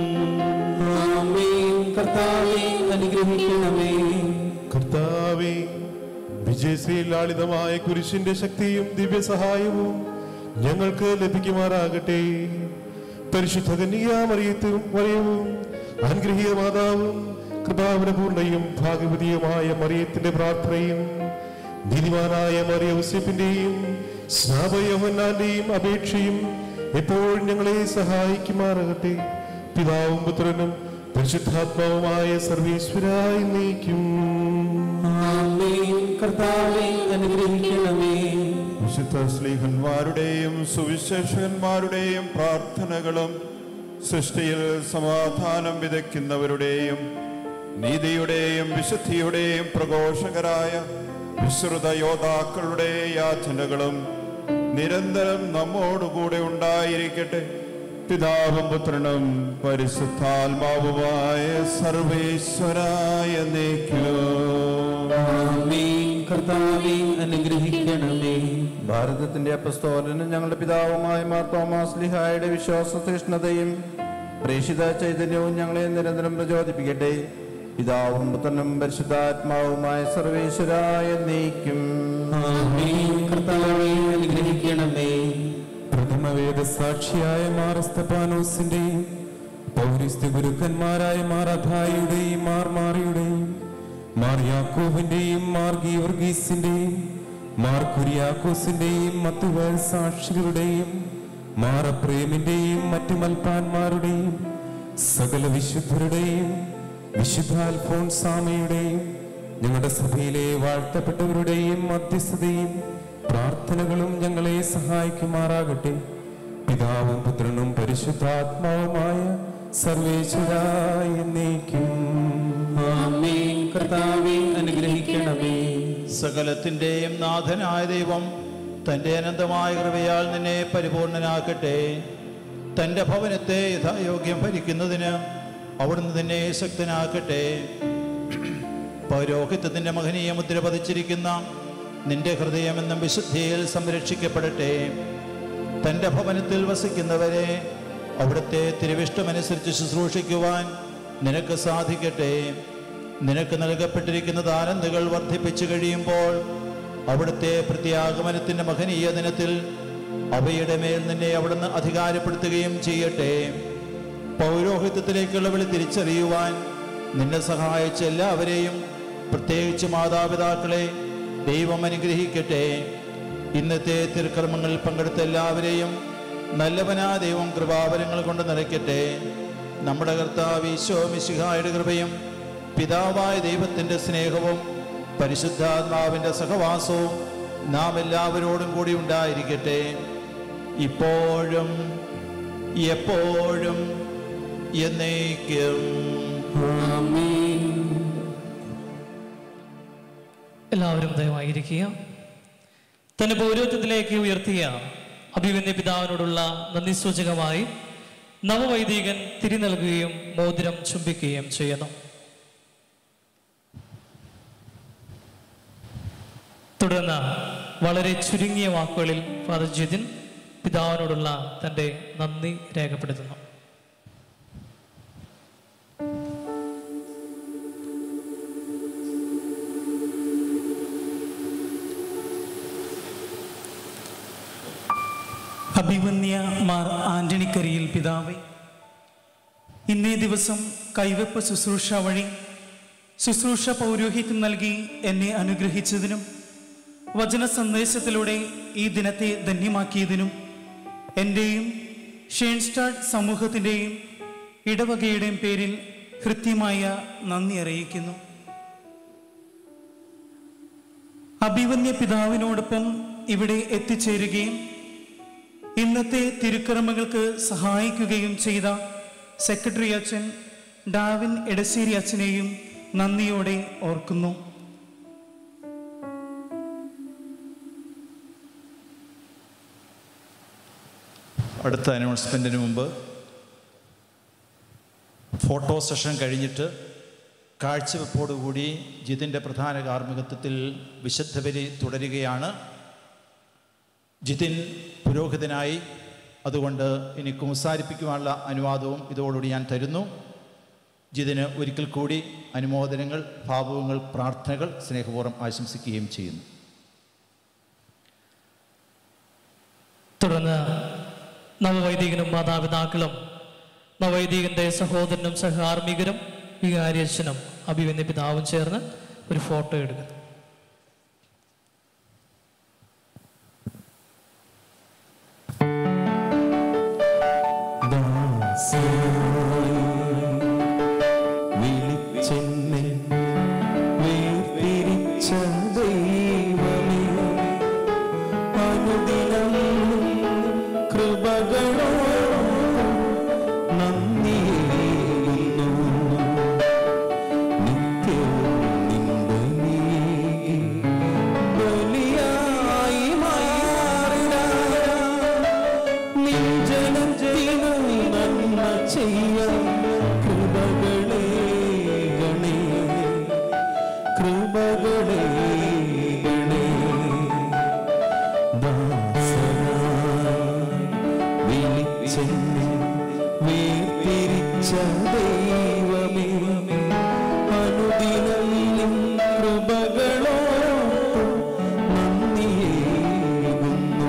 ആമേൻ കർത്താവേ അനുഗ്രഹിക്കണമേ കർത്താവേ വിജയശ്രീ ലാളിതമായ കുരിശിന്റെ ശക്തിയും ദിവ്യസഹായവും ഞങ്ങൾക്ക് ലഭിക്കുമാറാകട്ടെ പരിശുദ്ധ കന്യാമറിയത്തും വരയവും അനുഗ്രഹീയ മാതാവും കൃപാവനപൂർണയും ഭാഗ്യവതിയുമായ മറിയത്തിന്റെ പ്രാർത്ഥനയും നീതിമാനായ മറിയ ഔസ്യപ്പിന്റെയും സ്നാപയോഹന്നാന്റെയും അപേക്ഷയും എപ്പോഴും ഞങ്ങളെ സഹായിക്കുമാറാകട്ടെ പിതാവും പുത്രനും പരിശുദ്ധാത്മാവുമായ സർവീശ്വരായി നീക്കും ആമേൻ കർത്താവേ അനുഗ്രഹിക്കണമേ വിശുദ്ധ സ്ലീഹന്മാരുടെയും സുവിശേഷകന്മാരുടെയും പ്രാർത്ഥനകളും സൃഷ്ടിയിൽ സമാധാനം വിതയ്ക്കുന്നവരുടെയും നീതിയുടെയും വിശുദ്ധിയുടെയും പ്രഘോഷകരായ വിശ്രുത യോദ്ധാക്കളുടെ യാചനകളും നിരന്തരം നമ്മോടുകൂടെ ഉണ്ടായിരിക്കട്ടെ പിതാവും പുത്രനും പരിശുദ്ധാത്മാവുമായ സർവേശ്വരായ ആമേൻ കർത്താവേ അനുഗ്രഹിക്കണമേ ഭാരതത്തിന്റെ അപ്പസ്തോലനും ഞങ്ങളുടെ പിതാവുമായ മാർ തോമസ് ലിഹായുടെ വിശ്വാസ തീഷ്ണതയും പ്രേഷിത ചൈതന്യവും ഞങ്ങളെ നിരന്തരം പ്രചോദിപ്പിക്കട്ടെ പിതാവും പുത്രനും പരിശുദ്ധാത്മാവുമായ സർവേശ്വരായ നീക്കും ആമേൻ കർത്താവേ അനുഗ്രഹിക്കണമേ പ്രഥമ വേദസാക്ഷിയായ മാർ സ്തപാനോസിന്റെയും പൗരിസ്ത്യ ഗുരുക്കന്മാരായ മാർ അധായിയുടെയും മാർ മാറിയുടെയും മാർ യാക്കോബിന്റെയും മാർ ഗീവർഗീസിന്റെയും മാർ കുര്യാക്കോസിന്റെയും മറ്റു സാക്ഷികളുടെയും മാർ പ്രേമിന്റെയും മറ്റു മൽപ്പാന്മാരുടെയും സകല വിശുദ്ധരുടെയും വിശുദ്ധ അൽഫോൻസാമയുടെയും ഞങ്ങളുടെ സഭയിലെ വാഴ്ത്തപ്പെട്ടവരുടെയും മധ്യസ്ഥതയും പ്രാർത്ഥനകളും ഞങ്ങളെ സഹായിക്കുമാറാകട്ടെ പിതാവും പുത്രനും പരിശുദ്ധാത്മാവുമായ സർവേശ്വരായ എന്നേക്കും ആമേൻ കർത്താവെ അനുഗ്രഹിക്കണമേ സകലത്തിൻ്റെയും നാഥനായ ദൈവം തൻ്റെ അനന്തമായ കൃപയാൽ നിന്നെ പരിപൂർണനാക്കട്ടെ തൻ്റെ ഭവനത്തെ യഥായോഗ്യം ഭരിക്കുന്നതിന് അവിടുന്ന് നിന്നെ ശക്തനാക്കട്ടെ പൗരോഹിത്യത്തിൻ്റെ മഹനീയ മുദ്ര പതിച്ചിരിക്കുന്ന നിന്റെ ഹൃദയമെന്നും വിശുദ്ധിയിൽ സംരക്ഷിക്കപ്പെടട്ടെ തൻ്റെ ഭവനത്തിൽ വസിക്കുന്നവരെ അവിടുത്തെ തിരുവിഷ്ടമനുസരിച്ച് ശുശ്രൂഷിക്കുവാൻ നിനക്ക് സാധിക്കട്ടെ നിനക്ക് നൽകപ്പെട്ടിരിക്കുന്ന ദാനന്ദകൾ വർദ്ധിപ്പിച്ചു കഴിയുമ്പോൾ അവിടുത്തെ പ്രത്യാഗമനത്തിൻ്റെ മഹനീയ ദിനത്തിൽ അവയുടെ മേൽ നിന്നെ അവിടുന്ന് അധികാരപ്പെടുത്തുകയും ചെയ്യട്ടെ പൗരോഹിത്യത്തിലേക്കുള്ള വിളി തിരിച്ചറിയുവാൻ നിന്നെ സഹായിച്ച എല്ലാവരെയും പ്രത്യേകിച്ച് മാതാപിതാക്കളെ ദൈവം അനുഗ്രഹിക്കട്ടെ ഇന്നത്തെ തിരുക്കർമ്മങ്ങളിൽ പങ്കെടുത്ത എല്ലാവരെയും നല്ലവനാ ദൈവം കൃപാവരങ്ങൾ കൊണ്ട് നിറയ്ക്കട്ടെ നമ്മുടെ കർത്താവ് ഈശോ മിശിഹായുടെ കൃപയും പിതാവായ ദൈവത്തിൻ്റെ സ്നേഹവും പരിശുദ്ധാത്മാവിൻ്റെ സഹവാസവും നാം എല്ലാവരോടും കൂടി ഉണ്ടായിരിക്കട്ടെ ഇപ്പോഴും എപ്പോഴും എന്നേക്കും എല്ലാവരും ദയവായിരിക്കുക തന്റെ പൗരോത്വത്തിലേക്ക് ഉയർത്തിയ അഭിമന്യ പിതാവിനോടുള്ള നന്ദി സൂചകമായി നവവൈദികൻ തിരി നൽകുകയും മോതിരം ചുംബിക്കുകയും ചെയ്യുന്നു തുടർന്ന് വളരെ ചുരുങ്ങിയ വാക്കുകളിൽ ഫാദർ ജിതിൻ പിതാവിനോടുള്ള തന്റെ നന്ദി രേഖപ്പെടുത്തുന്നു അഭിമന്യ മാർ ആന്റണിക്കരിയിൽ പിതാവേ ഇന്നേ ദിവസം കൈവെപ്പ് ശുശ്രൂഷ വഴി ശുശ്രൂഷ പൗരോഹിത്യം നൽകി എന്നെ അനുഗ്രഹിച്ചതിനും വചന സന്ദേശത്തിലൂടെ ഈ ദിനത്തെ ധന്യമാക്കിയതിനും എൻ്റെയും ഷേൺസ്റ്റാഡ് സമൂഹത്തിൻ്റെയും ഇടവകയുടെയും പേരിൽ കൃത്യമായ നന്ദി അറിയിക്കുന്നു അഭിവന്യ പിതാവിനോടൊപ്പം ഇവിടെ എത്തിച്ചേരുകയും ഇന്നത്തെ തിരുക്കർമ്മങ്ങൾക്ക് സഹായിക്കുകയും ചെയ്ത സെക്രട്ടറി അച്ഛൻ ഡാവിൻ എടശ്ശേരി അച്ഛനെയും നന്ദിയോടെ ഓർക്കുന്നു അടുത്ത അനൗൺസ്മെൻറ്റിന് മുമ്പ് ഫോട്ടോ സെഷൻ കഴിഞ്ഞിട്ട് കാഴ്ചവെപ്പോടുകൂടി ജിതിൻ്റെ പ്രധാന കാർമ്മികത്വത്തിൽ വിശുദ്ധ ബലി തുടരുകയാണ് ജിതിൻ പുരോഹിതനായി അതുകൊണ്ട് ഇനി കുംസാരിപ്പിക്കുവാനുള്ള അനുവാദവും ഇതോടുകൂടി ഞാൻ തരുന്നു ജിതിന് ഒരിക്കൽ കൂടി അനുമോദനങ്ങൾ ഭാവുകങ്ങൾ പ്രാർത്ഥനകൾ സ്നേഹപൂർവ്വം ആശംസിക്കുകയും ചെയ്യുന്നു തുടർന്ന് നവവൈദികനും മാതാപിതാക്കളും നവവൈദികന്റെ സഹോദരനും സഹാർമികരും വികാരിയച്ഛനും അഭിവന്യ പിതാവും ചേർന്ന് ഒരു ഫോട്ടോ എടുക്കുന്നു വിളിച്ചെന്നെ വേർതിരിച്ച ദൈവമേ അനുദിനം കൃപകളോ നന്ദിയേകുന്നു നിത്യവും നിന്റെ നീ ബലിയായി മാറിട നിജനത്തിനു നന്മ ചെയ്യാൻ കൃപകളെ ഗണേ കൃപകളെ ഗണേ ദാസനായി വിളിച്ചെന്നെ വേർതിരിച്ച ദൈവമേ അനുദിനം നിൻ കൃപകളോർത്തു നന്ദിയേകുന്നു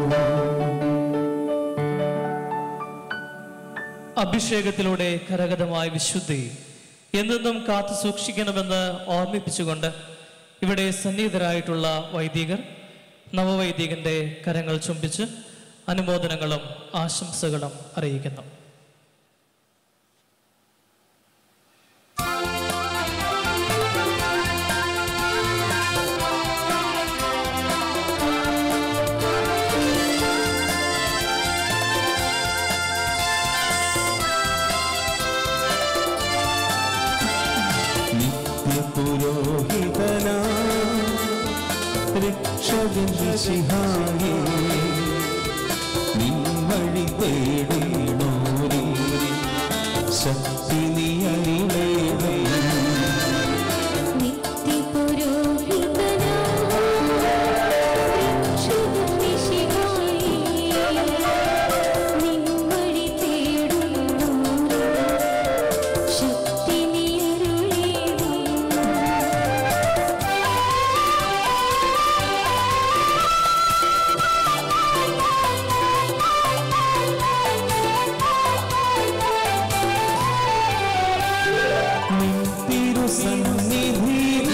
അഭിഷേകത്തിലൂടെ കരഗതമായ വിശുദ്ധി എന്നെന്നും കാത്തു സൂക്ഷിക്കണമെന്ന് ഓർമ്മിപ്പിച്ചുകൊണ്ട് ഇവിടെ സന്നിഹിതരായിട്ടുള്ള വൈദികർ നവവൈദികന്റെ കരങ്ങൾ ചുംബിച്ച് അനുമോദനങ്ങളും ആശംസകളും അറിയിക്കുന്നു പുരോഹിതനാ രക്ഷകൻ ശിഹായേ നിൻ വഴി തേടിണോരേ ശക്തി നീ അരുളേണേ തിരുസന്നിധി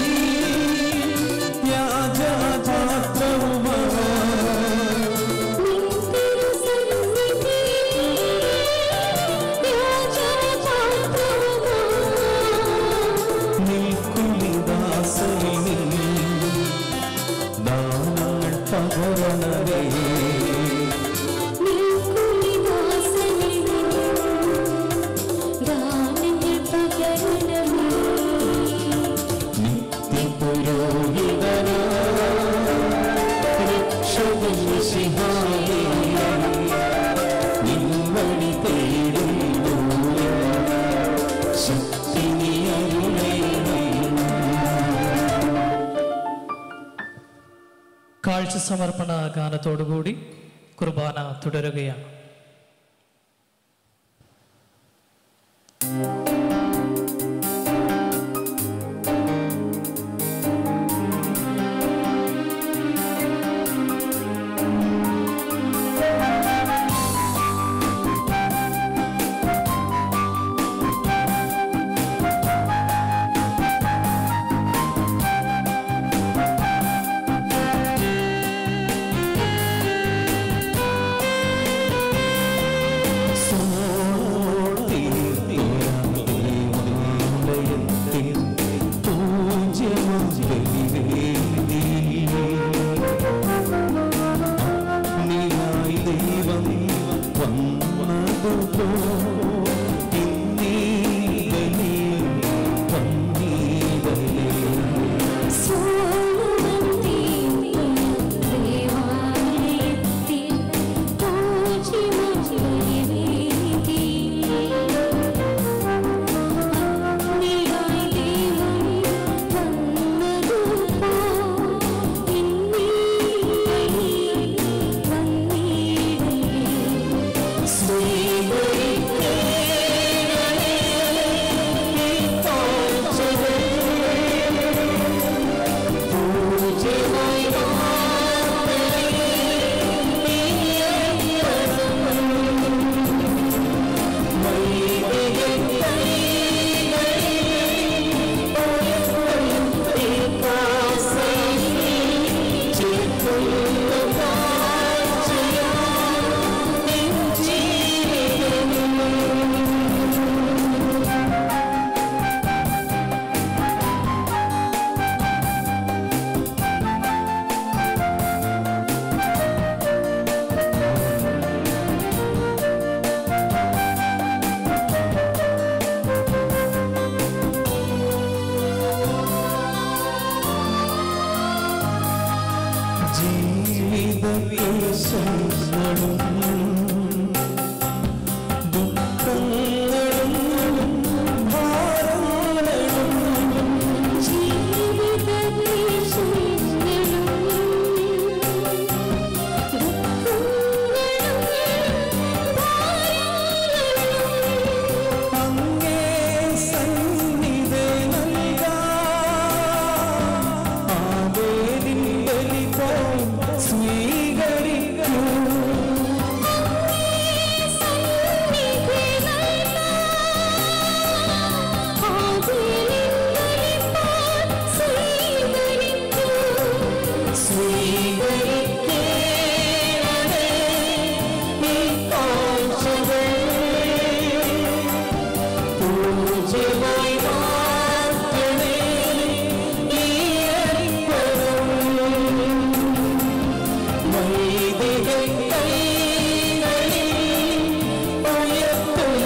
നിൽക്കുമിദാസനി ദാനങ്ങൾ പകരണരേ നിത്യപുരോഹിതനാ രക്ഷകൻ ശിഹായേ നിൻ വഴി തേടുന്നു ശക്തി നീ അരുളേണേ കാഴ്ച സമർപ്പണ ഗാനത്തോടുകൂടി കുർബാന തുടരുകയാണ്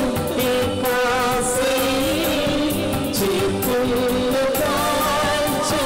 ചേർക്കുന്ന കാഴ്ച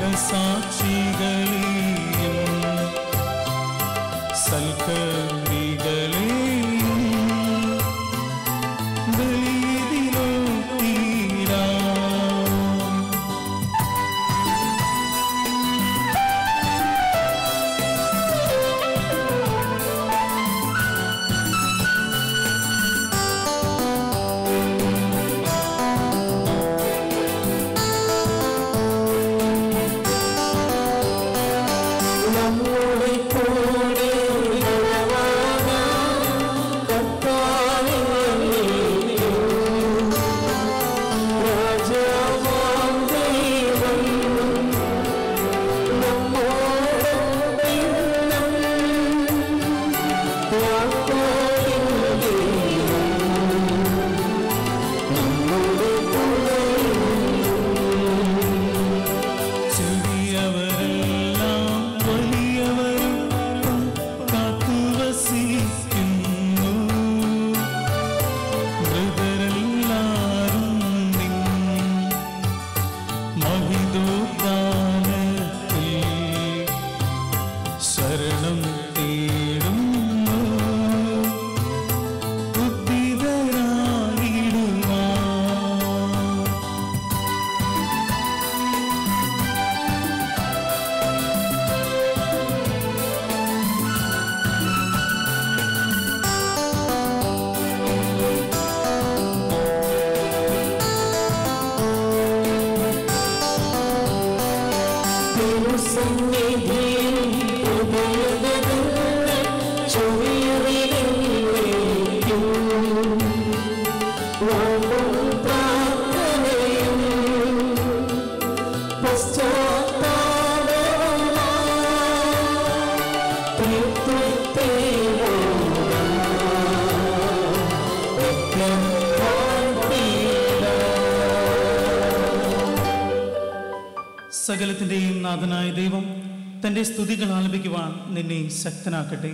രക്തസാക്ഷികളെയും സൽക്കർമ്മികളെയും ബലിയിലൂട്ടിയിടാം. നമ്മുടെ കൂടെ രാജാവാം ദൈവം നമ്മോടൊപ്പം യാക്കോബിൻ ദൈവം നമ്മുടെ കൂടെ ചെറിയവരെല്ലാം വലിയവരും കാത്തുവസിക്കുന്നു മൃതരെല്ലാരും നിൻ മഹിതോദ്ധാനത്തിൽ ശരണം തേടുന്നു ബുദ്ധിതരായിടുവാൻ തിരുസന്നിധിയിൽ ഉദയഗതങ്ങൾ ചൊരിയുവിനെങ്കിലും വാക്കും പ്രാർത്ഥനയും പശ്ചാത്താപവുമായി തൃത്വത്തെ നിത്യം വാഴ്ത്തിയിടാം. സകലത്തിന്റെയും നാഥനായ ദൈവം തന്റെ സ്തുതികൾ ആലപിക്കുവാൻ നിന്നെ ശക്തനാക്കട്ടെ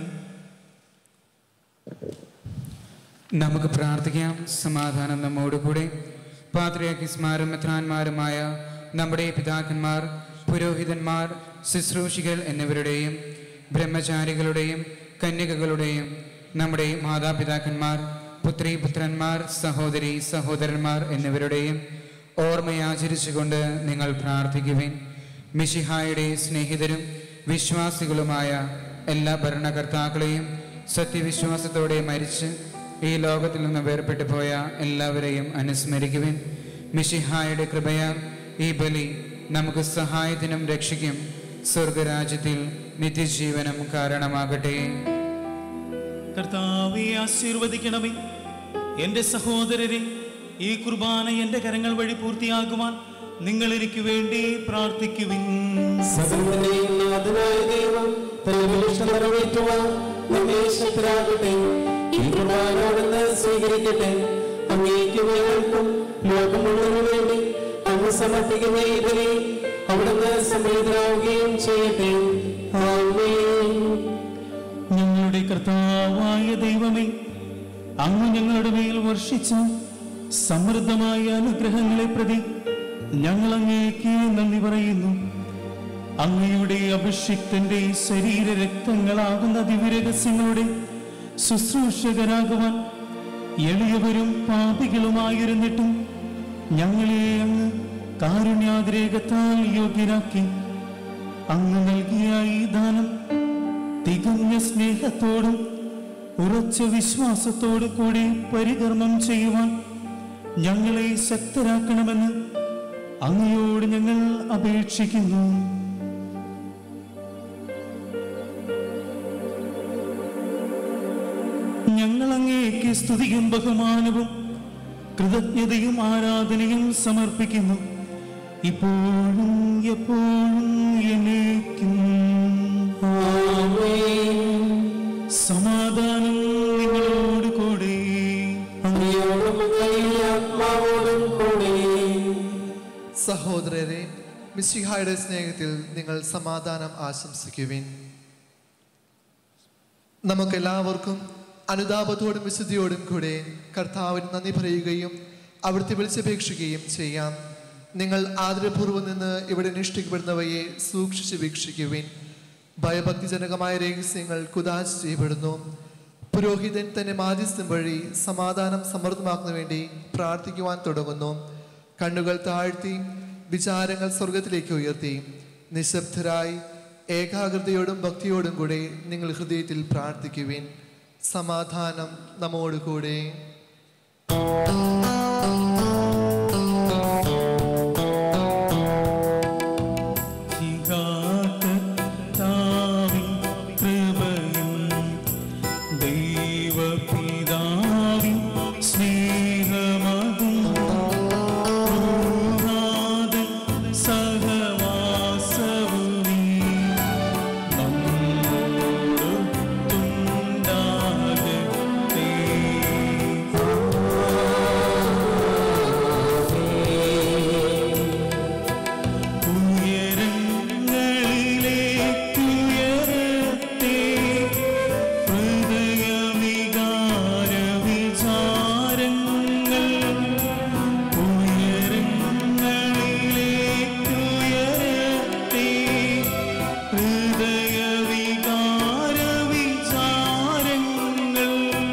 നമുക്ക് പ്രാർത്ഥിക്കാം സമാധാനം നമ്മോടുകൂടെ പാത്രിയാക്കിസ്മാരും മെത്രാന്മാരുമായ നമ്മുടെ പിതാക്കന്മാർ പുരോഹിതന്മാർ ശുശ്രൂഷികൾ എന്നിവരുടെയും ബ്രഹ്മചാരികളുടെയും കന്യകകളുടെയും നമ്മുടെ മാതാപിതാക്കന്മാർ പുത്രി പുത്രന്മാർ സഹോദരി സഹോദരന്മാർ എന്നിവരുടെയും ഓർമ്മയാചരിച്ചുകൊണ്ട് നിങ്ങൾ പ്രാർത്ഥിക്കുവിൻ മിഷിഹായുടെ സ്നേഹിതരും വിശ്വാസികളുമായ എല്ലാ ഭരണകർത്താക്കളെയും സത്യവിശ്വാസത്തോടെ മരിച്ച് ഈ ലോകത്തിൽ നിന്ന് വേർപെട്ടു പോയ എല്ലാവരെയും അനുസ്മരിക്കുവിൻ മിഷിഹായുടെ കൃപയാൽ ഈ ബലി നമുക്ക് സഹായത്തിനും രക്ഷയ്ക്കും സ്വർഗരാജ്യത്തിൽ നിത്യജീവനം കാരണമാകട്ടെ കർത്താവെ ആശീർവദിക്കണമേ എൻ്റെ സഹോദരരെ ഈ കുർബാന എൻ്റെ കരങ്ങൾ വഴി പൂർത്തിയാകുവാൻ നിങ്ങൾ എനിക്ക് വേണ്ടി പ്രാർത്ഥിക്കുവിൻ സകലത്തിന്റെയും നാഥനായ ദൈവം തന്റെ വിളിഷ്ടം നിറവേറ്റുവാൻ നമ്മെ ശക്തരാകട്ടെ ഈ കുർബാനോടെന്ന് സ്വീകരിക്കട്ടെ അങ്ങേക്ക് ഞങ്ങൾക്കും ലോകം മുഴുവനു വേണ്ടി അങ്ങ് സമർപ്പിക്കുന്ന ഈ ബലി അവിടുന്ന് സമൃദ്ധരാവുകയും ചെയ്യട്ടെ ആമേൻ ഞങ്ങളുടെ കർത്താവായ ദൈവമേ അങ്ങ് ഞങ്ങളുടെ മേൽ വർഷിച്ച സമൃദ്ധമായ അനുഗ്രഹങ്ങളെ പ്രതി ഞങ്ങൾ അങ്ങേക്ക് നന്ദി പറയുന്നു അങ്ങയുടെ അഭിഷിക്തന്റെ ശരീര രക്തങ്ങളാകുന്ന ദിവ്യരഹസ്യങ്ങളുടെ ശുശ്രൂഷകരാകുവാൻ എളിയവരും പാപികളുമായിരുന്നിട്ടും ഞങ്ങളെ അങ്ങ് കാരുണ്യാതിരേകത്താൽ യോഗ്യരാക്കി അങ്ങ് നൽകിയ ഈ ദാനം തികഞ്ഞ സ്നേഹത്തോടും ഉറച്ച വിശ്വാസത്തോടു കൂടി പരികർമ്മം ചെയ്യുവാൻ ഞങ്ങളെ ശക്തരാക്കണമെന്ന് അങ്ങയോട് ഞങ്ങൾ അപേക്ഷിക്കുന്നു ഞങ്ങൾ അങ്ങേക്ക് സ്തുതിയും ബഹുമാനവും കൃതജ്ഞതയും ആരാധനയും സമർപ്പിക്കുന്നു ഇപ്പോഴും എപ്പോഴും എന്നേക്കും സമാധാനം നിങ്ങളോട് കൂടെ അങ്ങയോടും അങ്ങയുടെ ആത്മാവോടും കൂടെ സഹോദരരെ മിശിഹായുടെ സ്നേഹത്തിൽ നിങ്ങൾ സമാധാനം ആശംസിക്കുവിൻ നമുക്കെല്ലാവർക്കും അനുതാപത്തോടും വിശുദ്ധിയോടും കൂടെ കർത്താവിന് നന്ദി പറയുകയും അവിടുത്തെ വിളിച്ചപേക്ഷിക്കുകയും ചെയ്യാം നിങ്ങൾ ആദരപൂർവ്വം നിന്ന് ഇവിടെ അനുഷ്ഠിക്കപ്പെടുന്നവയെ സൂക്ഷിച്ച് വീക്ഷിക്കുവിൻ ഭയഭക്തിജനകമായ രഹസ്യങ്ങൾ കുദാശ് ചെയ്യപ്പെടുന്നു പുരോഹിതൻ തന്റെ മാധ്യസ്ഥം വഴി സമാധാനം സമൃദ്ധമാക്കുന്ന വേണ്ടി പ്രാർത്ഥിക്കുവാൻ തുടങ്ങുന്നു കണ്ണുകൾ താഴ്ത്തി വിചാരങ്ങൾ സ്വർഗത്തിലേക്ക് ഉയർത്തി നിശബ്ദരായി ഏകാഗ്രതയോടും ഭക്തിയോടും കൂടെ നിങ്ങൾ ഹൃദയത്തിൽ പ്രാർത്ഥിക്കുവിൻ സമാധാനം നമ്മോടുകൂടെ കർത്താവിൻ കൃപയും ദൈവപിതാവിൻ സ്നേഹമതും ഭൂനാഥൻ സഹവാസവുമീ നമ്മോടൊത്തുണ്ടാകട്ടെ. ഉയരങ്ങളിലേക്കുയരട്ടെ ഹൃദയവികാര വിചാരങ്ങൾ ഉയരങ്ങളിലേക്കുയരട്ടെ ഹൃദയവികാര വിചാരങ്ങൾ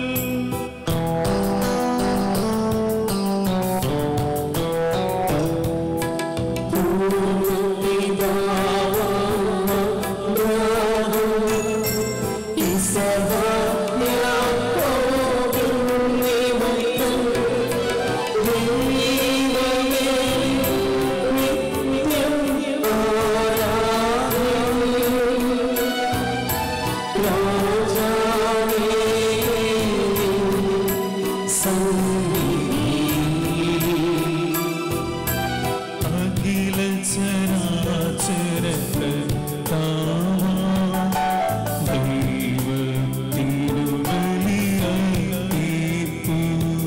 അഖില ചരാചര കർത്താവാ, ദൈവത്തിനു ബലിയർപ്പിപ്പൂ.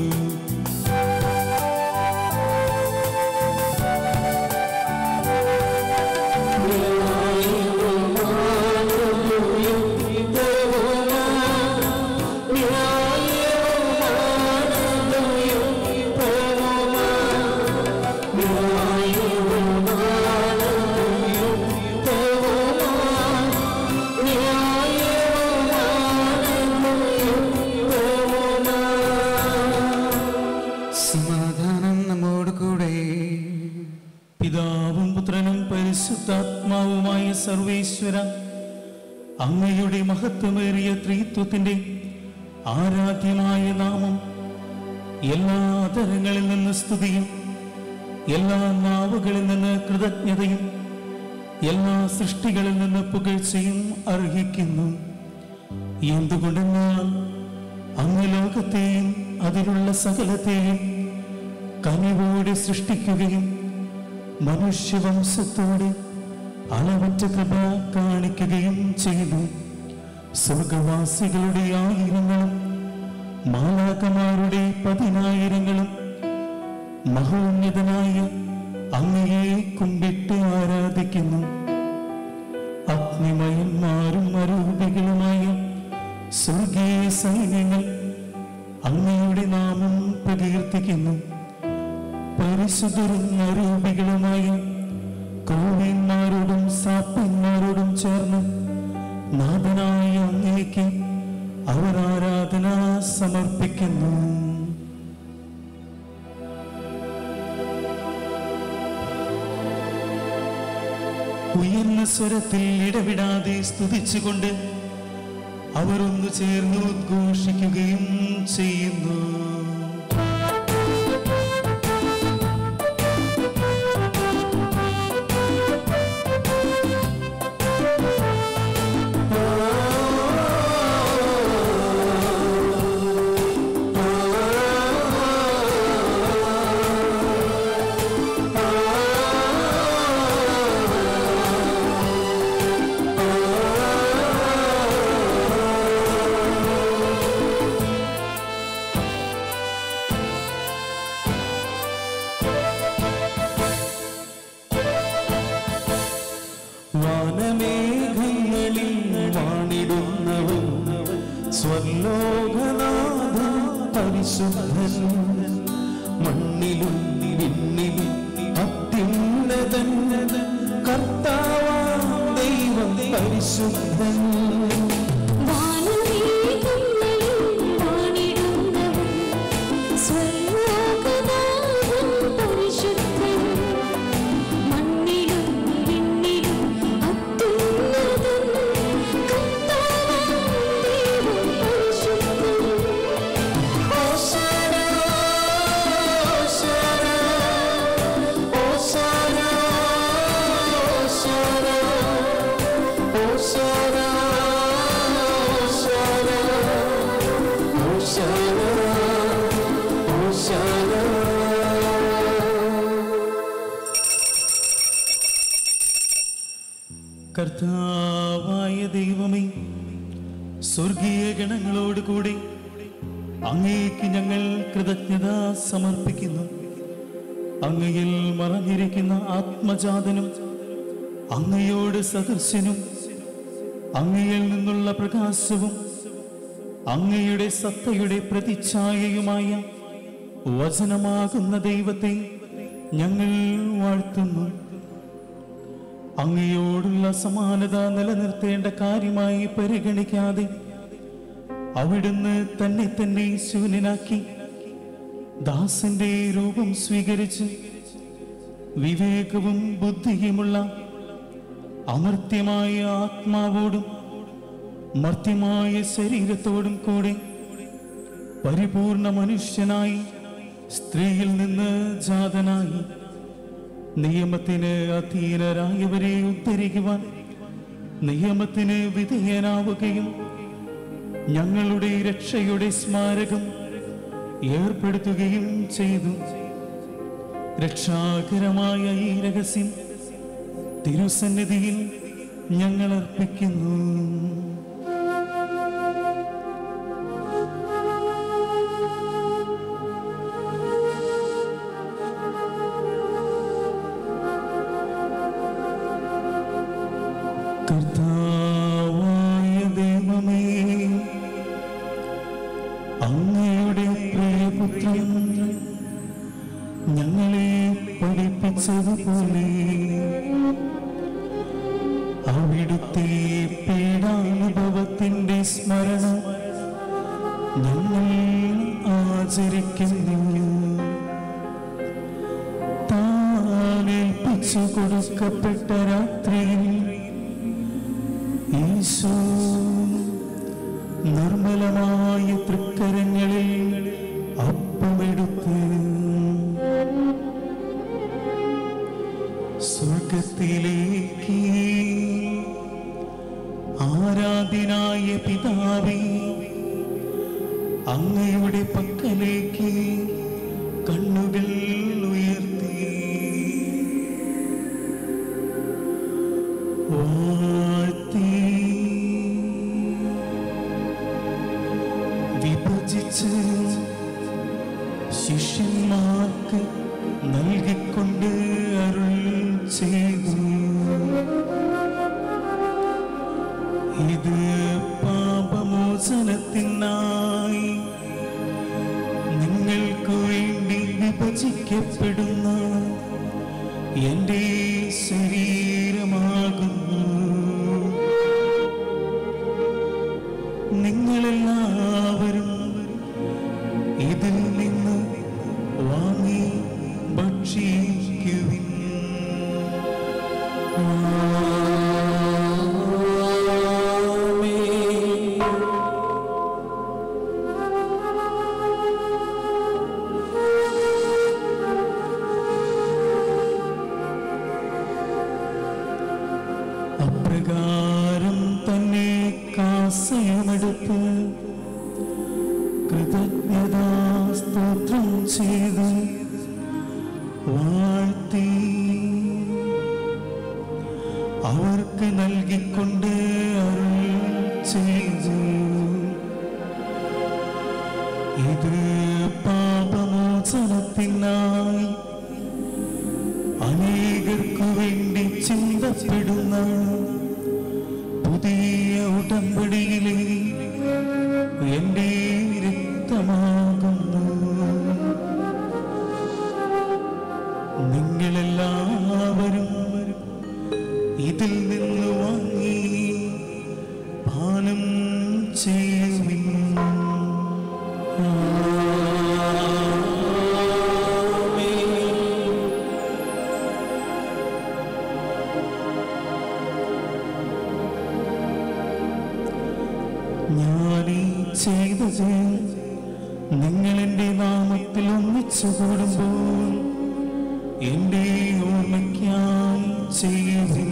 സമാധാനം നമ്മോട് കൂടെ പിതാവും പുത്രനും പരിശുദ്ധാത്മാവുമായ സർവേശ്വര അങ്ങയുടെ മഹത്വമേറിയ ത്രിത്വത്തിന്റെ ആരാധ്യമായ നാമം എല്ലാ തരങ്ങളിൽ നിന്ന് സ്തുതിയും എല്ലാ നാവുകളിൽ നിന്ന് കൃതജ്ഞതയും എല്ലാ സൃഷ്ടികളിൽ നിന്ന് പുകഴ്ചയും അർഹിക്കുന്നു എന്തുകൊണ്ടെന്നാൽ അങ്ങ് ലോകത്തെയും അതിലുള്ള സകലത്തെയും കനിവോടെ സൃഷ്ടിക്കുകയും മനുഷ്യവംശത്തോടെ അളവറ്റ കൃപ കാണിക്കുകയും ചെയ്തു സ്വർഗവാസികളുടെ ആയിരങ്ങളും മാലാകമാരുടെ പതിനായിരങ്ങളും മഹോന്നതനായ അങ്ങയെ കുമ്പിട്ട് ആരാധിക്കുന്നു അഗ്നിമയന്മാരും അരൂപികളുമായ സ്വർഗീയ സൈന്യങ്ങൾ അങ്ങയുടെ നാമം പ്രകീർത്തിക്കുന്നു പരിശുദ്ധരും അരൂപികളുമായ കോവിന്മാരോടും സാപ്പന്മാരോടും ചേർന്ന് നാഥനായ അങ്ങേക്ക് അവർ ആരാധന സമർപ്പിക്കുന്നു ഉയർന്ന സ്വരത്തിൽ ഇടവിടാതെ സ്തുതിച്ചുകൊണ്ട് അവർ ഒന്നു ചേർന്ന് ഉദ്ഘോഷിക്കുകയും ചെയ്യുന്നു വാനമേഘങ്ങളിൽ വാണിടുന്നവൻ സ്വർലോകനാഥൻ പരിശുദ്ധൻ മണ്ണിലും വിണ്ണിലും അത്യുന്നതനായ അത്യുന്നതൻ കർത്താവാം ദൈവം പരിശുദ്ധൻ കർത്താവായ ദൈവമേ സ്വർഗീയ ഗണങ്ങളോട് കൂടി അങ്ങേക്ക് ഞങ്ങൾ കൃതജ്ഞത സമർപ്പിക്കുന്നു അങ്ങയിൽ മറഞ്ഞിരിക്കുന്ന ആത്മജാതനും അങ്ങയോട് സദൃശ്യനും അങ്ങയിൽ നിന്നുള്ള പ്രകാശവും അങ്ങയുടെ സത്തയുടെ പ്രതിച്ഛായയുമായ വചനമാകുന്ന ദൈവത്തെ ഞങ്ങൾ വാഴ്ത്തുന്നു അങ്ങയോടുള്ള സമാനത നിലനിർത്തേണ്ട കാര്യമായി പരിഗണിക്കാതെ അവിടുന്ന് തന്നെ തന്നെ ശൂന്യനാക്കി ദാസന്റെ രൂപം സ്വീകരിച്ച് വിവേകവും ബുദ്ധിയുമുള്ള അമർത്യമായ ആത്മാവോടും മർത്യമായ ശരീരത്തോടും കൂടെ പരിപൂർണ മനുഷ്യനായി സ്ത്രീയിൽ നിന്ന് ജാതനായി നിയമത്തിന് അധീനരായവരെ ഉദ്ധരിക്കുവാൻ നിയമത്തിന് വിധേയനാവുകയും ഞങ്ങളുടെ രക്ഷയുടെ സ്മാരകം ഏർപ്പെടുത്തുകയും ചെയ്തു രക്ഷാകരമായ ഈ രഹസ്യം തിരുസന്നിധിയിൽ ഞങ്ങൾ അർപ്പിക്കുന്നു കർത്താവായ ദൈവമേ അങ്ങയുടെ പ്രിയപുത്രൻ ഞങ്ങളെ പഠിപ്പിച്ചതുപോലെ അവിടുത്തെ പീഡാനുഭവത്തിന്റെ സ്മരണ ഞങ്ങൾ ആചരിക്കുന്നു താനേൽപ്പിച്ചു കൊടുക്കപ്പെട്ട രാത്രിയിൽ ഈശോ നിർമ്മലമായ തൃക്കരങ്ങളിൽ അപ്പമെടുത്ത് സ്വർഗത്തിലേക്ക് ആരാധ്യനായ പിതാവേ അങ്ങയുടെ പക്കലേക്ക് കണ്ണുകൾ ഉയർത്തി വാഴ്ത്തി വിഭജിച്ച് ശിഷ്യന്മാർക്ക് നൽകിക്കൊണ്ട് അരുൾ ചെയ്തു ഇത് പാപമോചനത്തിനായി നിങ്ങൾക്ക് വേണ്ടി വിഭജിക്കപ്പെടുന്ന എൻ്റെ ശരീരമാകുന്നു നിങ്ങളെല്ലാവരും ഇതിൽ നിന്ന് വാങ്ങി ഭക്ഷിക്കുവിൻ അപ്രകാരം തന്നെ കാസയുമെടുത്ത് കൃതജ്ഞതാ സ്തോത്രം ചെയ്ത് വാഴ്ത്തി അവർക്ക് നൽകിക്കൊണ്ട് അരുൾ ചെയ്തു ഇത് പാപമോചനത്തിനായി അനേകർക്കു വേണ്ടി ചിന്തപ്പെടുന്ന പുതിയ ഉടമ്പടിയിലെ എൻ്റെ രക്തമാകുന്നു നിങ്ങളെല്ലാം ഇതിൽ നിന്ന് വാങ്ങി പാനം ചെയ്യുവിൻ ഞാനീ ചെയ്തത് നിങ്ങൾ എൻ്റെ നാമത്തിൽ ഒന്നിച്ചു കൂടുമ്പോൾ എൻ്റെ ഓർമ്മയ്ക്കായി ചെയ്യുവിൻ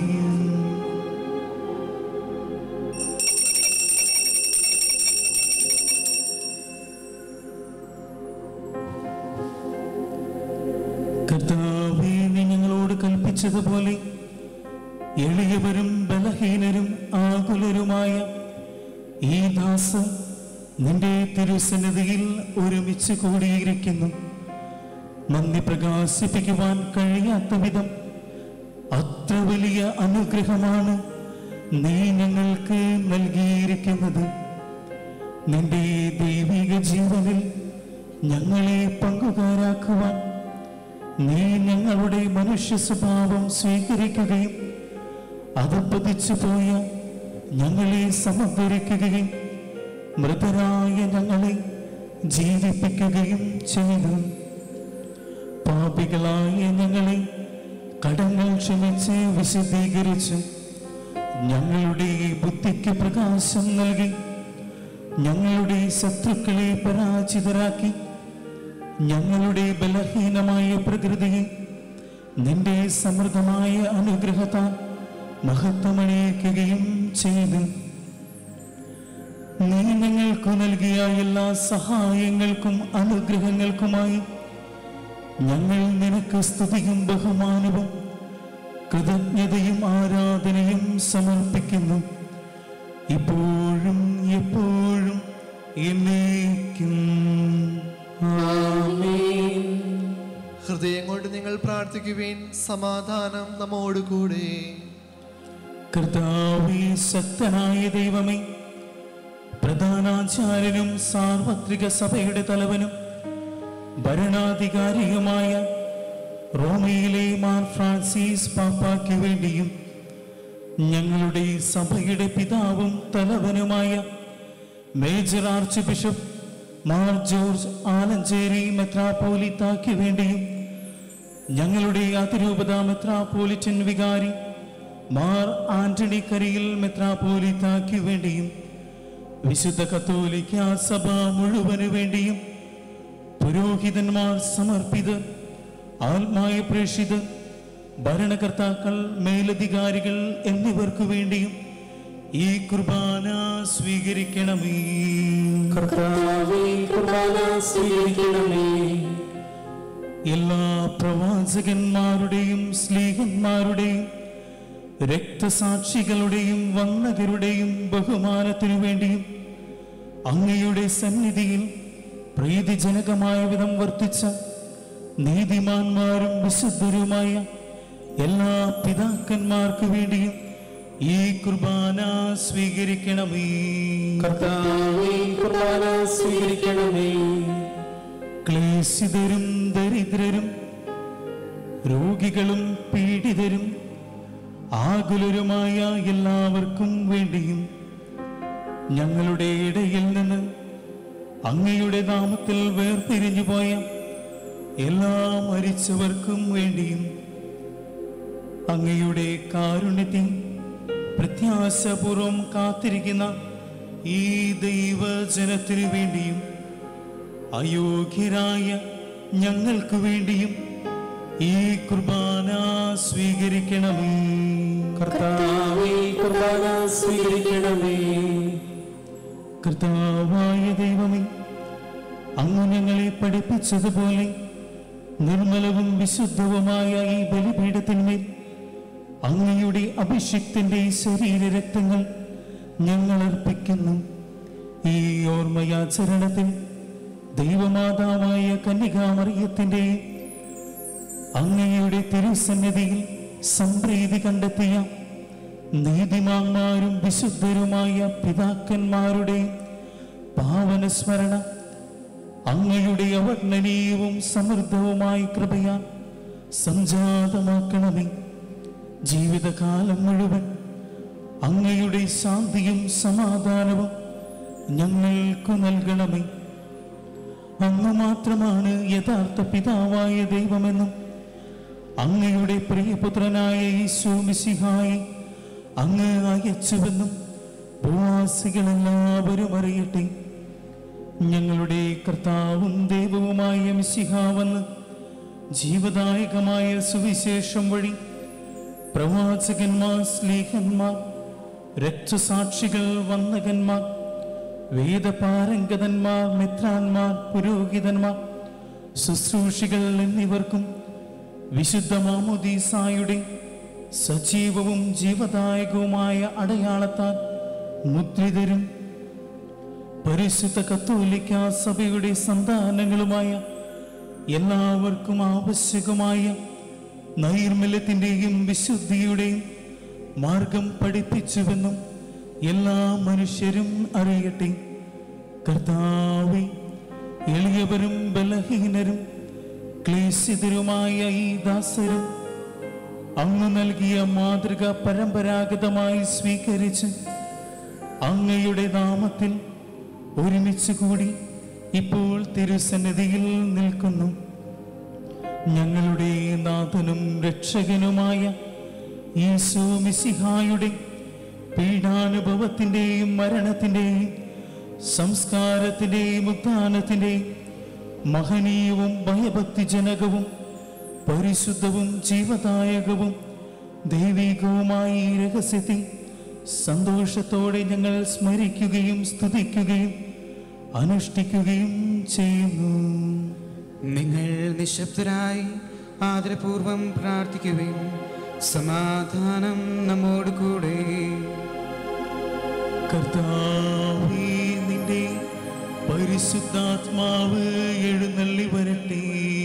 കർത്താവേ നീ ഞങ്ങളോട് കൽപ്പിച്ചതുപോലെ എളിയവരും ബലഹീനരും ആകുലരുമായ ഈ ദാസ നിന്റെ തിരുസന്നിധിയിൽ ഒരുമിച്ച് കൂടിയിരിക്കുന്നു നന്ദി പ്രകാശിപ്പിക്കുവാൻ കഴിയാത്ത വിധം അത്ര വലിയ അനുഗ്രഹമാണ് നീ ഞങ്ങൾക്ക് നൽകിയിരിക്കുന്നത് നിന്റെ ദൈവിക ജീവനിൽ ഞങ്ങളെ പങ്കുകാരാക്കുവാൻ നീ ഞങ്ങളുടെ മനുഷ്യ സ്വഭാവം സ്വീകരിക്കുകയും അതപ്പതിച്ചു പോയ ഞങ്ങളെ സമർദ്ദരിക്കുകയും മൃതരായ ഞങ്ങളെ ജീവിപ്പിക്കുകയും ചെയ്തു പാപികളായ ഞങ്ങളെ കടങ്ങൾ ക്ഷമിച്ച് വിശദീകരിച്ച് ഞങ്ങളുടെ ബുദ്ധിക്ക് പ്രകാശം നൽകി ഞങ്ങളുടെ ശത്രുക്കളെ പരാജിതരാക്കി ഞങ്ങളുടെ ബലഹീനമായ പ്രകൃതിയെ നിന്റെ സമൃദ്ധമായ അനുഗ്രഹത്താൽ മഹത്വമണിയിക്കുകയും ചെയ്തു നീ ഞങ്ങൾക്ക് നൽകിയ എല്ലാ സഹായങ്ങൾക്കും അനുഗ്രഹങ്ങൾക്കുമായി ഞങ്ങൾ നിനക്ക് സ്തുതിയും ബഹുമാനവും കൃതജ്ഞതയും ആരാധനയും സമർപ്പിക്കുന്നു ഇപ്പോഴും എപ്പോഴും എന്നേക്കും ആമേൻ ഹൃദയം കൊണ്ട് നിങ്ങൾ പ്രാർത്ഥിക്കുവിൻ സമാധാനം നമ്മോടുകൂടെ കർത്താവേ ശക്തനായ ദൈവമേ പ്രധാനാചാര്യനും സാർവത്രിക സഭയുടെ തലവനും ഭരണാധികാരിയുമായ റോമയിലെ മാർ ഫ്രാൻസിസ് പാപ്പായ്ക്ക് വേണ്ടിയും ഞങ്ങളുടെ സഭയുടെ പിതാവും തലവനുമായ major arch bishop Mar George Alencherry മെത്രാപ്പോലിത്താക്ക് വേണ്ടിയും ഞങ്ങളുടെ അതിരൂപത മെത്രാപ്പോലിറ്റൻ വികാരി മാർ ആന്റണി കരിയിൽ മെത്രാപ്പോലിത്താക്ക് വേണ്ടിയും വിശുദ്ധ കത്തോലിക്ക സഭ മുഴുവനു വേണ്ടിയും പുരോഹിതന്മാർ സമർപ്പിതർ ആത്മായ പ്രേക്ഷിതർ ഭരണകർത്താക്കൾ മേലധികാരികൾ എന്നിവർക്കു വേണ്ടിയും ഈ കുർബാന സ്വീകരിക്കണമേ കർത്താവേ കുർബാന സ്വീകരിക്കണമേ എല്ലാ പ്രവാചകന്മാരുടെയും സ്ലീഹന്മാരുടെയും രക്തസാക്ഷികളുടെയും വന്നകരുടെയും ബഹുമാനത്തിനു വേണ്ടിയും അങ്ങയുടെ സന്നിധിയിൽ പ്രീതിജനകമായ വിധം വർത്തിച്ച നീതിമാന്മാരും വിശുദ്ധരുമായ എല്ലാ പിതാക്കന്മാർക്ക് വേണ്ടിയും ഈ കുർബാന സ്വീകരിക്കണമേ കർത്താവേ കുർബാന സ്വീകരിക്കണമേ ക്ലേശിതരും ദരിദ്രരും രോഗികളും പീഡിതരും ആകുലരുമായ എല്ലാവർക്കും വേണ്ടിയും ഞങ്ങളുടെ ഇടയിൽ നിന്ന് അങ്ങയുടെ നാമത്തിൽ വേർപിരിഞ്ഞു പോയ എല്ലാ മരിച്ചവർക്കും വേണ്ടിയും അങ്ങയുടെ കാരുണ്യത്തിൽ പ്രത്യാശപൂർവം കാത്തിരിക്കുന്ന ഈ ദൈവജനത്തിനു വേണ്ടിയും അയോഗ്യരായ ഞങ്ങൾക്ക് വേണ്ടിയും ഈ കുർബാന സ്വീകരിക്കണമേ കർത്താവേ കുർബാന സ്വീകരിക്കണമേ കർത്താവായ ദൈവമേ അങ്ങ് ഞങ്ങളെ പഠിപ്പിച്ചതുപോലെ നിർമ്മലവും വിശുദ്ധവുമായ ഈ ബലിപീഠത്തിന്മേൽ അങ്ങയുടെ അഭിഷിക്തന്റെ ശരീരരക്തങ്ങൾ ഞങ്ങൾ അർപ്പിക്കുന്നു ഈ ഓർമ്മയാചരണത്തിൽ ദൈവമാതാവായ കന്യകാമറിയത്തിൻ്റെയും അങ്ങയുടെ തിരുസന്നിധിയിൽ സംപ്രീതി കണ്ടെത്തിയ നീതിമാന്മാരും വിശുദ്ധരുമായ പിതാക്കന്മാരുടെ പാവന സ്മരണ അങ്ങയുടെ അവർണ്ണനീയവും സമൃദ്ധവുമായ കൃപയാൽ സംജാതമാക്കണമേ ജീവിതകാലം മുഴുവൻ അങ്ങയുടെ ശാന്തിയും സമാധാനവും ഞങ്ങൾക്ക് നൽകണമേ അങ്ങ് മാത്രമാണ് യഥാർത്ഥ പിതാവായ ദൈവമെന്നും അങ്ങയുടെ പ്രിയപുത്രനായ ഈശോ മിശിഹായി അങ്ങ് അയച്ചുവെന്നും ഭൂവാസികളെല്ലാവരും അറിയട്ടെ ഞങ്ങളുടെ കർത്താവും ദൈവവുമായ മിശിഹാവെന്ന് ജീവദായകമായ സുവിശേഷം വഴി പ്രവാചകന്മാർ സ്ലീഹന്മാർ രക്തസാക്ഷികൾ വന്ദകന്മാർ വേദപാരംഗതന്മാർ മിത്രാന്മാർ പുരോഹിതന്മാർ ശുശ്രൂഷികൾ എന്നിവർക്കും വിശുദ്ധ മാമുദീസായുടെ സജീവവും ജീവദായകവുമായ അടയാളത്താൽ മുദ്രിതരും പരിശുദ്ധ കത്തോലിക്ക സഭയുടെ സന്താനങ്ങളുമായ എല്ലാവർക്കും ആവശ്യകമായ നൈർമല്യത്തിൻ്റെയും വിശുദ്ധിയുടെയും മാർഗം പഠിപ്പിച്ചുവെന്നും എല്ലാ മനുഷ്യരും അറിയട്ടെ കർത്താവെ എളിയവരും ബലഹീനരും ക്ലേശിതരുമായ ഈ ദാസരും അങ്ങ് നൽകിയ മാതൃക പരമ്പരാഗതമായി സ്വീകരിച്ച് അങ്ങയുടെ നാമത്തിൽ ഒരുമിച്ച് കൂടി ഇപ്പോൾ തിരുസന്നിധിയിൽ നിൽക്കുന്നു ഞങ്ങളുടെ നാഥനും രക്ഷകനുമായ ഈശോ മിശിഹായുടെ പീഡാനുഭവത്തിൻ്റെയും മരണത്തിൻ്റെയും സംസ്കാരത്തിൻ്റെയും ഉത്ഥാനത്തിൻ്റെയും മഹനീയവും ഭയഭക്തിജനകവും പരിശുദ്ധവും ജീവദായകവും ദൈവികവുമായ ഈ രഹസ്യത്തെ സന്തോഷത്തോടെ ഞങ്ങൾ സ്മരിക്കുകയും സ്തുതിക്കുകയും അനുഷ്ഠിക്കുകയും ചെയ്യുന്നു നിങ്ങൾ നിശബ്ദരായി ആദരപൂർവം പ്രാർത്ഥിക്കുകയും സമാധാനം നമ്മോട് കൂടെ കർത്താവേ നിന്റെ പരിശുദ്ധാത്മാവ് എഴുന്നള്ളി വരട്ടെ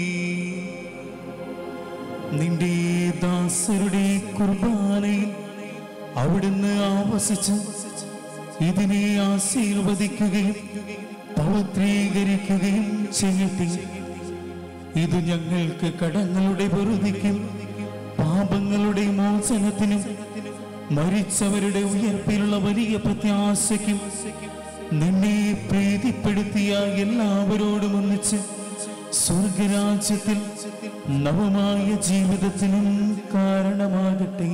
നിന്റെ ദാസരുടെ കുർബാനയിൽ അവിടുന്ന് ആവസിച്ച് ഇതിനെ ആശീർവദിക്കുകയും പവിത്രീകരിക്കുകയും ചെയ്യട്ടെ ഇത് ഞങ്ങൾക്ക് കടങ്ങളുടെ വെറുതിക്കും പാപങ്ങളുടെ മോചനത്തിനും മരിച്ചവരുടെ ഉയർപ്പിലുള്ള വലിയ പ്രത്യാശയ്ക്കും നിന്നെ പ്രീതിപ്പെടുത്തിയ എല്ലാവരോടും ഒന്നിച്ച് സ്വർഗരാജ്യത്തിൽ നവമായ ജീവിതത്തിനും കാരണമാകട്ടെ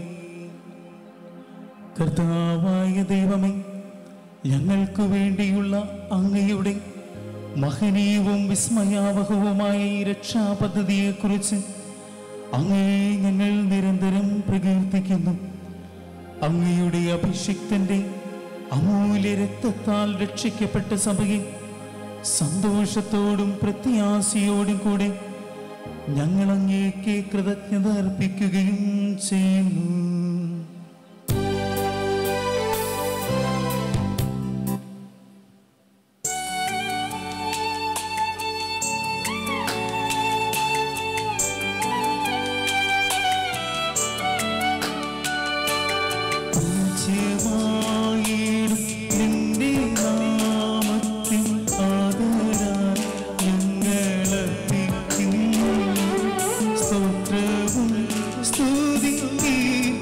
കർത്താവായ ദൈവമേ ഞങ്ങൾക്ക് വേണ്ടിയുള്ള അങ്ങയുടെ മഹനീയവും വിസ്മയാവഹവുമായ ഈ രക്ഷാപദ്ധതിയെക്കുറിച്ച് അങ്ങയെ ഞങ്ങൾ നിരന്തരം പ്രകീർത്തിക്കുന്നു അങ്ങയുടെ അഭിഷിക്തന്റെ അമൂല്യ രക്തത്താൽ രക്ഷിക്കപ്പെട്ട സഭയെ സന്തോഷത്തോടും പ്രത്യാശയോടും കൂടെ ഞങ്ങൾ അങ്ങേക്ക് കൃതജ്ഞത അർപ്പിക്കുകയും ചെയ്യുന്നു പൂജ്യമായിടും നിന്റെ നാമത്തിൽ ആദരാൽ ഞങ്ങളർപ്പിക്കും സ്തോത്രവും സ്തുതിയും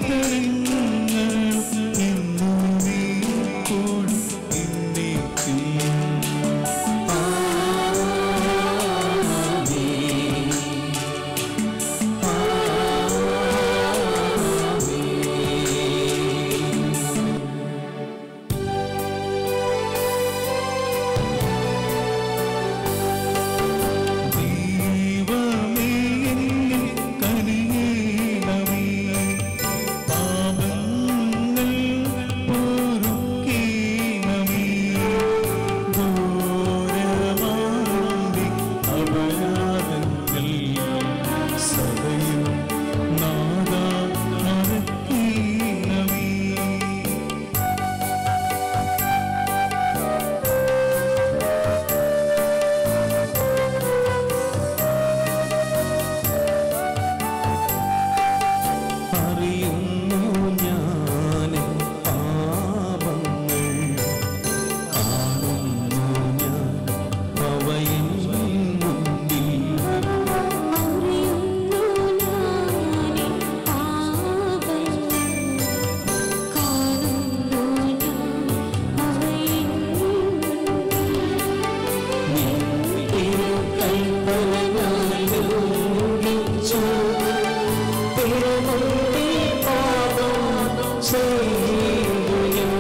ചെയ്തു ഞാൻ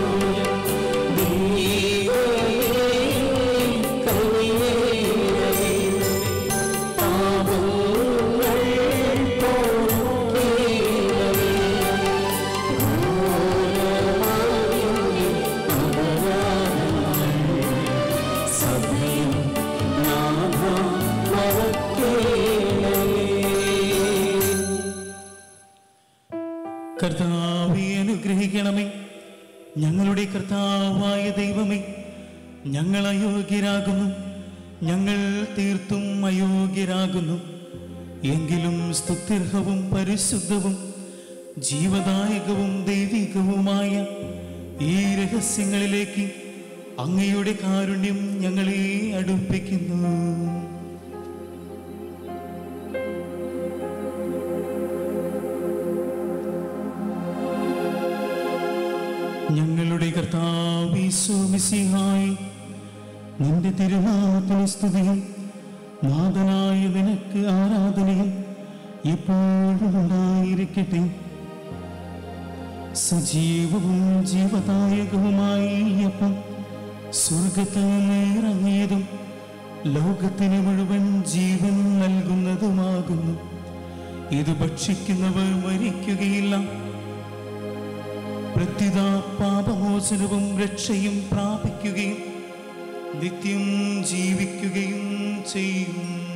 ദൈവമേ കനിയേണമേ പാപങ്ങൾ പൊറുക്കേണമേ ഘോരമായെന്റെ അപരാധങ്ങൾ സഭയും നാഥ മറക്കേണമേ കർത്താവെ അനുഗ്രഹിക്കണമേ ഞങ്ങളുടെ കർത്താവായ ദൈവമേ ഞങ്ങൾ അയോഗ്യരാകുന്നു ഞങ്ങൾ തീർത്തും അയോഗ്യരാകുന്നു എങ്കിലും സ്തുത്യർഹവും പരിശുദ്ധവും ജീവദായകവും ദൈവികവുമായ ഈ രഹസ്യങ്ങളിലേക്ക് അങ്ങയുടെ കാരുണ്യം ഞങ്ങളെ അടുപ്പിക്കുന്നു ഞങ്ങളുടെ കർത്താവിശ്വമിസിഹായി നിന്റെ തിരുനാമത്തിന് സ്തുതിയും നാഥനായ നിനക്ക് ആരാധനയും എപ്പോഴും ഉണ്ടായിരിക്കട്ടെ സജീവവും ജീവദായകവുമായി ഈ അപ്പം സ്വർഗത്തിൽ നിന്ന് ഇറങ്ങിയതും ലോകത്തിന് മുഴുവൻ ജീവൻ നൽകുന്നതുമാകുന്നു ഇത് ഭക്ഷിക്കുന്നവർ മരിക്കുകയില്ല പ്രത്യുത പാപമോചനവും രക്ഷയും പ്രാപിക്കുകയും നിത്യം ജീവിക്കുകയും ചെയ്യും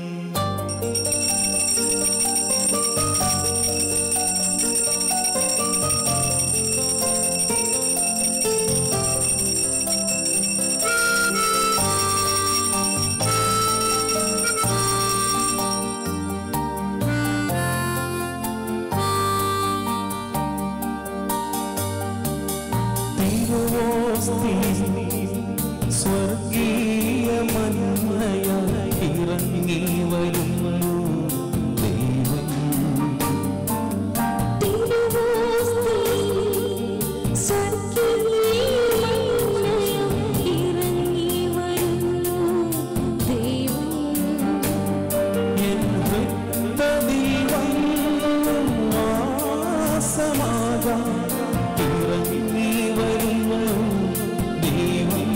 സ്വർഗീയ മന്മയായി ഇറങ്ങി വരുന്നു ദൈവം എൻ ഹൃദയം വാസമാകാൻ ഇറങ്ങി വരുന്നു ദൈവം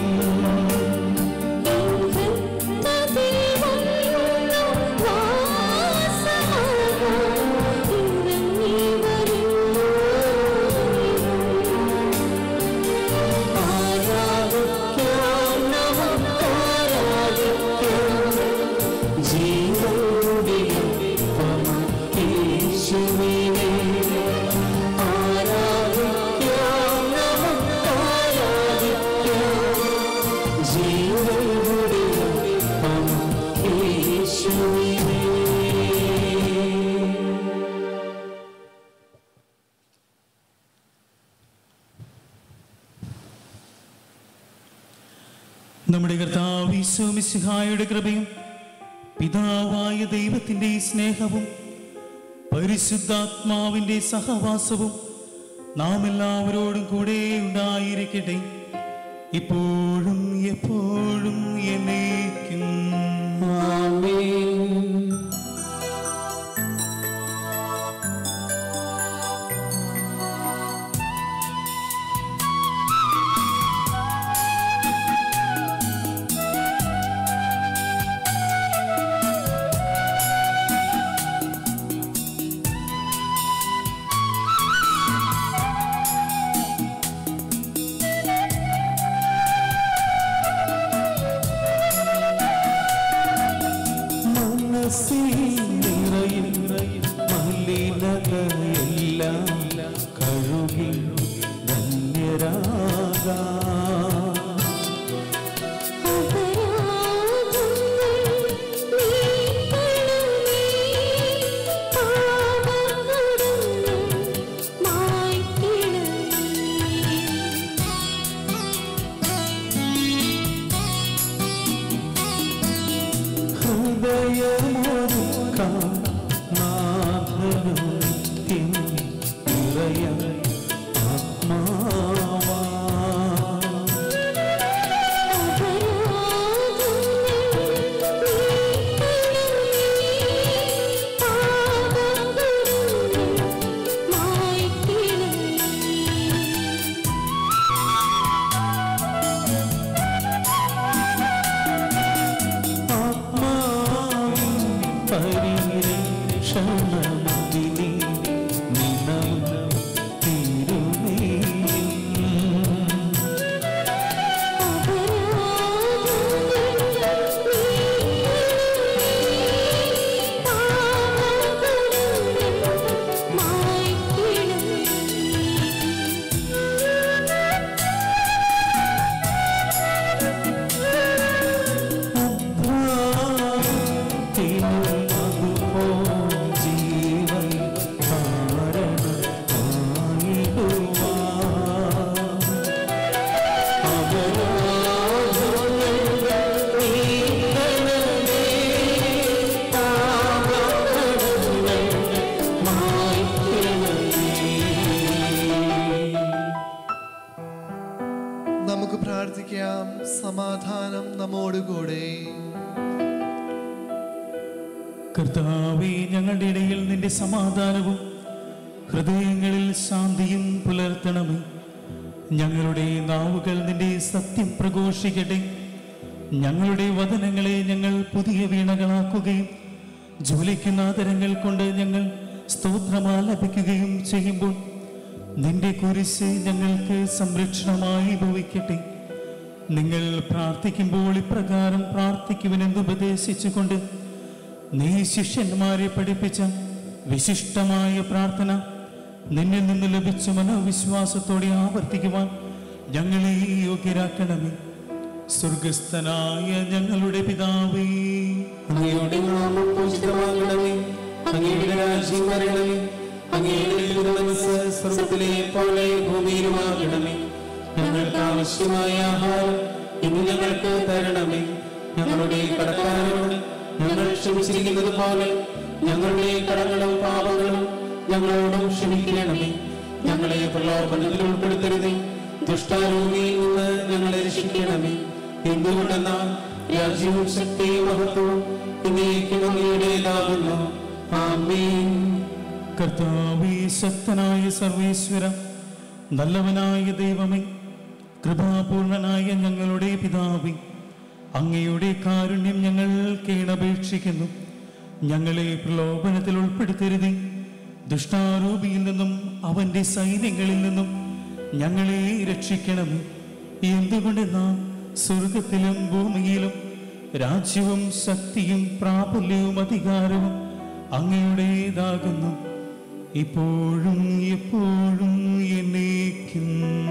നമ്മുടെ കർത്താവ് ഈശോമിശിഹായുടെ കൃപയും പിതാവായ ദൈവത്തിൻ്റെ സ്നേഹവും പരിശുദ്ധാത്മാവിൻ്റെ സഹവാസവും നാം എല്ലാവരോടും കൂടെ ഉണ്ടായിരിക്കട്ടെ ഇപ്പോഴും എപ്പോഴും എന്നേക്കും മനസ്സിൽ നിറയും മലിനതയെല്ലാം കഴുകി ധന്യരാകാം ഹൃദയമൊരുക്കാം നാഥനു നിത്യം നിറയ ആത്മാവാ പ്രാർത്ഥിക്കാം സമാധാനം നമ്മോടുകൂടെ കർത്താവേ ഞങ്ങളുടെ ഇടയിൽ നിന്റെ സമാധാനവും ഹൃദയങ്ങളിൽ ശാന്തിയും പുലർത്തണമേ ഞങ്ങളുടെ നാവുകൾ നിന്റെ സത്യം പ്രഘോഷിക്കട്ടെ ഞങ്ങളുടെ വചനങ്ങളെ ഞങ്ങൾ പുതിയ വീണകളാക്കുകയും ജ്വലിക്കുന്ന ആദരങ്ങൾ കൊണ്ട് ഞങ്ങൾ സ്തോത്രമാലപിക്കുകയും ചെയ്യുമ്പോൾ നിന്റെ കുരിശ് ഞങ്ങൾക്ക് സംരക്ഷണമായി ഭവിക്കട്ടെ നിങ്ങൾ പ്രാർത്ഥിക്കുമ്പോൾ ഇപ്രകാരം പ്രാർത്ഥിക്കുവനെന്ന് ഉപദേശിച്ചുകൊണ്ട് നീ ശിഷ്യന്മാരെ പഠിപ്പിച്ച വിശിഷ്ടമായ പ്രാർത്ഥന നിന്നിൽ നിന്ന് ലഭിച്ച മനോവിശ്വാസത്തോടെ ആവർത്തിക്കുവാൻ ഞങ്ങളെ യോഗ്യരാക്കണമേ സ്വർഗസ്ഥനായ ഞങ്ങളുടെ പിതാവേ അങ്ങയുടെ നാമം പൂജിതമാകണമേ അങ്ങയുടെ രാജ്യം വരണമേ അങ്ങയുടെ മനസ്സ് സ്വർഗത്തിലെ പോലെ ഭൂമിയിലുമാകണമേ ഞങ്ങൾക്ക് ആവശ്യമായ ആഹാരം ഇന്ന് ഞങ്ങൾക്ക് തരണമേ ഞങ്ങളുടെ കടക്കാരോട് ഞങ്ങൾ ക്ഷമിച്ചിരിക്കുന്നത് പോലെ ഞങ്ങളുടെ കടങ്ങളും പാപങ്ങളും ഞങ്ങളോടും ക്ഷമിക്കണമേ ഞങ്ങളെ പ്രലോഭനത്തിൽ ഉൾപ്പെടുത്തരുതേ ദുഷ്ടാരൂപിയിൽ നിന്ന് ഞങ്ങളെ രക്ഷിക്കണമേ എന്തുകൊണ്ടെന്നാൽ രാജ്യവും ശക്തിയും മഹത്വവും എന്നേക്കും അങ്ങയുടേതാകുന്നു ആമേൻ കർത്താവേ ശക്തനായ സർവേശ്വര നല്ലവനായ ദൈവമേ കൃപാപൂർണനായ ഞങ്ങളുടെ പിതാവേ അങ്ങയുടെ കാരുണ്യം ഞങ്ങൾ കേണപേക്ഷിക്കുന്നു ഞങ്ങളെ പ്രലോഭനത്തിൽ ഉൾപ്പെടുത്തരുതേ ദുഷ്ടാരൂപിയിൽ നിന്നും അവന്റെ സൈന്യങ്ങളിൽ നിന്നും ഞങ്ങളെ രക്ഷിക്കണമേ എന്തുകൊണ്ട് നാം സ്വർഗത്തിലും ഭൂമിയിലും രാജ്യവും ശക്തിയും പ്രാബല്യവും അധികാരവും അങ്ങയുടേതാകുന്നു ഇപ്പോഴും എപ്പോഴും എന്നേക്കും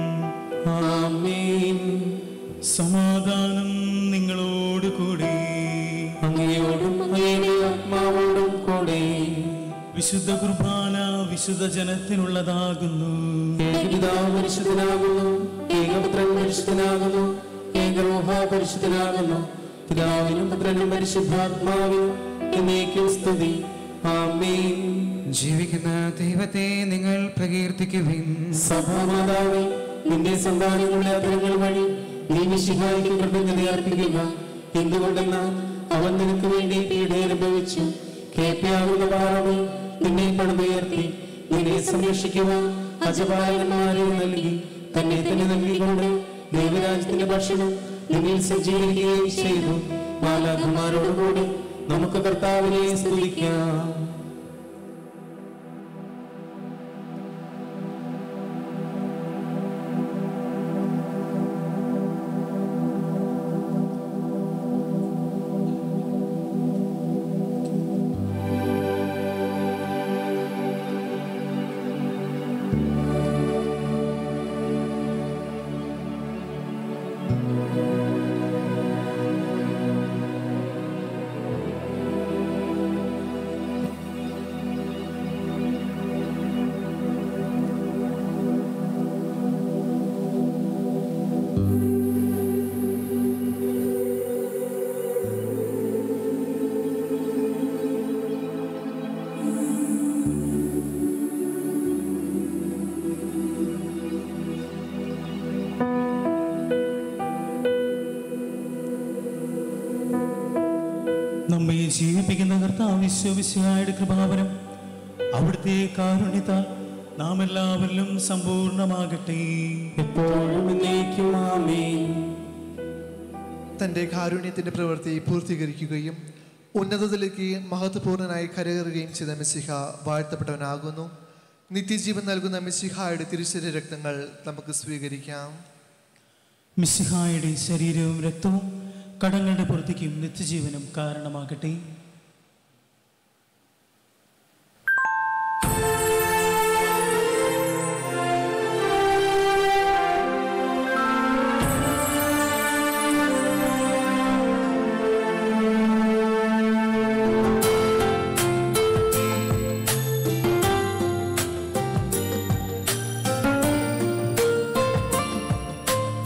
ആമേൻ സമാധാനം നിങ്ങളോട് കൂടെ അങ്ങയോടും അങ്ങയുടെ ആത്മാവോടും കൂടെ വിശുദ്ധ കുർബാന വിശുദ്ധ ജനത്തിനുള്ളതാകുന്നു ഏകപിതാവ് പരിശുദ്ധനാകുന്നു ഏകപുത്രൻ പരിശുദ്ധനാകുന്നു ഏകരോഹ പരിശുദ്ധനാകുന്നു പിതാവിനും പുത്രനും പരിശുദ്ധാത്മാവിനും എന്നേക്കും സ്തുതി ആമേൻ ജീവിക്കുന്ന ദൈവത്തെ നിങ്ങൾ പ്രകീർത്തിക്കുവിൻ സഭാമാതാവേ നിന്റെ സന്താനങ്ങളുടെ അതിരങ്ങൾ വഴി നീ വിശിഹായിക്ക് കൃതജ്ഞത അർപ്പിക്കുക എന്തുകൊണ്ടെന്നാൽ അവൻ നിനക്ക് വേണ്ടി പീഡയനുഭവിച്ചു കേപ്പിയാകുന്ന പാറവ് നിന്നെ പണിതുയർത്തി നിന്നെ സംരക്ഷിക്കുവാൻ അജപാലന്മാരെ നൽകി തന്നെ തന്നെ നൽകിക്കൊണ്ട് ദൈവരാജ്യത്തിന്റെ ഭക്ഷണം നിന്നിൽ സജ്ജീകരിക്കുകയും ചെയ്തു മാലാഖമാരോടുകൂടി നമുക്ക് കർത്താവിനെ സ്തുതിക്കാം നമ്മെ ജീവിപ്പിക്കുന്ന കർത്താവ് വിശ്വവിശ്വയുടെ കൃപാവരം അവിടുത്തെ കാരുണ്യത്താൽ നാം എല്ലാവരിലും സമ്പൂർണ്ണമാകട്ടെ എപ്പോഴും എന്നേക്കും ആമേൻ തന്റെ കാരുണ്യത്തിന്റെ പ്രവൃത്തി പൂർത്തീകരിക്കുകയും ഉന്നതത്തിലേക്ക് മഹത്വപൂർണനായി കരകയറുകയും ചെയ്ത മിശിഹ വാഴ്ത്തപ്പെട്ടവനാകുന്നു നിത്യജീവൻ നൽകുന്ന മിശിഹായുടെ തിരുശരീര രക്തങ്ങൾ നമുക്ക് സ്വീകരിക്കാം മിശിഹായുടെ ശരീരവും രക്തവും കടങ്ങളുടെ പൂർത്തിക്കും നിത്യജീവനും കാരണമാകട്ടെ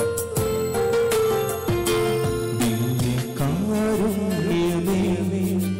കാരുണ്യമേ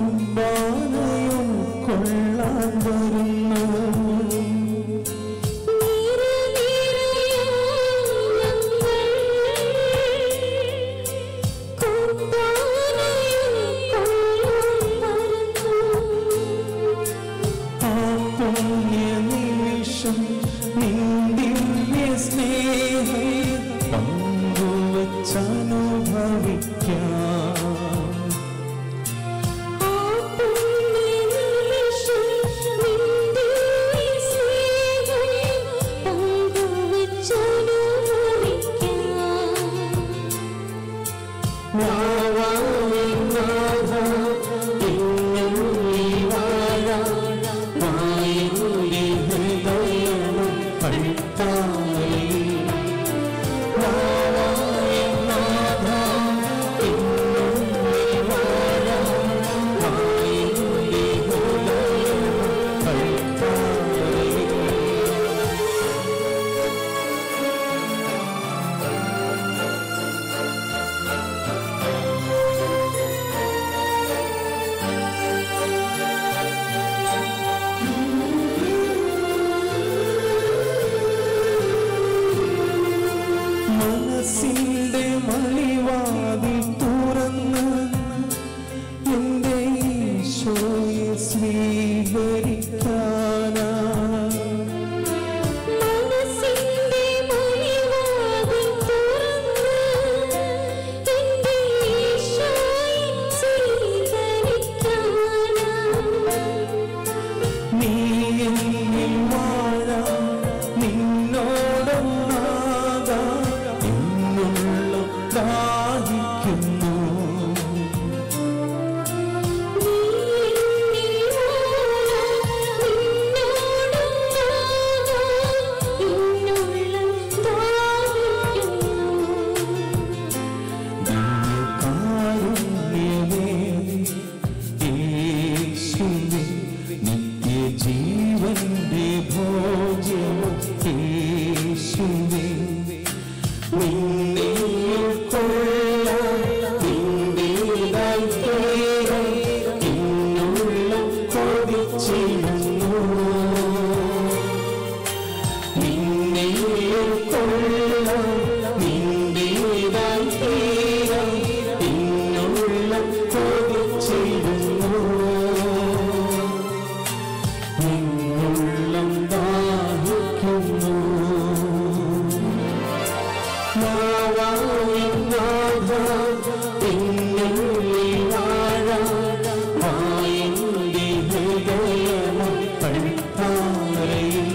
കുർബാനയും കൊള്ളാൻ വരുന്നു ആ പുണ്യ നിമിഷം നിന്റെ സ്നേഹം പങ്കുവച്ചനുഭവിക്കാം മനസ്സിന്റെ മണിവാതിൽ തുറന്ന് എന്റെ ഈശോയെ സ്വീകരിക്കാനാ നീ എന്നിൽ വാഴാം നിന്നോടൊന്നാകാം എന്നുള്ള ദാഹിക്കുന്നു കാരുണ്യമേ യേശുവേ നിത്യജീവന്റെ ഭോജ്യം യേശുവേ നിന്നെ കൊള്ളാം നിന്റേതായി തീരാൻ എന്നുള്ള കൊതിച്ചിരുന്നു നിന്നെ കൊള്ളാം നിന്റേതായി തീരാൻ എന്നുള്ള കൊതിച്ചിരുന്നു നിന്നുള്ളം ദാഹിക്കുന്നു നാവായി നാഥ എന്നുള്ളിൽ വാഴാൻ വായന്റെ ഹൃദയമം പഴുത്താരയിൽ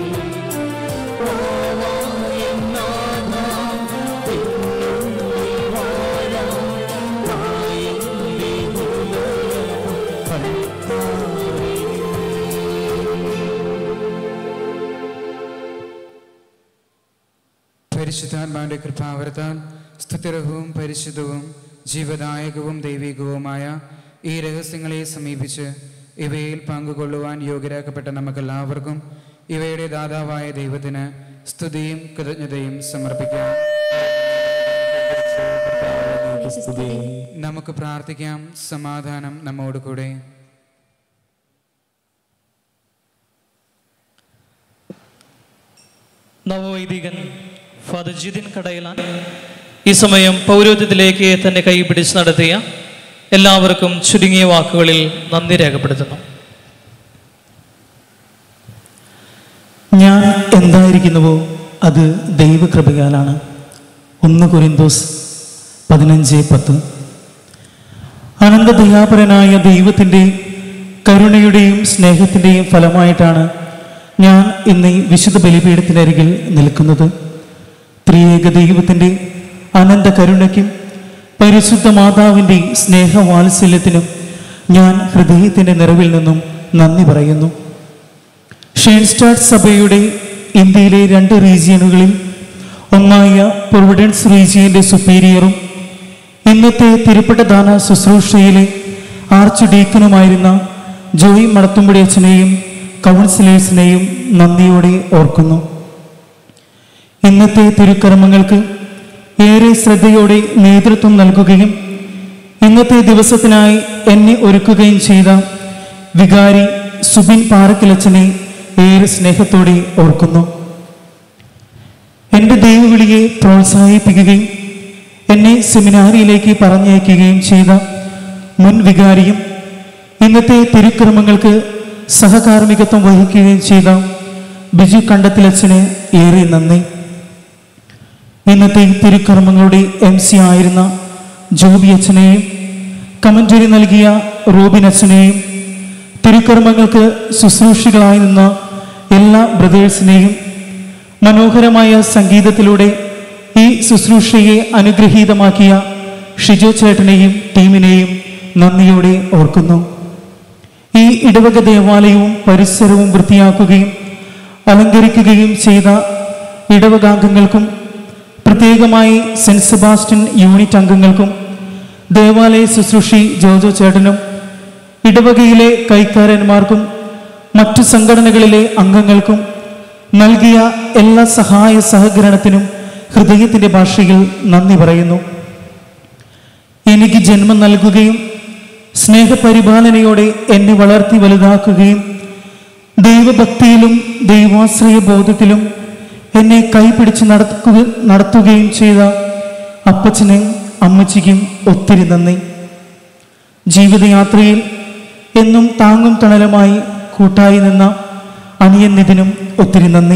നാവായി നാഥ എന്നുള്ളിൽ വാഴാൻ വായന്റെ ഹൃദയമം പഴുത്താരയിൽ പരിശുദ്ധാത്മാവിന്റെ കൃപാവരത്താൽ സ്തുതിരഹവും പരിശുദ്ധവും ജീവദായകവും ദൈവികവുമായ ഈ രഹസ്യങ്ങളെ സമീപിച്ച് ഇവയിൽ പങ്കുകൊള്ളുവാൻ യോഗ്യരാക്കപ്പെട്ട നമുക്കെല്ലാവർക്കും ഇവയുടെ ദാതാവായ ദൈവത്തിന് സ്തുതിയും കൃതജ്ഞതയും സമർപ്പിക്കാം നമുക്ക് പ്രാർത്ഥിക്കാം സമാധാനം നമ്മോട് കൂടെ നവവൈദികൻ ഫാദർ ജിതിൻ കടയിലാൻ ഈ സമയം പൗരോഹിത്യത്തിലേക്ക് തന്നെ കൈപിടിച്ച് നടത്തിയ എല്ലാവർക്കും ചുരുങ്ങിയ വാക്കുകളിൽ നന്ദി രേഖപ്പെടുത്തുന്നു ഞാൻ എന്തായിരിക്കുന്നുവോ അത് ദൈവകൃപയാലാണ് ഒന്ന് കൊരിന്തോസ് പതിനഞ്ച് പത്ത് അനന്തദയാപരനായ ദൈവത്തിൻ്റെ കരുണയുടെയും സ്നേഹത്തിൻ്റെയും ഫലമായിട്ടാണ് ഞാൻ ഇന്ന് ഈ വിശുദ്ധ ബലിപീഠത്തിനരികിൽ നിൽക്കുന്നത് ത്രിയേക ദൈവത്തിൻ്റെ അനന്ത കരുണയ്ക്കും പരിശുദ്ധ മാതാവിൻ്റെ സ്നേഹവാത്സല്യത്തിനും ഞാൻ ഹൃദയത്തിൻ്റെ നിറവിൽ നിന്നും നന്ദി പറയുന്നു ഷെയിൻസ്റ്റാഡ് സഭയുടെ ഇന്ത്യയിലെ രണ്ട് റീജിയനുകളിൽ ഒന്നായ പ്രൊവിഡൻസ് റീജിയന്റെ സുപ്പീരിയറും ഇന്നത്തെ തിരുപ്പട്ടദാന ശുശ്രൂഷയിലെ ആർച്ച് ഡീക്കനുമായിരുന്ന ജോയി മടത്തുമ്പടി അച്ഛനെയും കൗൺസിലേഴ്സിനെയും നന്ദിയോടെ ഓർക്കുന്നു ഇന്നത്തെ തിരുക്കർമ്മങ്ങൾക്ക് ഏറെ ശ്രദ്ധയോടെ നേതൃത്വം നൽകുകയും ഇന്നത്തെ ദിവസത്തിനായി എന്നെ ഒരുക്കുകയും ചെയ്ത വികാരി സുബിൻ പാറക്കിലച്ചനെ ഏറെ സ്നേഹത്തോടെ ഓർക്കുന്നു എൻ്റെ ദൈവവിളിയെ പ്രോത്സാഹിപ്പിക്കുകയും എന്നെ സെമിനാരിയിലേക്ക് പറഞ്ഞയക്കുകയും ചെയ്ത മുൻ വികാരിയും ഇന്നത്തെ തിരുക്രമങ്ങൾക്ക് സഹകാർമ്മികത്വം വഹിക്കുകയും ചെയ്ത ബിജു കണ്ടത്തിലച്ചന് ഏറെ നന്ദി ഇന്നത്തെ തിരുക്കർമ്മങ്ങളുടെ എം സി ആയിരുന്ന ജോബി അച്ഛനെയും കമന്ററി നൽകിയ റോബിൻ അച്ഛനെയും തിരുക്കർമ്മങ്ങൾക്ക് ശുശ്രൂഷികളായി നിന്ന എല്ലാ ബ്രദേഴ്സിനെയും മനോഹരമായ സംഗീതത്തിലൂടെ ഈ ശുശ്രൂഷയെ അനുഗ്രഹീതമാക്കിയ ഷിജോ ചേട്ടനെയും ടീമിനെയും നന്ദിയോടെ ഓർക്കുന്നു ഈ ഇടവക ദേവാലയവും പരിസരവും വൃത്തിയാക്കുകയും അലങ്കരിക്കുകയും ചെയ്ത ഇടവകാംഗങ്ങൾക്കും പ്രത്യേകമായി സെന്റ് സെബാസ്റ്റ്യൻ യൂണിറ്റ് അംഗങ്ങൾക്കും ദേവാലയ ശുശ്രൂഷി ജോജോ ചേട്ടനും ഇടവകയിലെ കൈക്കാരന്മാർക്കും മറ്റു സംഘടനകളിലെ അംഗങ്ങൾക്കും നൽകിയ എല്ലാ സഹായ സഹകരണത്തിനും ഹൃദയത്തിന്റെ ഭാഷയിൽ നന്ദി പറയുന്നു എനിക്ക് ജന്മം നൽകുകയും സ്നേഹപരിപാലനയോടെ എന്നെ വളർത്തി വലുതാക്കുകയും ദൈവഭക്തിയിലും ദൈവാശ്രയ ബോധത്തിലും എന്നെ കൈപിടിച്ച് നടക്കുക നടത്തുകയും ചെയ്ത അപ്പച്ചനും അമ്മച്ചിക്കും ഒത്തിരി നന്ദി ജീവിതയാത്രയിൽ എന്നും താങ്ങും തണലുമായി കൂട്ടായി നിന്ന അനിയൻ നിതിനും ഒത്തിരി നന്ദി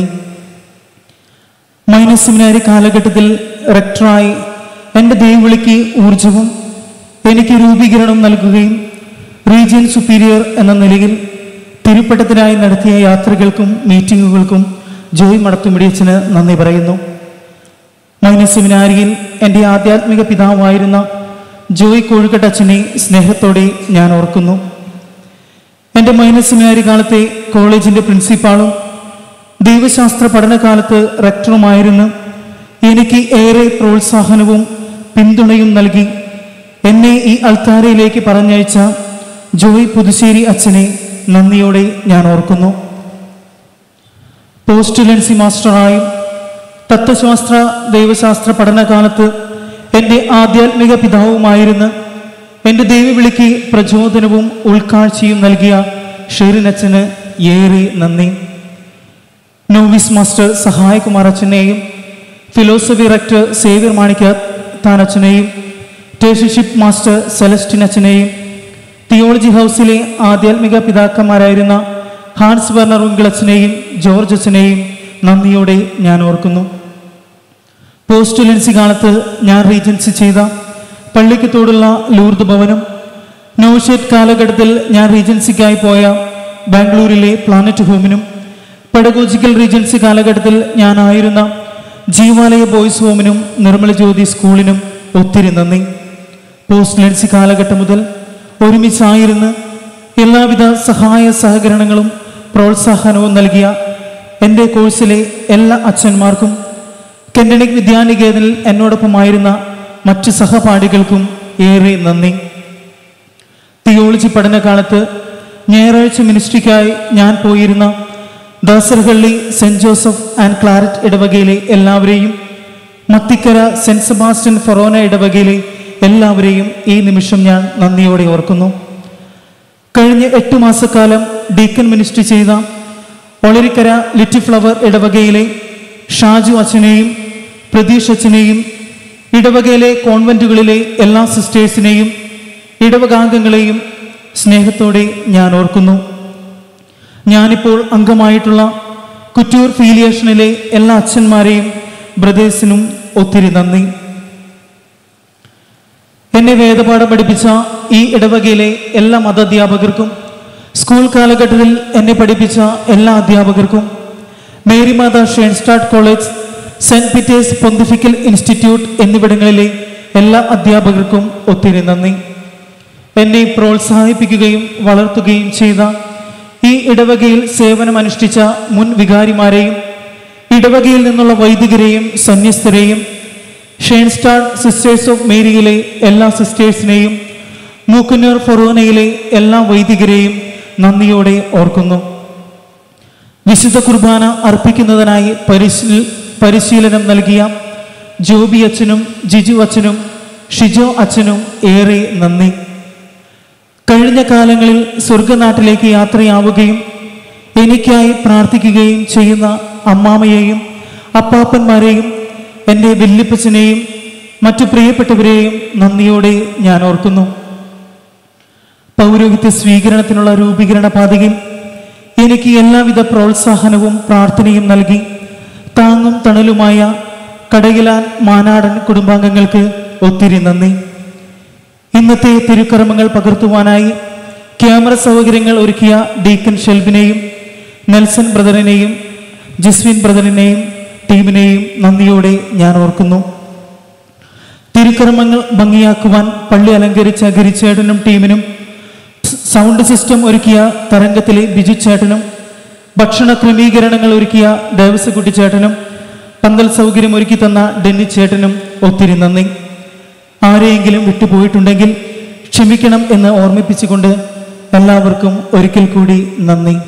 മൈനസ് സെമിനാരി കാലഘട്ടത്തിൽ റെക്ടറായി എൻ്റെ ദൈവവിളിക്ക് ഊർജവും എനിക്ക് രൂപീകരണം നൽകുകയും റീജിയൻ സുപ്പീരിയർ എന്ന നിലയിൽ തിരുപ്പട്ടത്തിനായി നടത്തിയ യാത്രകൾക്കും മീറ്റിങ്ങുകൾക്കും ജോയ് മടത്തുമിടിയച്ചന് നന്ദി പറയുന്നു മൈനസ് സെമിനാരിയിൽ എൻ്റെ ആധ്യാത്മിക പിതാവായിരുന്ന ജോയ് കോഴിക്കട്ടച്ചനെ സ്നേഹത്തോടെ ഞാൻ ഓർക്കുന്നു എൻ്റെ മൈനസ് സെമിനാരി കാലത്തെ കോളേജിൻ്റെ പ്രിൻസിപ്പാളും ദൈവശാസ്ത്ര പഠനകാലത്ത് റെക്ടറുമായിരുന്നു എനിക്ക് ഏറെ പ്രോത്സാഹനവും പിന്തുണയും നൽകി എന്നെ ഈ അൾത്താരയിലേക്ക് പറഞ്ഞയച്ച ജോയ് പുതുശ്ശേരി അച്ഛനെ നന്ദിയോടെ ഞാൻ ഓർക്കുന്നു പോസ്റ്റുലൻസി മാസ്റ്ററായും തത്വശാസ്ത്ര ദൈവശാസ്ത്ര പഠനകാലത്ത് എൻ്റെ ആധ്യാത്മിക പിതാവുമായിരുന്ന് എൻ്റെ ദൈവവിളിക്ക് പ്രചോദനവും ഉൾക്കാഴ്ചയും നൽകിയ ഷെറിനച്ഛന് ഏറെ നന്ദി നോവിസ് മാസ്റ്റർ സഹായകുമാർ അച്ഛനെയും ഫിലോസഫി റക്ടർ സേവ്യർ മാണിക്ക താനച്ഛനെയും ടേഷൻഷിപ്പ് മാസ്റ്റർ സെലസ്റ്റിൻ അച്ഛനെയും തിയോളജി ഹൗസിലെ ആധ്യാത്മിക പിതാക്കന്മാരായിരുന്ന ഹാൻസ് ബർണർ ഉങ്കിളച്ചനെയും ജോർജ് അച്ഛനെയും നന്ദിയോടെ ഞാൻ ഓർക്കുന്നു പോസ്റ്റുലൻസി കാലത്ത് ഞാൻ റീജൻസി ചെയ്ത പള്ളിക്കത്തോടുള്ള ലൂർദ് ഭവനം നോഷേറ്റ് കാലഘട്ടത്തിൽ ഞാൻ റീജൻസിക്കായി പോയ ബാംഗ്ലൂരിലെ പ്ലാനറ്റ് ഹോമിനും പെഡഗോജിക്കൽ റീജൻസി കാലഘട്ടത്തിൽ ഞാനായിരുന്ന ജീവാലയ ബോയ്സ് ഹോമിനും നിർമ്മല ജ്യോതി സ്കൂളിനും ഒത്തിരി നന്ദി പോസ്റ്റുലൻസി കാലഘട്ടം മുതൽ ഒരുമിച്ചായിരുന്ന് എല്ലാവിധ സഹായ സഹകരണങ്ങളും പ്രോത്സാഹനവും നൽകിയ എൻ്റെ കോഴ്സിലെ എല്ലാ അച്ഛന്മാർക്കും കെൻഡനിക് വിദ്യാനികേതനിൽ എന്നോടൊപ്പമായിരുന്ന മറ്റ് സഹപാഠികൾക്കും ഏറെ നന്ദി തിയോളജി പഠനകാലത്ത് ഞായറാഴ്ച മിനിസ്ട്രിക്കായി ഞാൻ പോയിരുന്ന Dasarahalli saint Joseph and Claret ഇടവകയിലെ എല്ലാവരെയും മത്തിക്കര സെന്റ് സെബാസ്റ്റ്യൻ ഫൊറോന ഇടവകയിലെ എല്ലാവരെയും ഈ നിമിഷം ഞാൻ നന്ദിയോടെ ഓർക്കുന്നു കഴിഞ്ഞ എട്ട് മാസക്കാലം ഡീക്കൻ മിനിസ്ട്രി ചെയ്ത ഒളരിക്കര ലിറ്റി ഫ്ലവർ ഇടവകയിലെ ഷാജു അച്ഛനെയും പ്രതീഷ് അച്ഛനെയും ഇടവകയിലെ കോൺവെന്റുകളിലെ എല്ലാ സിസ്റ്റേഴ്സിനെയും ഇടവകാംഗങ്ങളെയും സ്നേഹത്തോടെ ഞാൻ ഓർക്കുന്നു ഞാനിപ്പോൾ അംഗമായിട്ടുള്ള കുറ്റൂർ ഫീലിയേഷനിലെ എല്ലാ അച്ഛന്മാരെയും ബ്രദേഴ്സിനും ഒത്തിരി നന്ദി എന്നെ വേദപാഠം പഠിപ്പിച്ച ഈ ഇടവകയിലെ എല്ലാ മതാധ്യാപകർക്കും സ്കൂൾ കാലഘട്ടത്തിൽ എന്നെ പഠിപ്പിച്ച എല്ലാ അധ്യാപകർക്കും Marymatha Schoenstatt college saint Peter's pontifical institute എന്നിവിടങ്ങളിലെ എല്ലാ അധ്യാപകർക്കും ഒത്തിരി നന്ദി എന്നെ പ്രോത്സാഹിപ്പിക്കുകയും വളർത്തുകയും ചെയ്ത ഈ ഇടവകയിൽ സേവനമനുഷ്ഠിച്ച മുൻ വികാരിമാരെയും ഇടവകയിൽ നിന്നുള്ള വൈദികരെയും സന്യസ്തരെയും ഷേൺസ്റ്റാർ സിസ്റ്റേഴ്സ് ഓഫ് മേരിയിലെ എല്ലാ സിസ്റ്റേഴ്സിനെയും മൂക്കുന്നൂർ ഫൊറോനയിലെ എല്ലാ വൈദികരെയും നന്ദിയോടെ ഓർക്കുന്നു വിശുദ്ധ കുർബാന അർപ്പിക്കുന്നതിനായി പരിശീ പരിശീലനം നൽകിയ ജോബി അച്ഛനും ജിജു അച്ഛനും ഷിജോ അച്ഛനും ഏറെ നന്ദി കഴിഞ്ഞ കാലങ്ങളിൽ സ്വർഗനാട്ടിലേക്ക് യാത്രയാവുകയും എനിക്കായി പ്രാർത്ഥിക്കുകയും ചെയ്യുന്ന അമ്മാമയെയും അപ്പാപ്പന്മാരെയും എൻ്റെ വല്യപ്പച്ചനെയും മറ്റു പ്രിയപ്പെട്ടവരെയും നന്ദിയോടെ ഞാൻ ഓർക്കുന്നു പൗരോഹിത്യ സ്വീകരണത്തിനുള്ള രൂപീകരണ പാതയിൽ എനിക്ക് എല്ലാവിധ പ്രോത്സാഹനവും പ്രാർത്ഥനയും നൽകി താങ്ങും തണലുമായ കടയിലാൻ മാനാടൻ കുടുംബാംഗങ്ങൾക്ക് ഒത്തിരി നന്ദി ഇന്നത്തെ തിരുക്കർമ്മങ്ങൾ പകർത്തുവാനായി ക്യാമറ സൗകര്യങ്ങൾ ഒരുക്കിയ ഡീക്കൻ ഷെൽബിനെയും നെൽസൺ ബ്രദറിനെയും ജിസ്വിൻ ബ്രദറിനെയും ടീമിനെയും നന്ദിയോടെ ഞാൻ ഓർക്കുന്നു തിരുക്കർമ്മങ്ങൾ ഭംഗിയാക്കുവാൻ പള്ളി അലങ്കരിച്ച ഗിരിച്ചേട്ടനും ടീമിനും സൗണ്ട് സിസ്റ്റം ഒരുക്കിയ തരംഗത്തിലെ ബിജു ചേട്ടനും ഭക്ഷണ ക്രമീകരണങ്ങൾ ഒരുക്കിയ ദേവസ്വക്കുട്ടി ചേട്ടനും പന്തൽ സൗകര്യം ഒരുക്കി തന്ന ഡെന്നി ചേട്ടനും ഒത്തിരി നന്ദി ആരെയെങ്കിലും വിട്ടുപോയിട്ടുണ്ടെങ്കിൽ ക്ഷമിക്കണം എന്ന് ഓർമ്മിപ്പിച്ചുകൊണ്ട് എല്ലാവർക്കും ഒരിക്കൽ കൂടി നന്ദി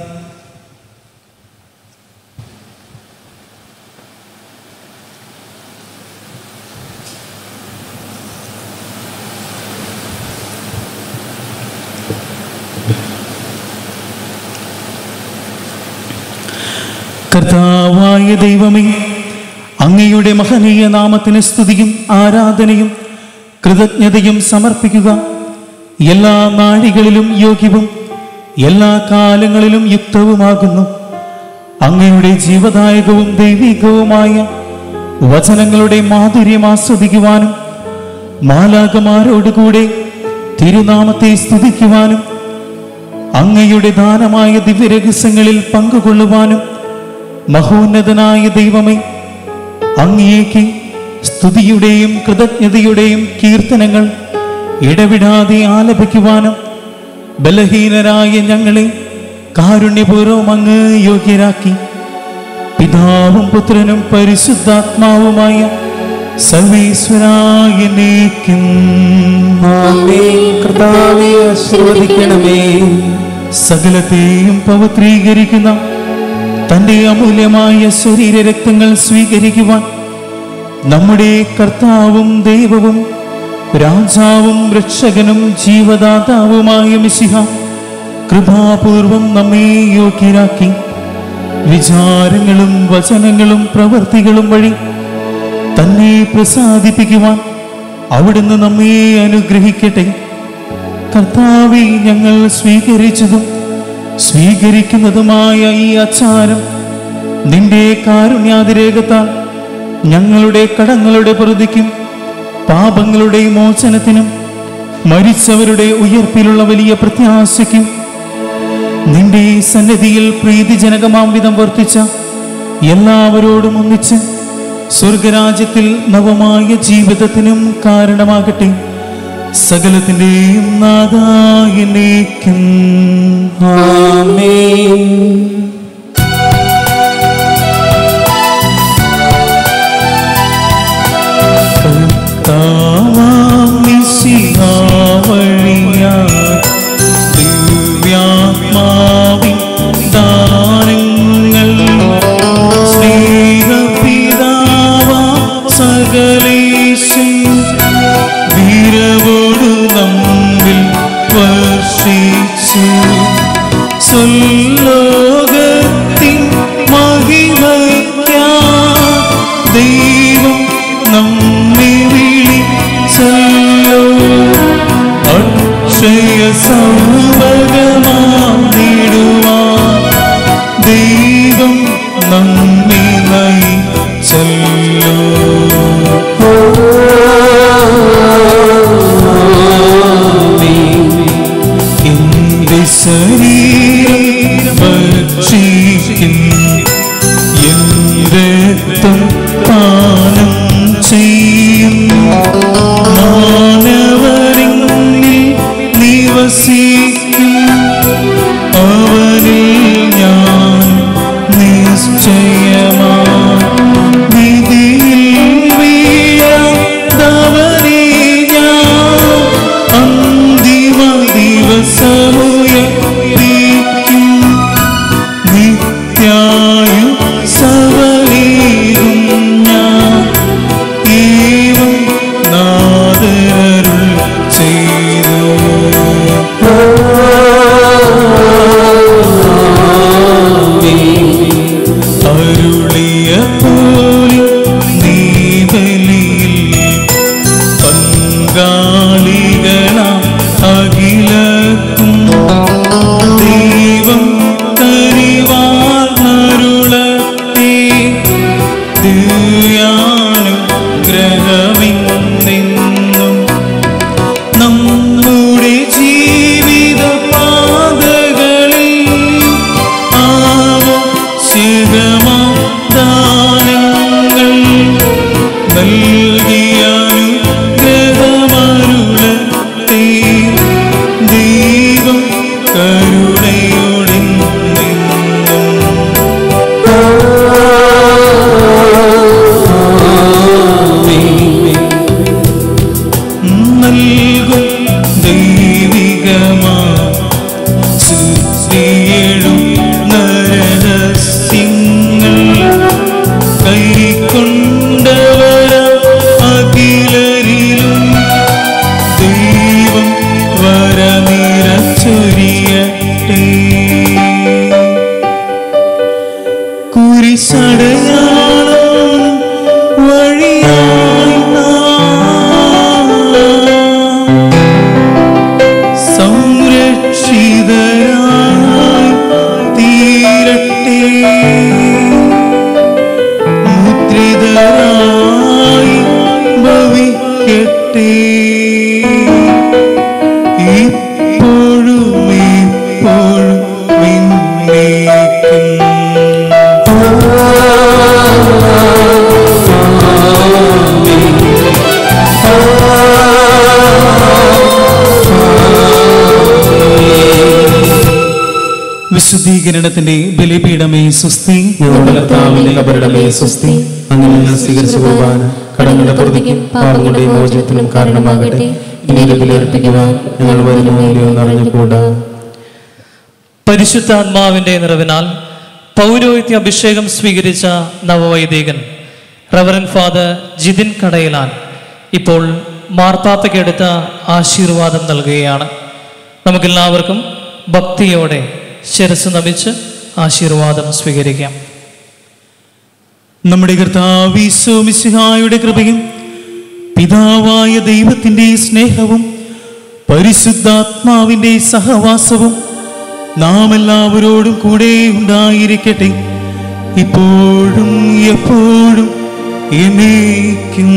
കർത്താവായ ദൈവമേ അങ്ങയുടെ മഹനീയ നാമത്തിന് സ്തുതിയും ആരാധനയും കൃതജ്ഞതയും സമർപ്പിക്കുക എല്ലാ നാഴികളിലും യോഗ്യവും എല്ലാ കാലങ്ങളിലും യുക്തവുമാകുന്നു അങ്ങയുടെ ജീവദായകവും ദൈവികവുമായ വചനങ്ങളുടെ മാധുര്യം ആസ്വദിക്കുവാനും മാലാകമാരോടുകൂടെ തിരുനാമത്തെ സ്തുതിക്കുവാനും അങ്ങയുടെ ദാനമായ ദിവ്യരഹസ്യങ്ങളിൽ പങ്കുകൊള്ളുവാനും മഹോന്നതനായ ദൈവമേ അങ്ങേക്ക് സ്തുതിയുടെയും കൃതജ്ഞതയുടെയും കീർത്തനങ്ങൾ ഇടവിടാതെ ആലപിക്കുവാനും ബലഹീനരായ ഞങ്ങളെ കാരുണ്യപൂർവ്വം അങ്ങ് യോഗ്യരാക്കി പിതാവും പുത്രനും പരിശുദ്ധാത്മാവുമായ സർവീശ്വരായനേക്കും കർത്താവെ ആശീർവദിക്കണമേ സകലത്തെയും പവിത്രീകരിക്കുന്ന തന്റെ അമൂല്യമായ ശരീര രക്തങ്ങൾ സ്വീകരിക്കുവാൻ നമ്മുടെ കർത്താവും ദൈവവും രാജാവും രക്ഷകനും ജീവദാതാവുമായ മിശിഹ കൃപാപൂർവം നമ്മെ യോഗ്യരാക്കി വിചാരങ്ങളും വചനങ്ങളും പ്രവർത്തികളും വഴി തന്നെ പ്രസാദിപ്പിക്കുവാൻ അവിടുന്ന് നമ്മെ അനുഗ്രഹിക്കട്ടെ കർത്താവെ ഞങ്ങൾ സ്വീകരിച്ചതും സ്വീകരിക്കുന്നതുമായ ഈ അച്ചാരം നിന്റെ കാരുണ്യാതിരേകത്താൽ ഞങ്ങളുടെ കടങ്ങളുടെ പ്രതിക്കും പാപങ്ങളുടെ മോചനത്തിനും മരിച്ചവരുടെ ഉയർപ്പിലുള്ള വലിയ പ്രത്യാശയ്ക്കും നിന്റെ സന്നിധിയിൽ പ്രീതിജനകമാം വിധം വർത്തിച്ച എല്ലാവരോടും ഒന്നിച്ച് സ്വർഗരാജ്യത്തിൽ നവമായ ജീവിതത്തിനും കാരണമാകട്ടെ സകലത്തിന്റെയും നാദായനേക്കും ആമേൻ കർത്താവാം മിശിഹാ വഴിയായി ദിവ്യാത്മാവിൻ ദാനങ്ങൾ സ്നേഹപിതാവാം സകലേശൻ വീരവോടു നമ്മിൽ വർഷിച്ചു സ്വല്ലോകത്തിൻ മഹിമയ്ക്കാ ദൈവം നമ്മെ വിളിച്ചല്ലോ അക്ഷയ സൗഭഗമാം നേടുവാൻ ദൈവം നമ്മെ നയിച്ചല്ലോ എന്റെ ശരീരം ഭക്ഷിക്കും എന്റെ രക്തം പാനം ചെയ്യും മാനവരിൽ നിവസിക്കും അവനിൽ ഞാൻ നിശ്ചയമാ വിധിയിൽ വീഴാതവനെ ഞാൻ അന്തിമ ദിവസമുയർത്തിക്കും നിത്യ വിശുദ്ധീകരണത്തിന്റെ ബലിപീഠമേ സുസ്ഥി ഞങ്ങളുടെ കർത്താവിന്റെ കബറിടമേ സ്വസ്തി അങ്ങനെ ഞങ്ങൾ സ്വീകരിച്ച കുർബാന കടങ്ങളുടെ പ്രതിക്കും പാപങ്ങളുടെ മോചനത്തിനും കാരണമാകട്ടെ ഇനി ബലിയർപ്പിക്കുവാൻ ഞങ്ങൾ വരുമോ ഇല്ലയോ എന്നറിഞ്ഞുകൂടാ പരിശുദ്ധാത്മാവിന്റെ നിറവിനാൽ പൗരോഹിത്യ അഭിഷേകം സ്വീകരിച്ച നവവൈദികൻ റവറൻ ഫാദർ ജിതിൻ കടയിലാൻ ഇപ്പോൾ മാർപ്പാപ്പയ്ക്കെടുത്ത ആശീർവാദം നൽകുകയാണ് നമുക്കെല്ലാവർക്കും ഭക്തിയോടെ ശിരസ് നമിച്ച് ആശീർവാദം സ്വീകരിക്കാം നമ്മുടെ കർത്താവിശ്വമിശിഹായുടെ കൃപയും പിതാവായ ദൈവത്തിൻ്റെ സ്നേഹവും പരിശുദ്ധാത്മാവിൻ്റെ സഹവാസവും നാം എല്ലാവരോടും കൂടെ ഉണ്ടായിരിക്കട്ടെ ഇപ്പോഴും എപ്പോഴും എന്നേക്കും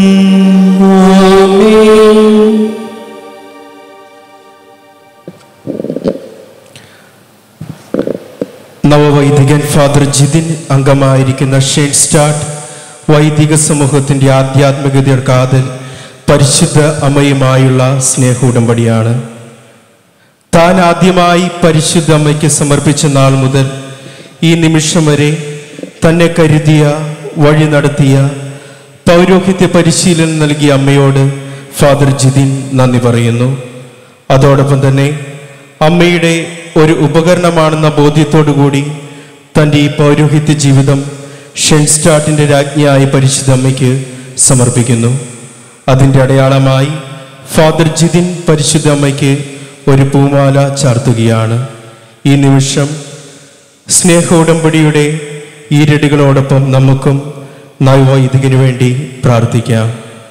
നവവൈദികൻ ഫാദർ ജിതിൻ അംഗമായിരിക്കുന്ന ഷെയ്ൻ സ്റ്റാർട്ട് വൈദിക സമൂഹത്തിന്റെ ആധ്യാത്മികതയുടെ കാതൽ പരിശുദ്ധ അമ്മയുമായുള്ള സ്നേഹ ഉടമ്പടിയാണ് താൻ ആദ്യമായി പരിശുദ്ധ അമ്മയ്ക്ക് സമർപ്പിച്ച നാൾ മുതൽ ഈ നിമിഷം വരെ തന്നെ കരുതിയ വഴി നടത്തിയ പൗരോഹിത്യ പരിശീലനം നൽകിയ അമ്മയോട് ഫാദർ ജിതിൻ നന്ദി പറയുന്നു അതോടൊപ്പം തന്നെ അമ്മയുടെ ഒരു ഉപകരണമാണെന്ന ബോധ്യത്തോടുകൂടി തൻ്റെ ഈ പൗരോഹിത്യ ജീവിതം ഷെൻസ്റ്റാർട്ടിൻ്റെ രാജ്ഞിയായ പരിശുദ്ധ അമ്മയ്ക്ക് സമർപ്പിക്കുന്നു അതിൻ്റെ അടയാളമായി ഫാദർ ജിതിൻ പരിശുദ്ധ അമ്മയ്ക്ക് ഒരു പൂമാല ചാർത്തുകയാണ് ഈ നിമിഷം സ്നേഹ ഉടമ്പടിയുടെ ഈരടികളോടൊപ്പം നമുക്കും നവവൈദികന് വേണ്ടി പ്രാർത്ഥിക്കാം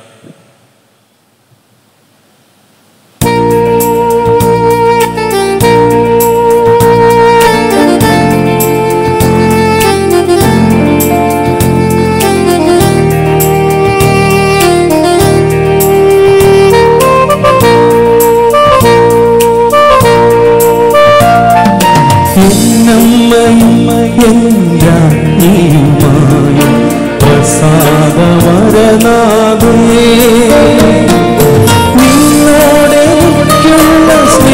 എന്നമ്മയുമായി പ്രസാദവരനാഥേ നിന്നോടെ എനിക്കുള്ള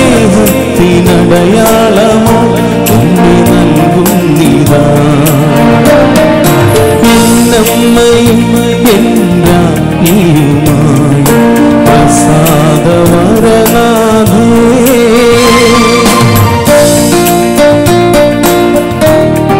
സ്നേഹത്തിനടയാളമായി എന്നെ നൽകുന്നിതാ എന്നമ്മയും എന്നാനിയുമായി പ്രസാദവരനാഥേ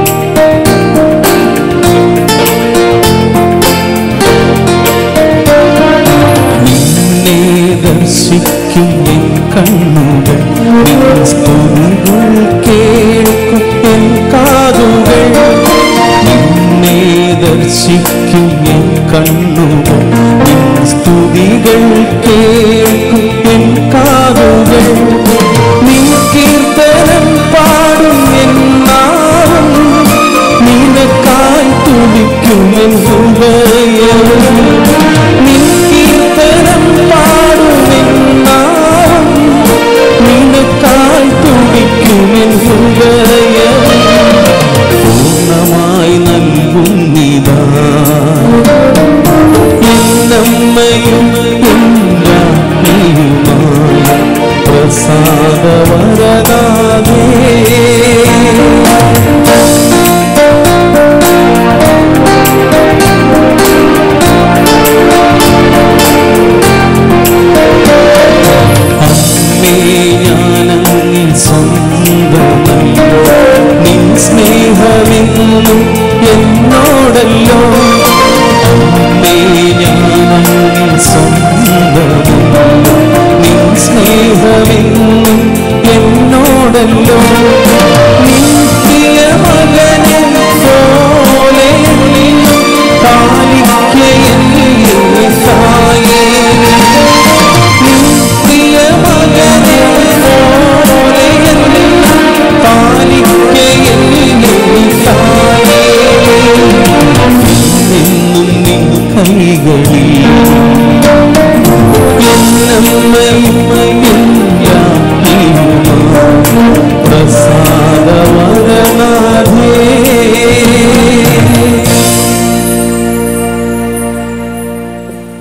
നിന്നെ ദർശിക്കും എൻ കണ്ണുകൾ നിൻ സ്തുതികൾ കേൾക്കും എൻ കാതുകൾ നിന്നെ ദർശിക്കും എൻ കണ്ണുകൾ നിൻ സ്തുതികൾ കേൾക്കും എൻ കാതുകൾ നീ കീർത്തനം പാടും എൻ നാവും നിനക്കായി തുടിക്കും എൻ ഹൃദയവും നിൻ കീർത്തനം പാടുമെന്നാവും നിനക്കായി തുടിക്കുമെൻ ഹൃദയം പൂർണ്ണമായി നൽകുന്നിതാ എന്നമ്മയും എന്നാനിയുമായ അമ്മേ ഞാനങ്ങിൽ സ്വന്തമല്ല നിൻ സ്നേഹമെന്നും എന്നോടല്ലോ അമ്മേ ഞാനങ്ങിൽ സ്വന്തമല്ല നിൻ സ്നേഹമെന്നും എന്നോടല്ലോ നിൻ പ്രിയ മകനെ പോലെ താലിക്കയല്ലേ തായേ പ്രിയ മകനെ പോലെ താലിക്കയല്ലേ തായേ എന്നും നിൻ കൈകളിൽ പ്രസാദവരനാഥേ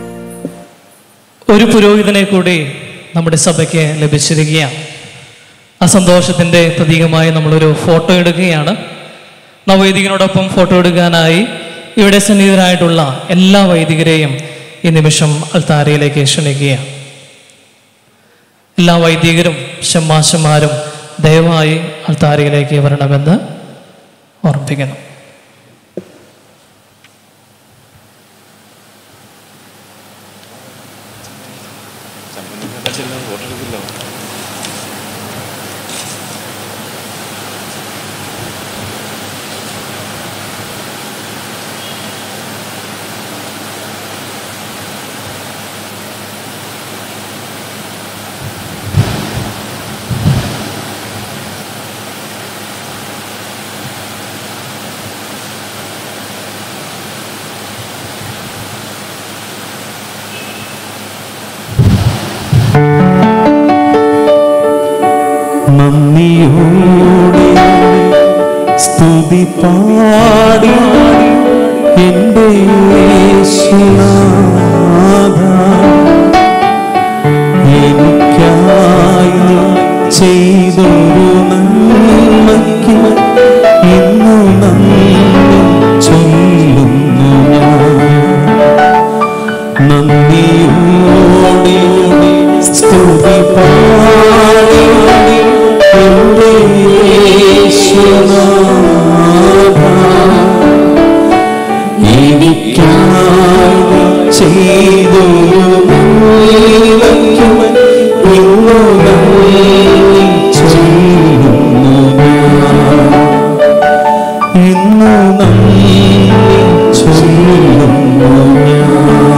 ഒരു പുരോഹിതനെ കൂടി നമ്മുടെ സഭയ്ക്ക് ലഭിച്ചിരിക്കുകയാണ് ആ സന്തോഷത്തിൻ്റെ പ്രതീകമായി നമ്മളൊരു ഫോട്ടോ എടുക്കുകയാണ് നവവൈദികനോടൊപ്പം ഫോട്ടോ എടുക്കാനായി ഇവിടെ സന്നിഹിതരായിട്ടുള്ള എല്ലാ വൈദികരെയും ഈ നിമിഷം അൽത്താരയിലേക്ക് ക്ഷണിക്കുകയാണ് എല്ലാ വൈദികരും ഷമ്മാശന്മാരും ദയവായി അൽത്താരയിലേക്ക് വരണമെന്ന് ഓർമ്മിപ്പിക്കുന്നു നന്ദിയോടെ സ്തുതി പാടി എൻ്റെ യേശുനാഥ എനിക്കായി നീ ചെയ്തൊരു നന്മയ്ക്ക് ഇന്നു നന്ദി ചൊല്ലുന്നു ഞാൻ നന്ദിയോടെ സ്തുതി പാടി എൻ്റെ യേശുനാഥ എനിക്കായി നീ ചെയ്തൊരു നന്മയ്ക്ക് ഇന്നു നന്ദി ചൊല്ലുന്നു ഞാൻ ഇന്നു നന്ദി ചൊല്ലുന്നു ഞാൻ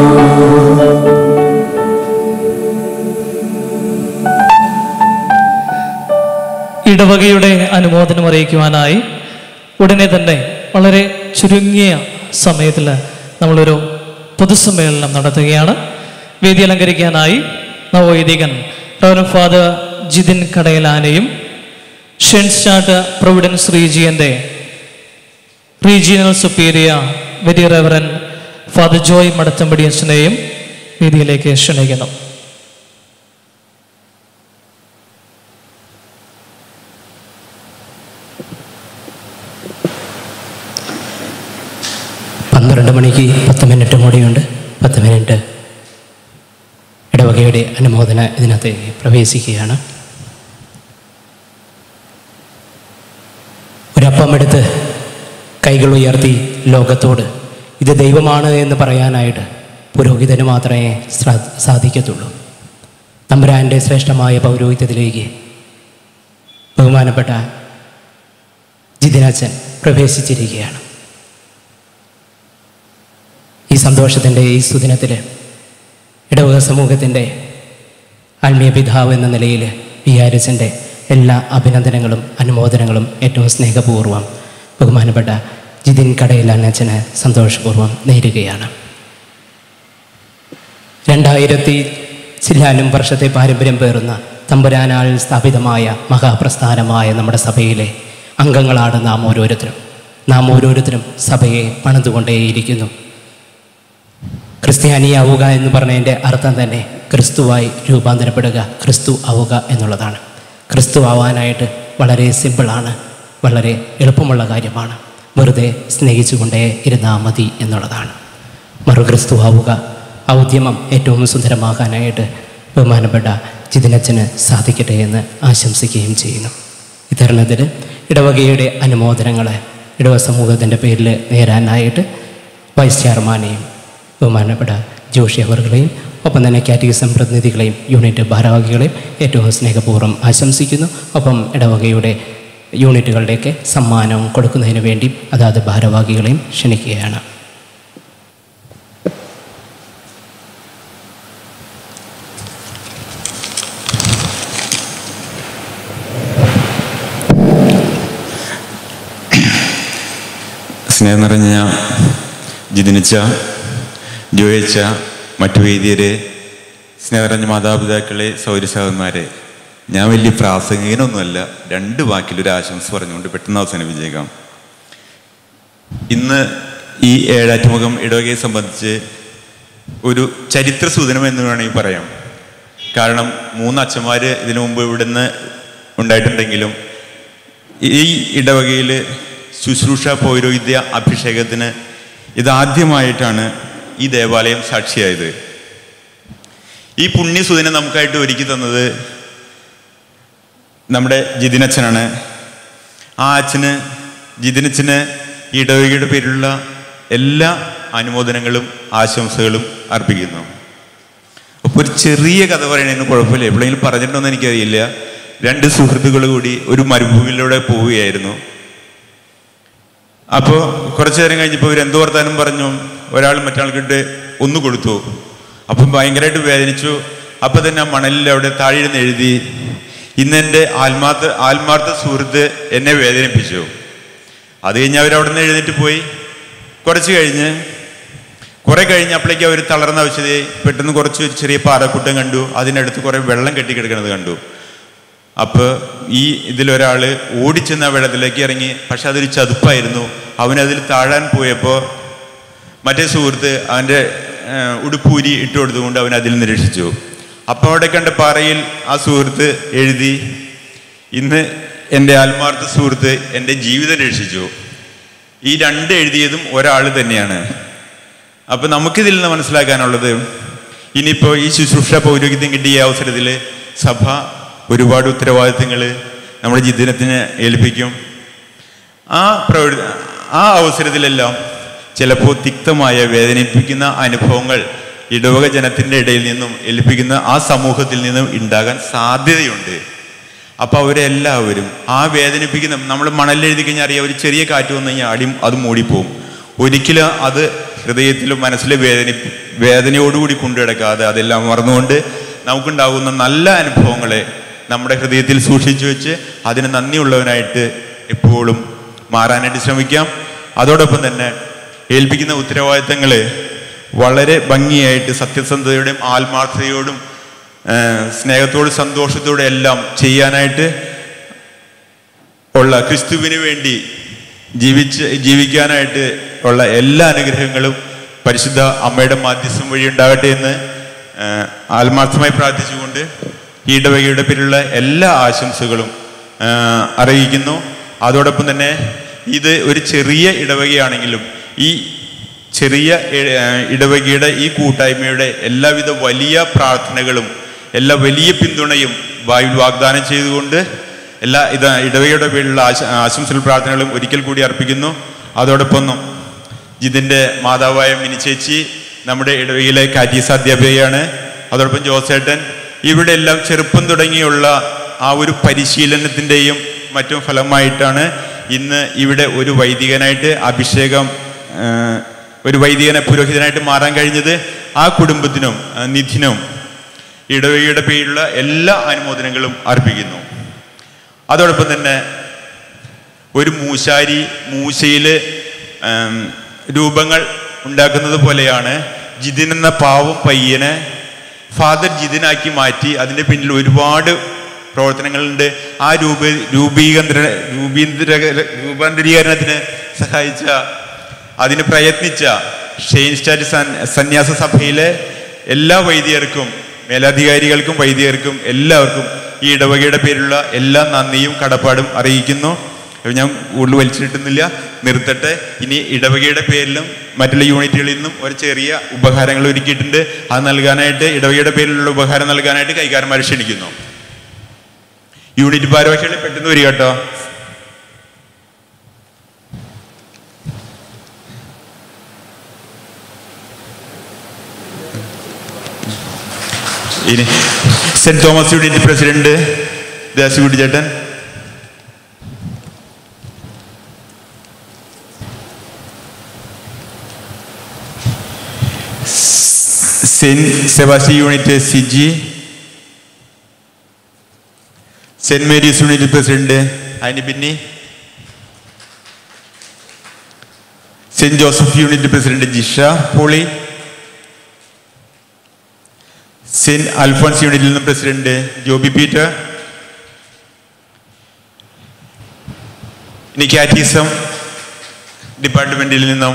ഇടവകയുടെ അനുമോദനം അറിയിക്കുവാനായി ഉടനെ തന്നെ വളരെ ചുരുങ്ങിയ സമയത്തിൽ നമ്മളൊരു പൊതുസമ്മേളനം നടത്തുകയാണ് വേദി അലങ്കരിക്കാനായി നവവൈദികൻ റവൻ ഫാദർ ജിതിൻ കടയലാനയും ഷെൻസ്റ്റാർട്ട് പ്രൊവിഡൻസ് റീജിയൻ്റെ regional superior very reverend father Joy Madathampady അച്ഛനെയും വേദിയിലേക്ക് ക്ഷണിക്കുന്നു പന്ത്രണ്ട് മണിക്ക് പത്ത് മിനിറ്റ് കൂടിയുണ്ട് പത്ത് മിനിറ്റ് ഇടവകയുടെ അനുമോദന ഇതിനകത്ത് പ്രവേശിക്കുകയാണ് ഒരപ്പമെടുത്ത് കൈകൾ ഉയർത്തി ലോകത്തോട് ഇത് ദൈവമാണ് എന്ന് പറയാനായിട്ട് പുരോഹിതന് മാത്രമേ ശ്ര- സാധിക്കത്തുള്ളൂ തമ്പുരാൻ്റെ ശ്രേഷ്ഠമായ പൗരോഹിത്യത്തിലേക്ക് ബഹുമാനപ്പെട്ട ജിതിനച്ചൻ പ്രവേശിച്ചിരിക്കുകയാണ് ഈ സന്തോഷത്തിൻ്റെ ഈ സുദിനത്തിൽ ഇടവക സമൂഹത്തിൻ്റെ ആത്മീയ പിതാവ് എന്ന നിലയിൽ വികാരിച്ചൻ്റെ എല്ലാ അഭിനന്ദനങ്ങളും അനുമോദനങ്ങളും ഏറ്റവും സ്നേഹപൂർവ്വം ബഹുമാനപ്പെട്ട ജിതിൻ കടയിലണ്ണച്ചന് സന്തോഷപൂർവ്വം നേരുകയാണ് രണ്ടായിരത്തി ചില്ലാനും വർഷത്തെ പാരമ്പര്യം പേറുന്ന തമ്പുരാനാൽ സ്ഥാപിതമായ മഹാപ്രസ്ഥാനമായ നമ്മുടെ സഭയിലെ അംഗങ്ങളാണ് നാം ഓരോരുത്തരും നാം ഓരോരുത്തരും സഭയെ പണിതുകൊണ്ടേയിരിക്കുന്നു ക്രിസ്ത്യാനിയാവുക എന്ന് പറഞ്ഞതിൻ്റെ അർത്ഥം തന്നെ ക്രിസ്തുവായി രൂപാന്തരപ്പെടുക ക്രിസ്തു ആവുക എന്നുള്ളതാണ് ക്രിസ്തു ആവാനായിട്ട് വളരെ സിമ്പിളാണ് വളരെ എളുപ്പമുള്ള കാര്യമാണ് വെറുതെ സ്നേഹിച്ചുകൊണ്ടേ ഇരുന്നാൽ മതി എന്നുള്ളതാണ് മറു ക്രിസ്തു ആവുക ആ ഉദ്യമം ഏറ്റവും സുന്ദരമാകാനായിട്ട് ബഹുമാനപ്പെട്ട ജിതിനച്ചന് സാധിക്കട്ടെ എന്ന് ആശംസിക്കുകയും ചെയ്യുന്നു ഇത്തരണത്തിൽ ഇടവകയുടെ അനുമോദനങ്ങളെ ഇടവ സമൂഹത്തിൻ്റെ പേരിൽ നേരാനായിട്ട് വൈസ് ചെയർമാനെയും ബഹുമാനപ്പെട്ട ജോഷി അവറുകളെയും ഒപ്പം തന്നെ കാറ്റഗിസം പ്രതിനിധികളെയും യൂണിറ്റ് ഭാരവാഹികളെയും ഏറ്റവും സ്നേഹപൂർവ്വം ആശംസിക്കുന്നു ഒപ്പം ഇടവകയുടെ യൂണിറ്റുകളുടെയൊക്കെ സമ്മാനം കൊടുക്കുന്നതിന് വേണ്ടി അതാത് ഭാരവാഹികളെയും ക്ഷണിക്കുകയാണ് സ്നേഹം നിറഞ്ഞ ജിതിനിച്ച ജോയച്ച മറ്റു വേദിയരെ സ്നേഹം നിറഞ്ഞ മാതാപിതാക്കളെ സൗരസഹന്മാരെ ഞാൻ വലിയ പ്രാസംഗികനൊന്നുമല്ല രണ്ട് വാക്കിൽ ഒരു ആശംസ പറഞ്ഞുകൊണ്ട് പെട്ടെന്ന് അവസാനിപ്പിച്ചേക്കാം ഇന്ന് ഈ ഏഴാറ്റുമുഖം ഇടവകയെ സംബന്ധിച്ച് ഒരു ചരിത്ര സൂചനം എന്ന് വേണമെങ്കിൽ പറയാം കാരണം മൂന്ന് അച്ഛന്മാർ ഇതിനു മുമ്പ് ഇവിടുന്ന് ഉണ്ടായിട്ടുണ്ടെങ്കിലും ഈ ഇടവകയിൽ ശുശ്രൂഷ പൗരോഹിത്യ അഭിഷേകത്തിന് ഇതാദ്യമായിട്ടാണ് ഈ ദേവാലയം സാക്ഷിയായത് ഈ പുണ്യസുദിനെ നമുക്കായിട്ട് ഒരുക്കി തന്നത് നമ്മുടെ ജിതിനച്ഛനാണ് ആ അച്ഛന് ജിതിനച്ഛന് ഈ ഇടവകയുടെ പേരിലുള്ള എല്ലാ അനുമോദനങ്ങളും ആശംസകളും അർപ്പിക്കുന്നു അപ്പോൾ ഒരു ചെറിയ കഥ പറയണതിന് കുഴപ്പമില്ല എവിടെയെങ്കിലും പറഞ്ഞിട്ടുണ്ടോന്ന് എനിക്കറിയില്ല രണ്ട് സുഹൃത്തുക്കൾ കൂടി ഒരു മരുഭൂമിയിലൂടെ പോവുകയായിരുന്നു അപ്പോൾ കുറച്ചു നേരം കഴിഞ്ഞപ്പോൾ ഇവർ എന്ത് വർത്താനം പറഞ്ഞു ഒരാൾ മറ്റാൾക്കിട്ട് ഒന്ന് കൊടുത്തു അപ്പം ഭയങ്കരമായിട്ട് വേദനിച്ചു അപ്പം തന്നെ ആ മണലിൽ അവിടെ താഴെ ഇരുന്ന് എഴുതി ഇന്ന് എൻ്റെ ആത്മാർത്ഥ ആത്മാർത്ഥ സുഹൃത്ത് എന്നെ വേദനിപ്പിച്ചു അത് കഴിഞ്ഞ് അവർ അവിടെ നിന്ന് എഴുന്നേറ്റ് പോയി കുറച്ച് കഴിഞ്ഞ് കുറെ കഴിഞ്ഞപ്പോഴേക്കും അവർ തളർന്ന ആവശ്യതയായി പെട്ടെന്ന് കുറച്ച് ഒരു ചെറിയ പാറക്കൂട്ടം കണ്ടു അതിനടുത്ത് കുറെ വെള്ളം കെട്ടിക്കിടക്കുന്നത് കണ്ടു അപ്പോൾ ഈ ഇതിലൊരാൾ ഓടിച്ചെന്ന് ആ വെള്ളത്തിലേക്ക് ഇറങ്ങി പക്ഷെ അതൊരു ചതുപ്പായിരുന്നു അവനതിൽ താഴാൻ പോയപ്പോൾ മറ്റേ സുഹൃത്ത് അവൻ്റെ ഏഹ്, ഉടുപ്പൂരി ഇട്ട് കൊടുത്തുകൊണ്ട് അവൻ അതിൽ നിന്ന് രക്ഷിച്ചു അപ്പോൾ അവിടെ കണ്ട പാറയിൽ ആ സുഹൃത്ത് എഴുതി ഇന്ന് എൻ്റെ ആത്മാർത്ഥ സുഹൃത്ത് എൻ്റെ ജീവിതം രക്ഷിച്ചു ഈ രണ്ട് എഴുതിയതും ഒരാൾ തന്നെയാണ് അപ്പൊ നമുക്കിതിൽ നിന്ന് മനസ്സിലാക്കാനുള്ളത് ഇനിയിപ്പോൾ ഈ ശുശ്രൂഷ പൗരോഹിത്യം കിട്ടിയ ഈ അവസരത്തിൽ സഭ ഒരുപാട് ഉത്തരവാദിത്തങ്ങൾ നമ്മുടെ ജിദ്ദിനത്തിന് ഏൽപ്പിക്കും ആ പ്രവൃത്തി ആ അവസരത്തിലെല്ലാം ചിലപ്പോൾ തിക്തമായ വേദനിപ്പിക്കുന്ന അനുഭവങ്ങൾ ഇടവക ജനത്തിൻ്റെ ഇടയിൽ നിന്നും ഏൽപ്പിക്കുന്ന ആ സമൂഹത്തിൽ നിന്നും ഉണ്ടാകാൻ സാധ്യതയുണ്ട് അപ്പൊ അവരെല്ലാവരും ആ വേദനിപ്പിക്കുന്ന നമ്മൾ മണലിലെഴുതി കഴിഞ്ഞാൽ അറിയാം ഒരു ചെറിയ കാറ്റ് വന്നു കഴിഞ്ഞാൽ അടി അത് മൂടിപ്പോവും ഒരിക്കലും അത് ഹൃദയത്തിലും മനസ്സിലെ വേദന വേദനയോടുകൂടി കൊണ്ടുകിടക്കാതെ അതെല്ലാം മറന്നുകൊണ്ട് നമുക്കുണ്ടാകുന്ന നല്ല അനുഭവങ്ങളെ നമ്മുടെ ഹൃദയത്തിൽ സൂക്ഷിച്ചു വെച്ച് അതിന് നന്ദിയുള്ളവനായിട്ട് എപ്പോഴും മാറാനായിട്ട് ശ്രമിക്കാം അതോടൊപ്പം തന്നെ ഏൽപ്പിക്കുന്ന ഉത്തരവാദിത്തങ്ങൾ വളരെ ഭംഗിയായിട്ട് സത്യസന്ധതയോടും ആത്മാർത്ഥതയോടും ആ, സ്നേഹത്തോടും സന്തോഷത്തോടും എല്ലാം ചെയ്യാനായിട്ട് ഉള്ള ക്രിസ്തുവിന് വേണ്ടി ജീവിച്ച് ജീവിക്കാനായിട്ട് ഉള്ള എല്ലാ അനുഗ്രഹങ്ങളും പരിശുദ്ധ അമ്മയുടെ മാധ്യസ്ഥം വഴി ഉണ്ടാകട്ടെ എന്ന് ആ, ആത്മാർത്ഥമായി പ്രാർത്ഥിച്ചുകൊണ്ട് ഈ ഇടവകയുടെ പേരിലുള്ള എല്ലാ ആശംസകളും ആ, അറിയിക്കുന്നു അതോടൊപ്പം തന്നെ ഇത് ഒരു ചെറിയ ഇടവകയാണെങ്കിലും ഈ ചെറിയ ഇ- ആ, ഇടവകയുടെ ഈ കൂട്ടായ്മയുടെ എല്ലാവിധ വലിയ പ്രാർത്ഥനകളും എല്ലാ വലിയ പിന്തുണയും വായുവിൽ വാഗ്ദാനം ചെയ്തുകൊണ്ട് എല്ലാ ഇത് ഇടവകയുടെ പേരിലുള്ള ആശ ആശംസകൾ പ്രാർത്ഥനകളും ഒരിക്കൽ കൂടി അർപ്പിക്കുന്നു അതോടൊപ്പം ജിതിൻ്റെ മാതാവായ മിനി ചേച്ചി നമ്മുടെ ഇടവകയിലെ കാറ്റീസ് അധ്യാപികയാണ് അതോടൊപ്പം ജോസേട്ടൻ ഇവിടെ എല്ലാം ചെറുപ്പം തുടങ്ങിയുള്ള ആ ഒരു പരിശീലനത്തിൻ്റെയും മറ്റും ഫലമായിട്ടാണ് ഇന്ന് ഇവിടെ ഒരു വൈദികനായിട്ട് അഭിഷേകം ആ, ഒരു വൈദികനെ പുരോഹിതനായിട്ട് മാറാൻ കഴിഞ്ഞത് ആ കുടുംബത്തിനും ആ, നിധിനും ഇടവകയുടെ പേരിലുള്ള എല്ലാ അനുമോദനങ്ങളും അർപ്പിക്കുന്നു അതോടൊപ്പം തന്നെ ഒരു മൂശാരി മൂശയില് ആം, രൂപങ്ങൾ ഉണ്ടാക്കുന്നത് പോലെയാണ് ജിതിൻ എന്ന പാവം പയ്യനെ ഫാദർ ജിതിനാക്കി മാറ്റി അതിൻ്റെ പിന്നിൽ ഒരുപാട് പ്രവർത്തനങ്ങളുണ്ട് ആ രൂപ രൂപീകരണ രൂപീന്ദ്ര രൂപാന്തരീകരണത്തിന് സഹായിച്ച അതിന് പ്രയത്നിച്ച ഷെയിൻ സ്റ്റാറ്റ് സൻ- സന്യാസ സഭയിലെ എല്ലാ വൈദികർക്കും മേലധികാരികൾക്കും വൈദികർക്കും എല്ലാവർക്കും ഈ ഇടവകയുടെ പേരിലുള്ള എല്ലാ നന്ദിയും കടപ്പാടും അറിയിക്കുന്നു അപ്പോൾ ഞാൻ കൂടുതൽ വലിച്ചിട്ടുന്നില്ല നിർത്തട്ടെ ഇനി ഇടവകയുടെ പേരിലും മറ്റുള്ള യൂണിറ്റുകളിൽ നിന്നും ഒരു ചെറിയ ഉപഹാരങ്ങൾ ഒരുക്കിയിട്ടുണ്ട് അത് നൽകാനായിട്ട് ഇടവകയുടെ പേരിലുള്ള ഉപഹാരം നൽകാനായിട്ട് കൈകാരന്മാരെ ക്ഷണിക്കുന്നു യൂണിറ്റ് ഭാരവാഹികളെ പെട്ടെന്ന് വരിക കേട്ടോ ഇനി saint Thomas unit president Devasyakutty ചേട്ടൻ saint Sebastian unit Siji saint Mary's unit president അതിന് പിന്നെ saint Joseph unit president Jisha Poly saint Alphonsa യൂണിറ്റിൽ നിന്നും പ്രസിഡന്റ് ജോബി പീറ്റർ ഇനി കാറ്റീസം ഡിപ്പാർട്ട്മെന്റിൽ നിന്നും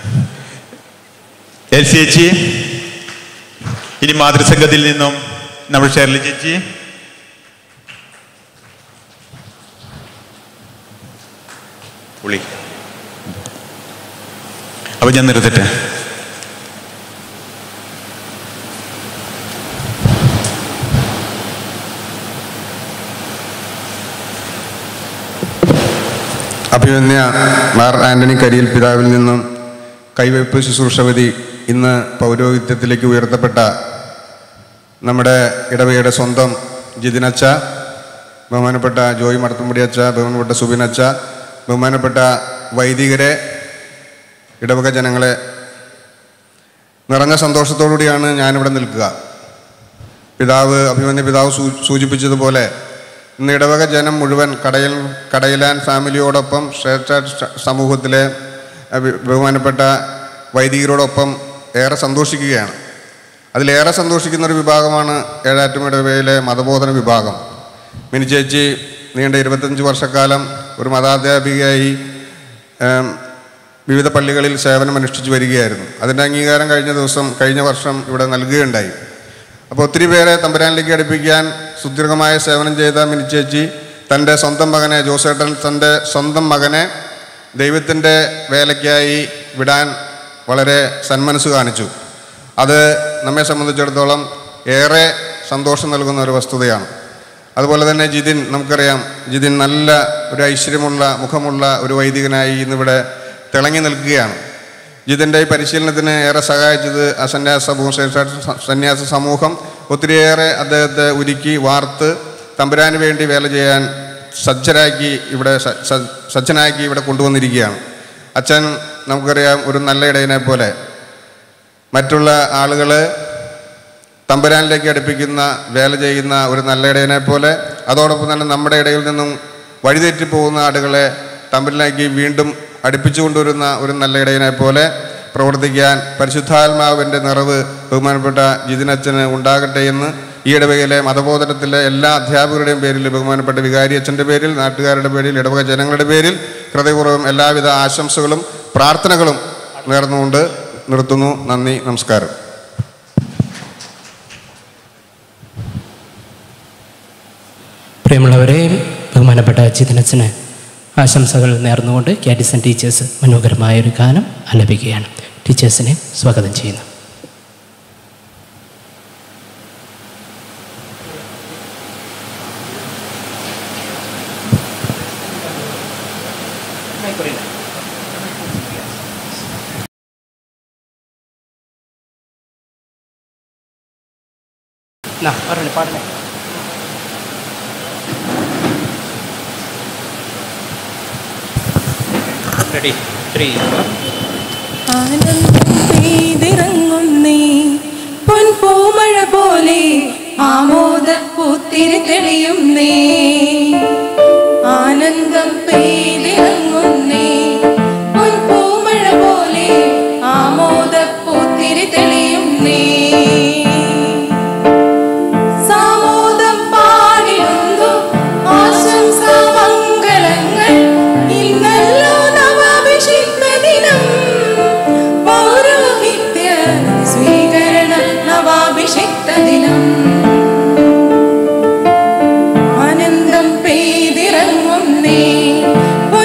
എൽ സി എച്ച് ഇനി മാതൃസംഘത്തിൽ നിന്നും നമ്മൾ ഷെർലി ചേച്ചി പുളി അപ്പൊ ഞാൻ നിർത്തട്ടെ അഭിമന്യ മാർ ആന്റണി കരിയിൽ പിതാവിൽ നിന്നും കൈവയ്പ് ശുശ്രൂഷവതി ഇന്ന് പൗരോഹിത്യത്തിലേക്ക് ഉയർത്തപ്പെട്ട നമ്മുടെ ഇടവകയുടെ സ്വന്തം ജിതിനച്ച ബഹുമാനപ്പെട്ട ജോയി മടത്തുംപടി അച്ച ബഹുമാനപ്പെട്ട സുബിനച്ച ബഹുമാനപ്പെട്ട വൈദികരെ ഇടവക ജനങ്ങളെ നിറഞ്ഞ സന്തോഷത്തോടുകൂടിയാണ് ഞാനിവിടെ നിൽക്കുക പിതാവ് അഭിമന്യ പിതാവ് സൂ- സൂചിപ്പിച്ചതുപോലെ ഇന്ന് ഇടവക ജനം മുഴുവൻ കടയിൽ കടയിലാൻ ഫാമിലിയോടൊപ്പം ശ്രേഷ്ഠ സ- സമൂഹത്തിലെ അഭി- ബഹുമാനപ്പെട്ട വൈദികരോടൊപ്പം ഏറെ സന്തോഷിക്കുകയാണ് അതിലേറെ സന്തോഷിക്കുന്ന ഒരു വിഭാഗമാണ് ഏഴാറ്റും ഇടവകയിലെ മതബോധന വിഭാഗം മിനി ചേച്ചി നീണ്ട ഇരുപത്തഞ്ച് വർഷക്കാലം ഒരു മതാധ്യാപികയായി ഏം, വിവിധ പള്ളികളിൽ സേവനം അനുഷ്ഠിച്ചു വരികയായിരുന്നു അതിൻ്റെ അംഗീകാരം കഴിഞ്ഞ ദിവസം കഴിഞ്ഞ വർഷം ഇവിടെ നൽകുകയുണ്ടായി അപ്പോൾ ഒത്തിരി പേരെ തമ്പുരാനിലേക്ക് അടുപ്പിക്കാൻ സുദീർഘമായ സേവനം ചെയ്ത മിനിച്ചേച്ചി തൻ്റെ സ്വന്തം മകനെ ജോസേട്ടൻ തൻ്റെ സ്വന്തം മകനെ ദൈവത്തിൻ്റെ വേലയ്ക്കായി വിടാൻ വളരെ സന്മനസ് കാണിച്ചു അത് നമ്മെ സംബന്ധിച്ചിടത്തോളം ഏറെ സന്തോഷം നൽകുന്ന ഒരു വസ്തുതയാണ് അതുപോലെ തന്നെ ജിതിൻ നമുക്കറിയാം ജിതിൻ നല്ല ഒരു ഐശ്വര്യമുള്ള മുഖമുള്ള ഒരു വൈദികനായി ഇന്നിവിടെ തിളങ്ങി നിൽക്കുകയാണ് ജിതിൻ്റെ ഈ പരിശീലനത്തിന് ഏറെ സഹായിച്ചത് ആ സന്യാസ സമൂഹം ശ്രേഷ്ഠ സന്യാസ സമൂഹം ഒത്തിരിയേറെ അദ്ദേഹത്തെ ഒരുക്കി വാർത്ത് തമ്പുരാന് വേണ്ടി വേല ചെയ്യാൻ സജ്ജരാക്കി ഇവിടെ സ- സ- സജ്ജനാക്കി ഇവിടെ കൊണ്ടുവന്നിരിക്കുകയാണ് അച്ഛൻ നമുക്കറിയാം ഒരു നല്ല ഇടയനെ പോലെ മറ്റുള്ള ആളുകൾ തമ്പുരാനിലേക്ക് അടുപ്പിക്കുന്ന വേല ചെയ്യുന്ന ഒരു നല്ല ഇടയനെ പോലെ അതോടൊപ്പം തന്നെ നമ്മുടെ ഇടയിൽ നിന്നും വഴിതെറ്റി പോകുന്ന ആളുകളെ തമ്പുരാനിലേക്ക് വീണ്ടും അടുപ്പിച്ചു കൊണ്ടുവരുന്ന ഒരു നല്ല ഇടയനെ പോലെ പ്രവർത്തിക്കാൻ പരിശുദ്ധാത്മാവിൻ്റെ നിറവ് ബഹുമാനപ്പെട്ട ജിതിനച്ഛന് ഉണ്ടാകട്ടെ എന്ന് ഈ ഇടവകയിലെ മതബോധനത്തിലെ എല്ലാ അധ്യാപകരുടെയും പേരിൽ ബഹുമാനപ്പെട്ട വികാരി അച്ഛൻ്റെ പേരിൽ നാട്ടുകാരുടെ പേരിൽ ഇടവക ജനങ്ങളുടെ പേരിൽ ഹൃദയപൂർവ്വം എല്ലാവിധ ആശംസകളും പ്രാർത്ഥനകളും നേർന്നുകൊണ്ട് നിർത്തുന്നു നന്ദി നമസ്കാരം പ്രിയമുള്ളവരെ ബഹുമാനപ്പെട്ട ചിതനച്ചന് ആശംസകൾ നേർന്നുകൊണ്ട് കാറ്റിസൺ ടീച്ചേഴ്സ് മനോഹരമായ ഒരു ഗാനം ആലപിക്കുകയാണ് ടീച്ചേഴ്സിനെ സ്വാഗതം ചെയ്യുന്നു പാടണേ റെഡി ത്രീ ആനന്ദം പെയ്തിറങ്ങുന്നേ പൊൻപൂമഴ പോലെ ആമോദ പൂത്തിരി തെളിയുന്നേ ആനന്ദം പെയ്തിറങ്ങുന്നേ പൊൻപൂമഴ പോലെ ആമോദ പൂത്തിരി തെളിയുന്നേ സാമോദം പാടിടുന്നു ആശംസ മംഗളങ്ങൾ ഇന്നല്ലോ നവാഭിഷിക്ത ദിനം പൗരോഹിത്യ സ്വീകരണ നവാഭിഷിക്ത ദിനം ആനന്ദം പെയ്തിറങ്ങുന്നേ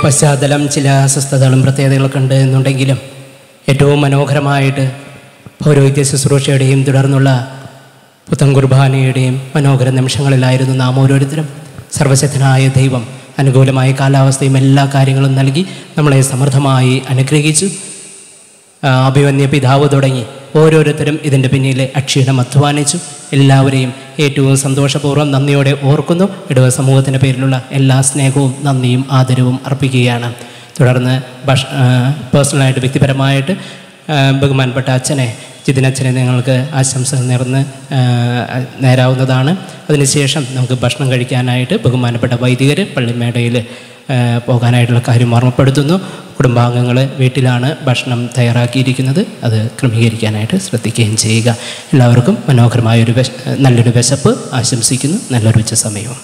പശ്ചാത്തലം ചില അസ്വസ്ഥതകളും പ്രത്യേകതകളൊക്കെ ഉണ്ട് എന്നുണ്ടെങ്കിലും ഏറ്റവും മനോഹരമായിട്ട് പൗരോഹിത്യ ശുശ്രൂഷയുടെയും തുടർന്നുള്ള പുത്തൻ കുർബാനയുടെയും മനോഹര നിമിഷങ്ങളിലായിരുന്നു നാം ഓരോരുത്തരും സർവശക്തനായ ദൈവം അനുകൂലമായ കാലാവസ്ഥയും എല്ലാ കാര്യങ്ങളും നൽകി നമ്മളെ സമൃദ്ധമായി അനുഗ്രഹിച്ചു ആ, അഭിമന്യ പിതാവ് തുടങ്ങി ഓരോരുത്തരും ഇതിൻ്റെ പിന്നിൽ അക്ഷീണം അധ്വാനിച്ചു എല്ലാവരെയും ഏറ്റവും സന്തോഷപൂർവ്വം നന്ദിയോടെ ഓർക്കുന്നു ഇടവ സമൂഹത്തിൻ്റെ പേരിലുള്ള എല്ലാ സ്നേഹവും നന്ദിയും ആദരവും അർപ്പിക്കുകയാണ് തുടർന്ന് ഭക്ഷ പേഴ്സണലായിട്ട് വ്യക്തിപരമായിട്ട് ആ, ബഹുമാനപ്പെട്ട അച്ഛനെ ജിതിനച്ഛനെ നിങ്ങൾക്ക് ആശംസകൾ നേർന്ന് ആ, നേരാവുന്നതാണ് അതിനുശേഷം നമുക്ക് ഭക്ഷണം കഴിക്കാനായിട്ട് ബഹുമാനപ്പെട്ട വൈദികർ പള്ളിമേടയിൽ ആ, പോകാനായിട്ടുള്ള കാര്യം ഓർമ്മപ്പെടുത്തുന്നു കുടുംബാംഗങ്ങൾ വീട്ടിലാണ് ഭക്ഷണം തയ്യാറാക്കിയിരിക്കുന്നത് അത് ക്രമീകരിക്കാനായിട്ട് ശ്രദ്ധിക്കുകയും ചെയ്യുക എല്ലാവർക്കും മനോഹരമായൊരു വിശ നല്ലൊരു വിശപ്പ് ആശംസിക്കുന്നു നല്ലൊരു ഉച്ച സമയവും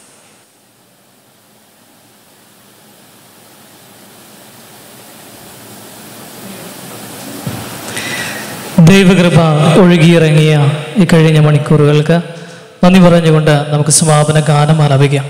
ദൈവകൃപ ഒഴുകിയിറങ്ങിയ ഈ കഴിഞ്ഞ മണിക്കൂറുകൾക്ക് നന്ദി പറഞ്ഞുകൊണ്ട് നമുക്ക് സമാപന ഗാനം ആലപിക്കാം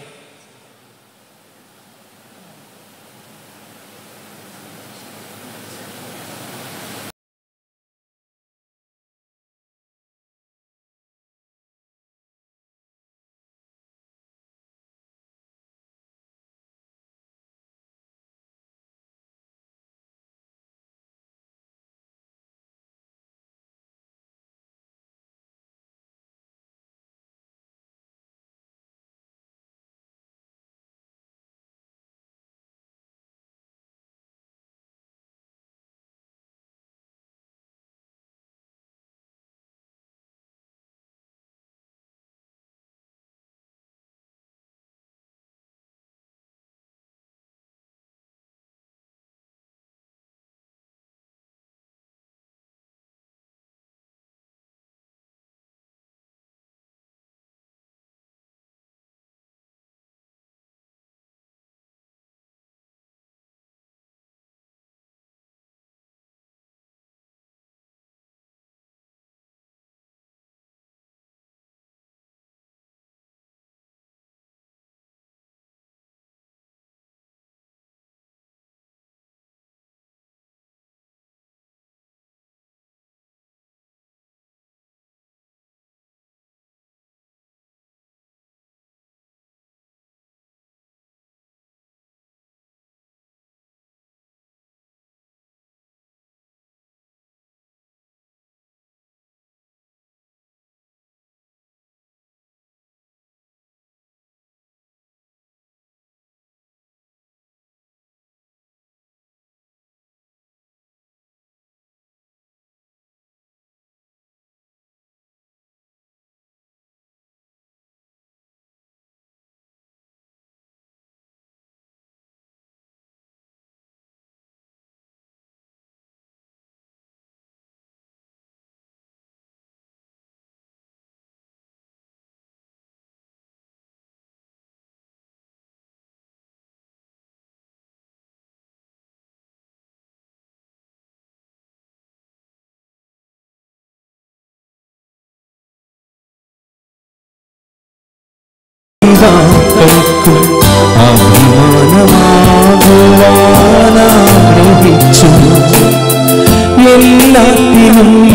പിതാക്കൾക്കും അഭിമാനമാകുവാനാഗ്രഹിച്ചു എല്ലാത്തിനും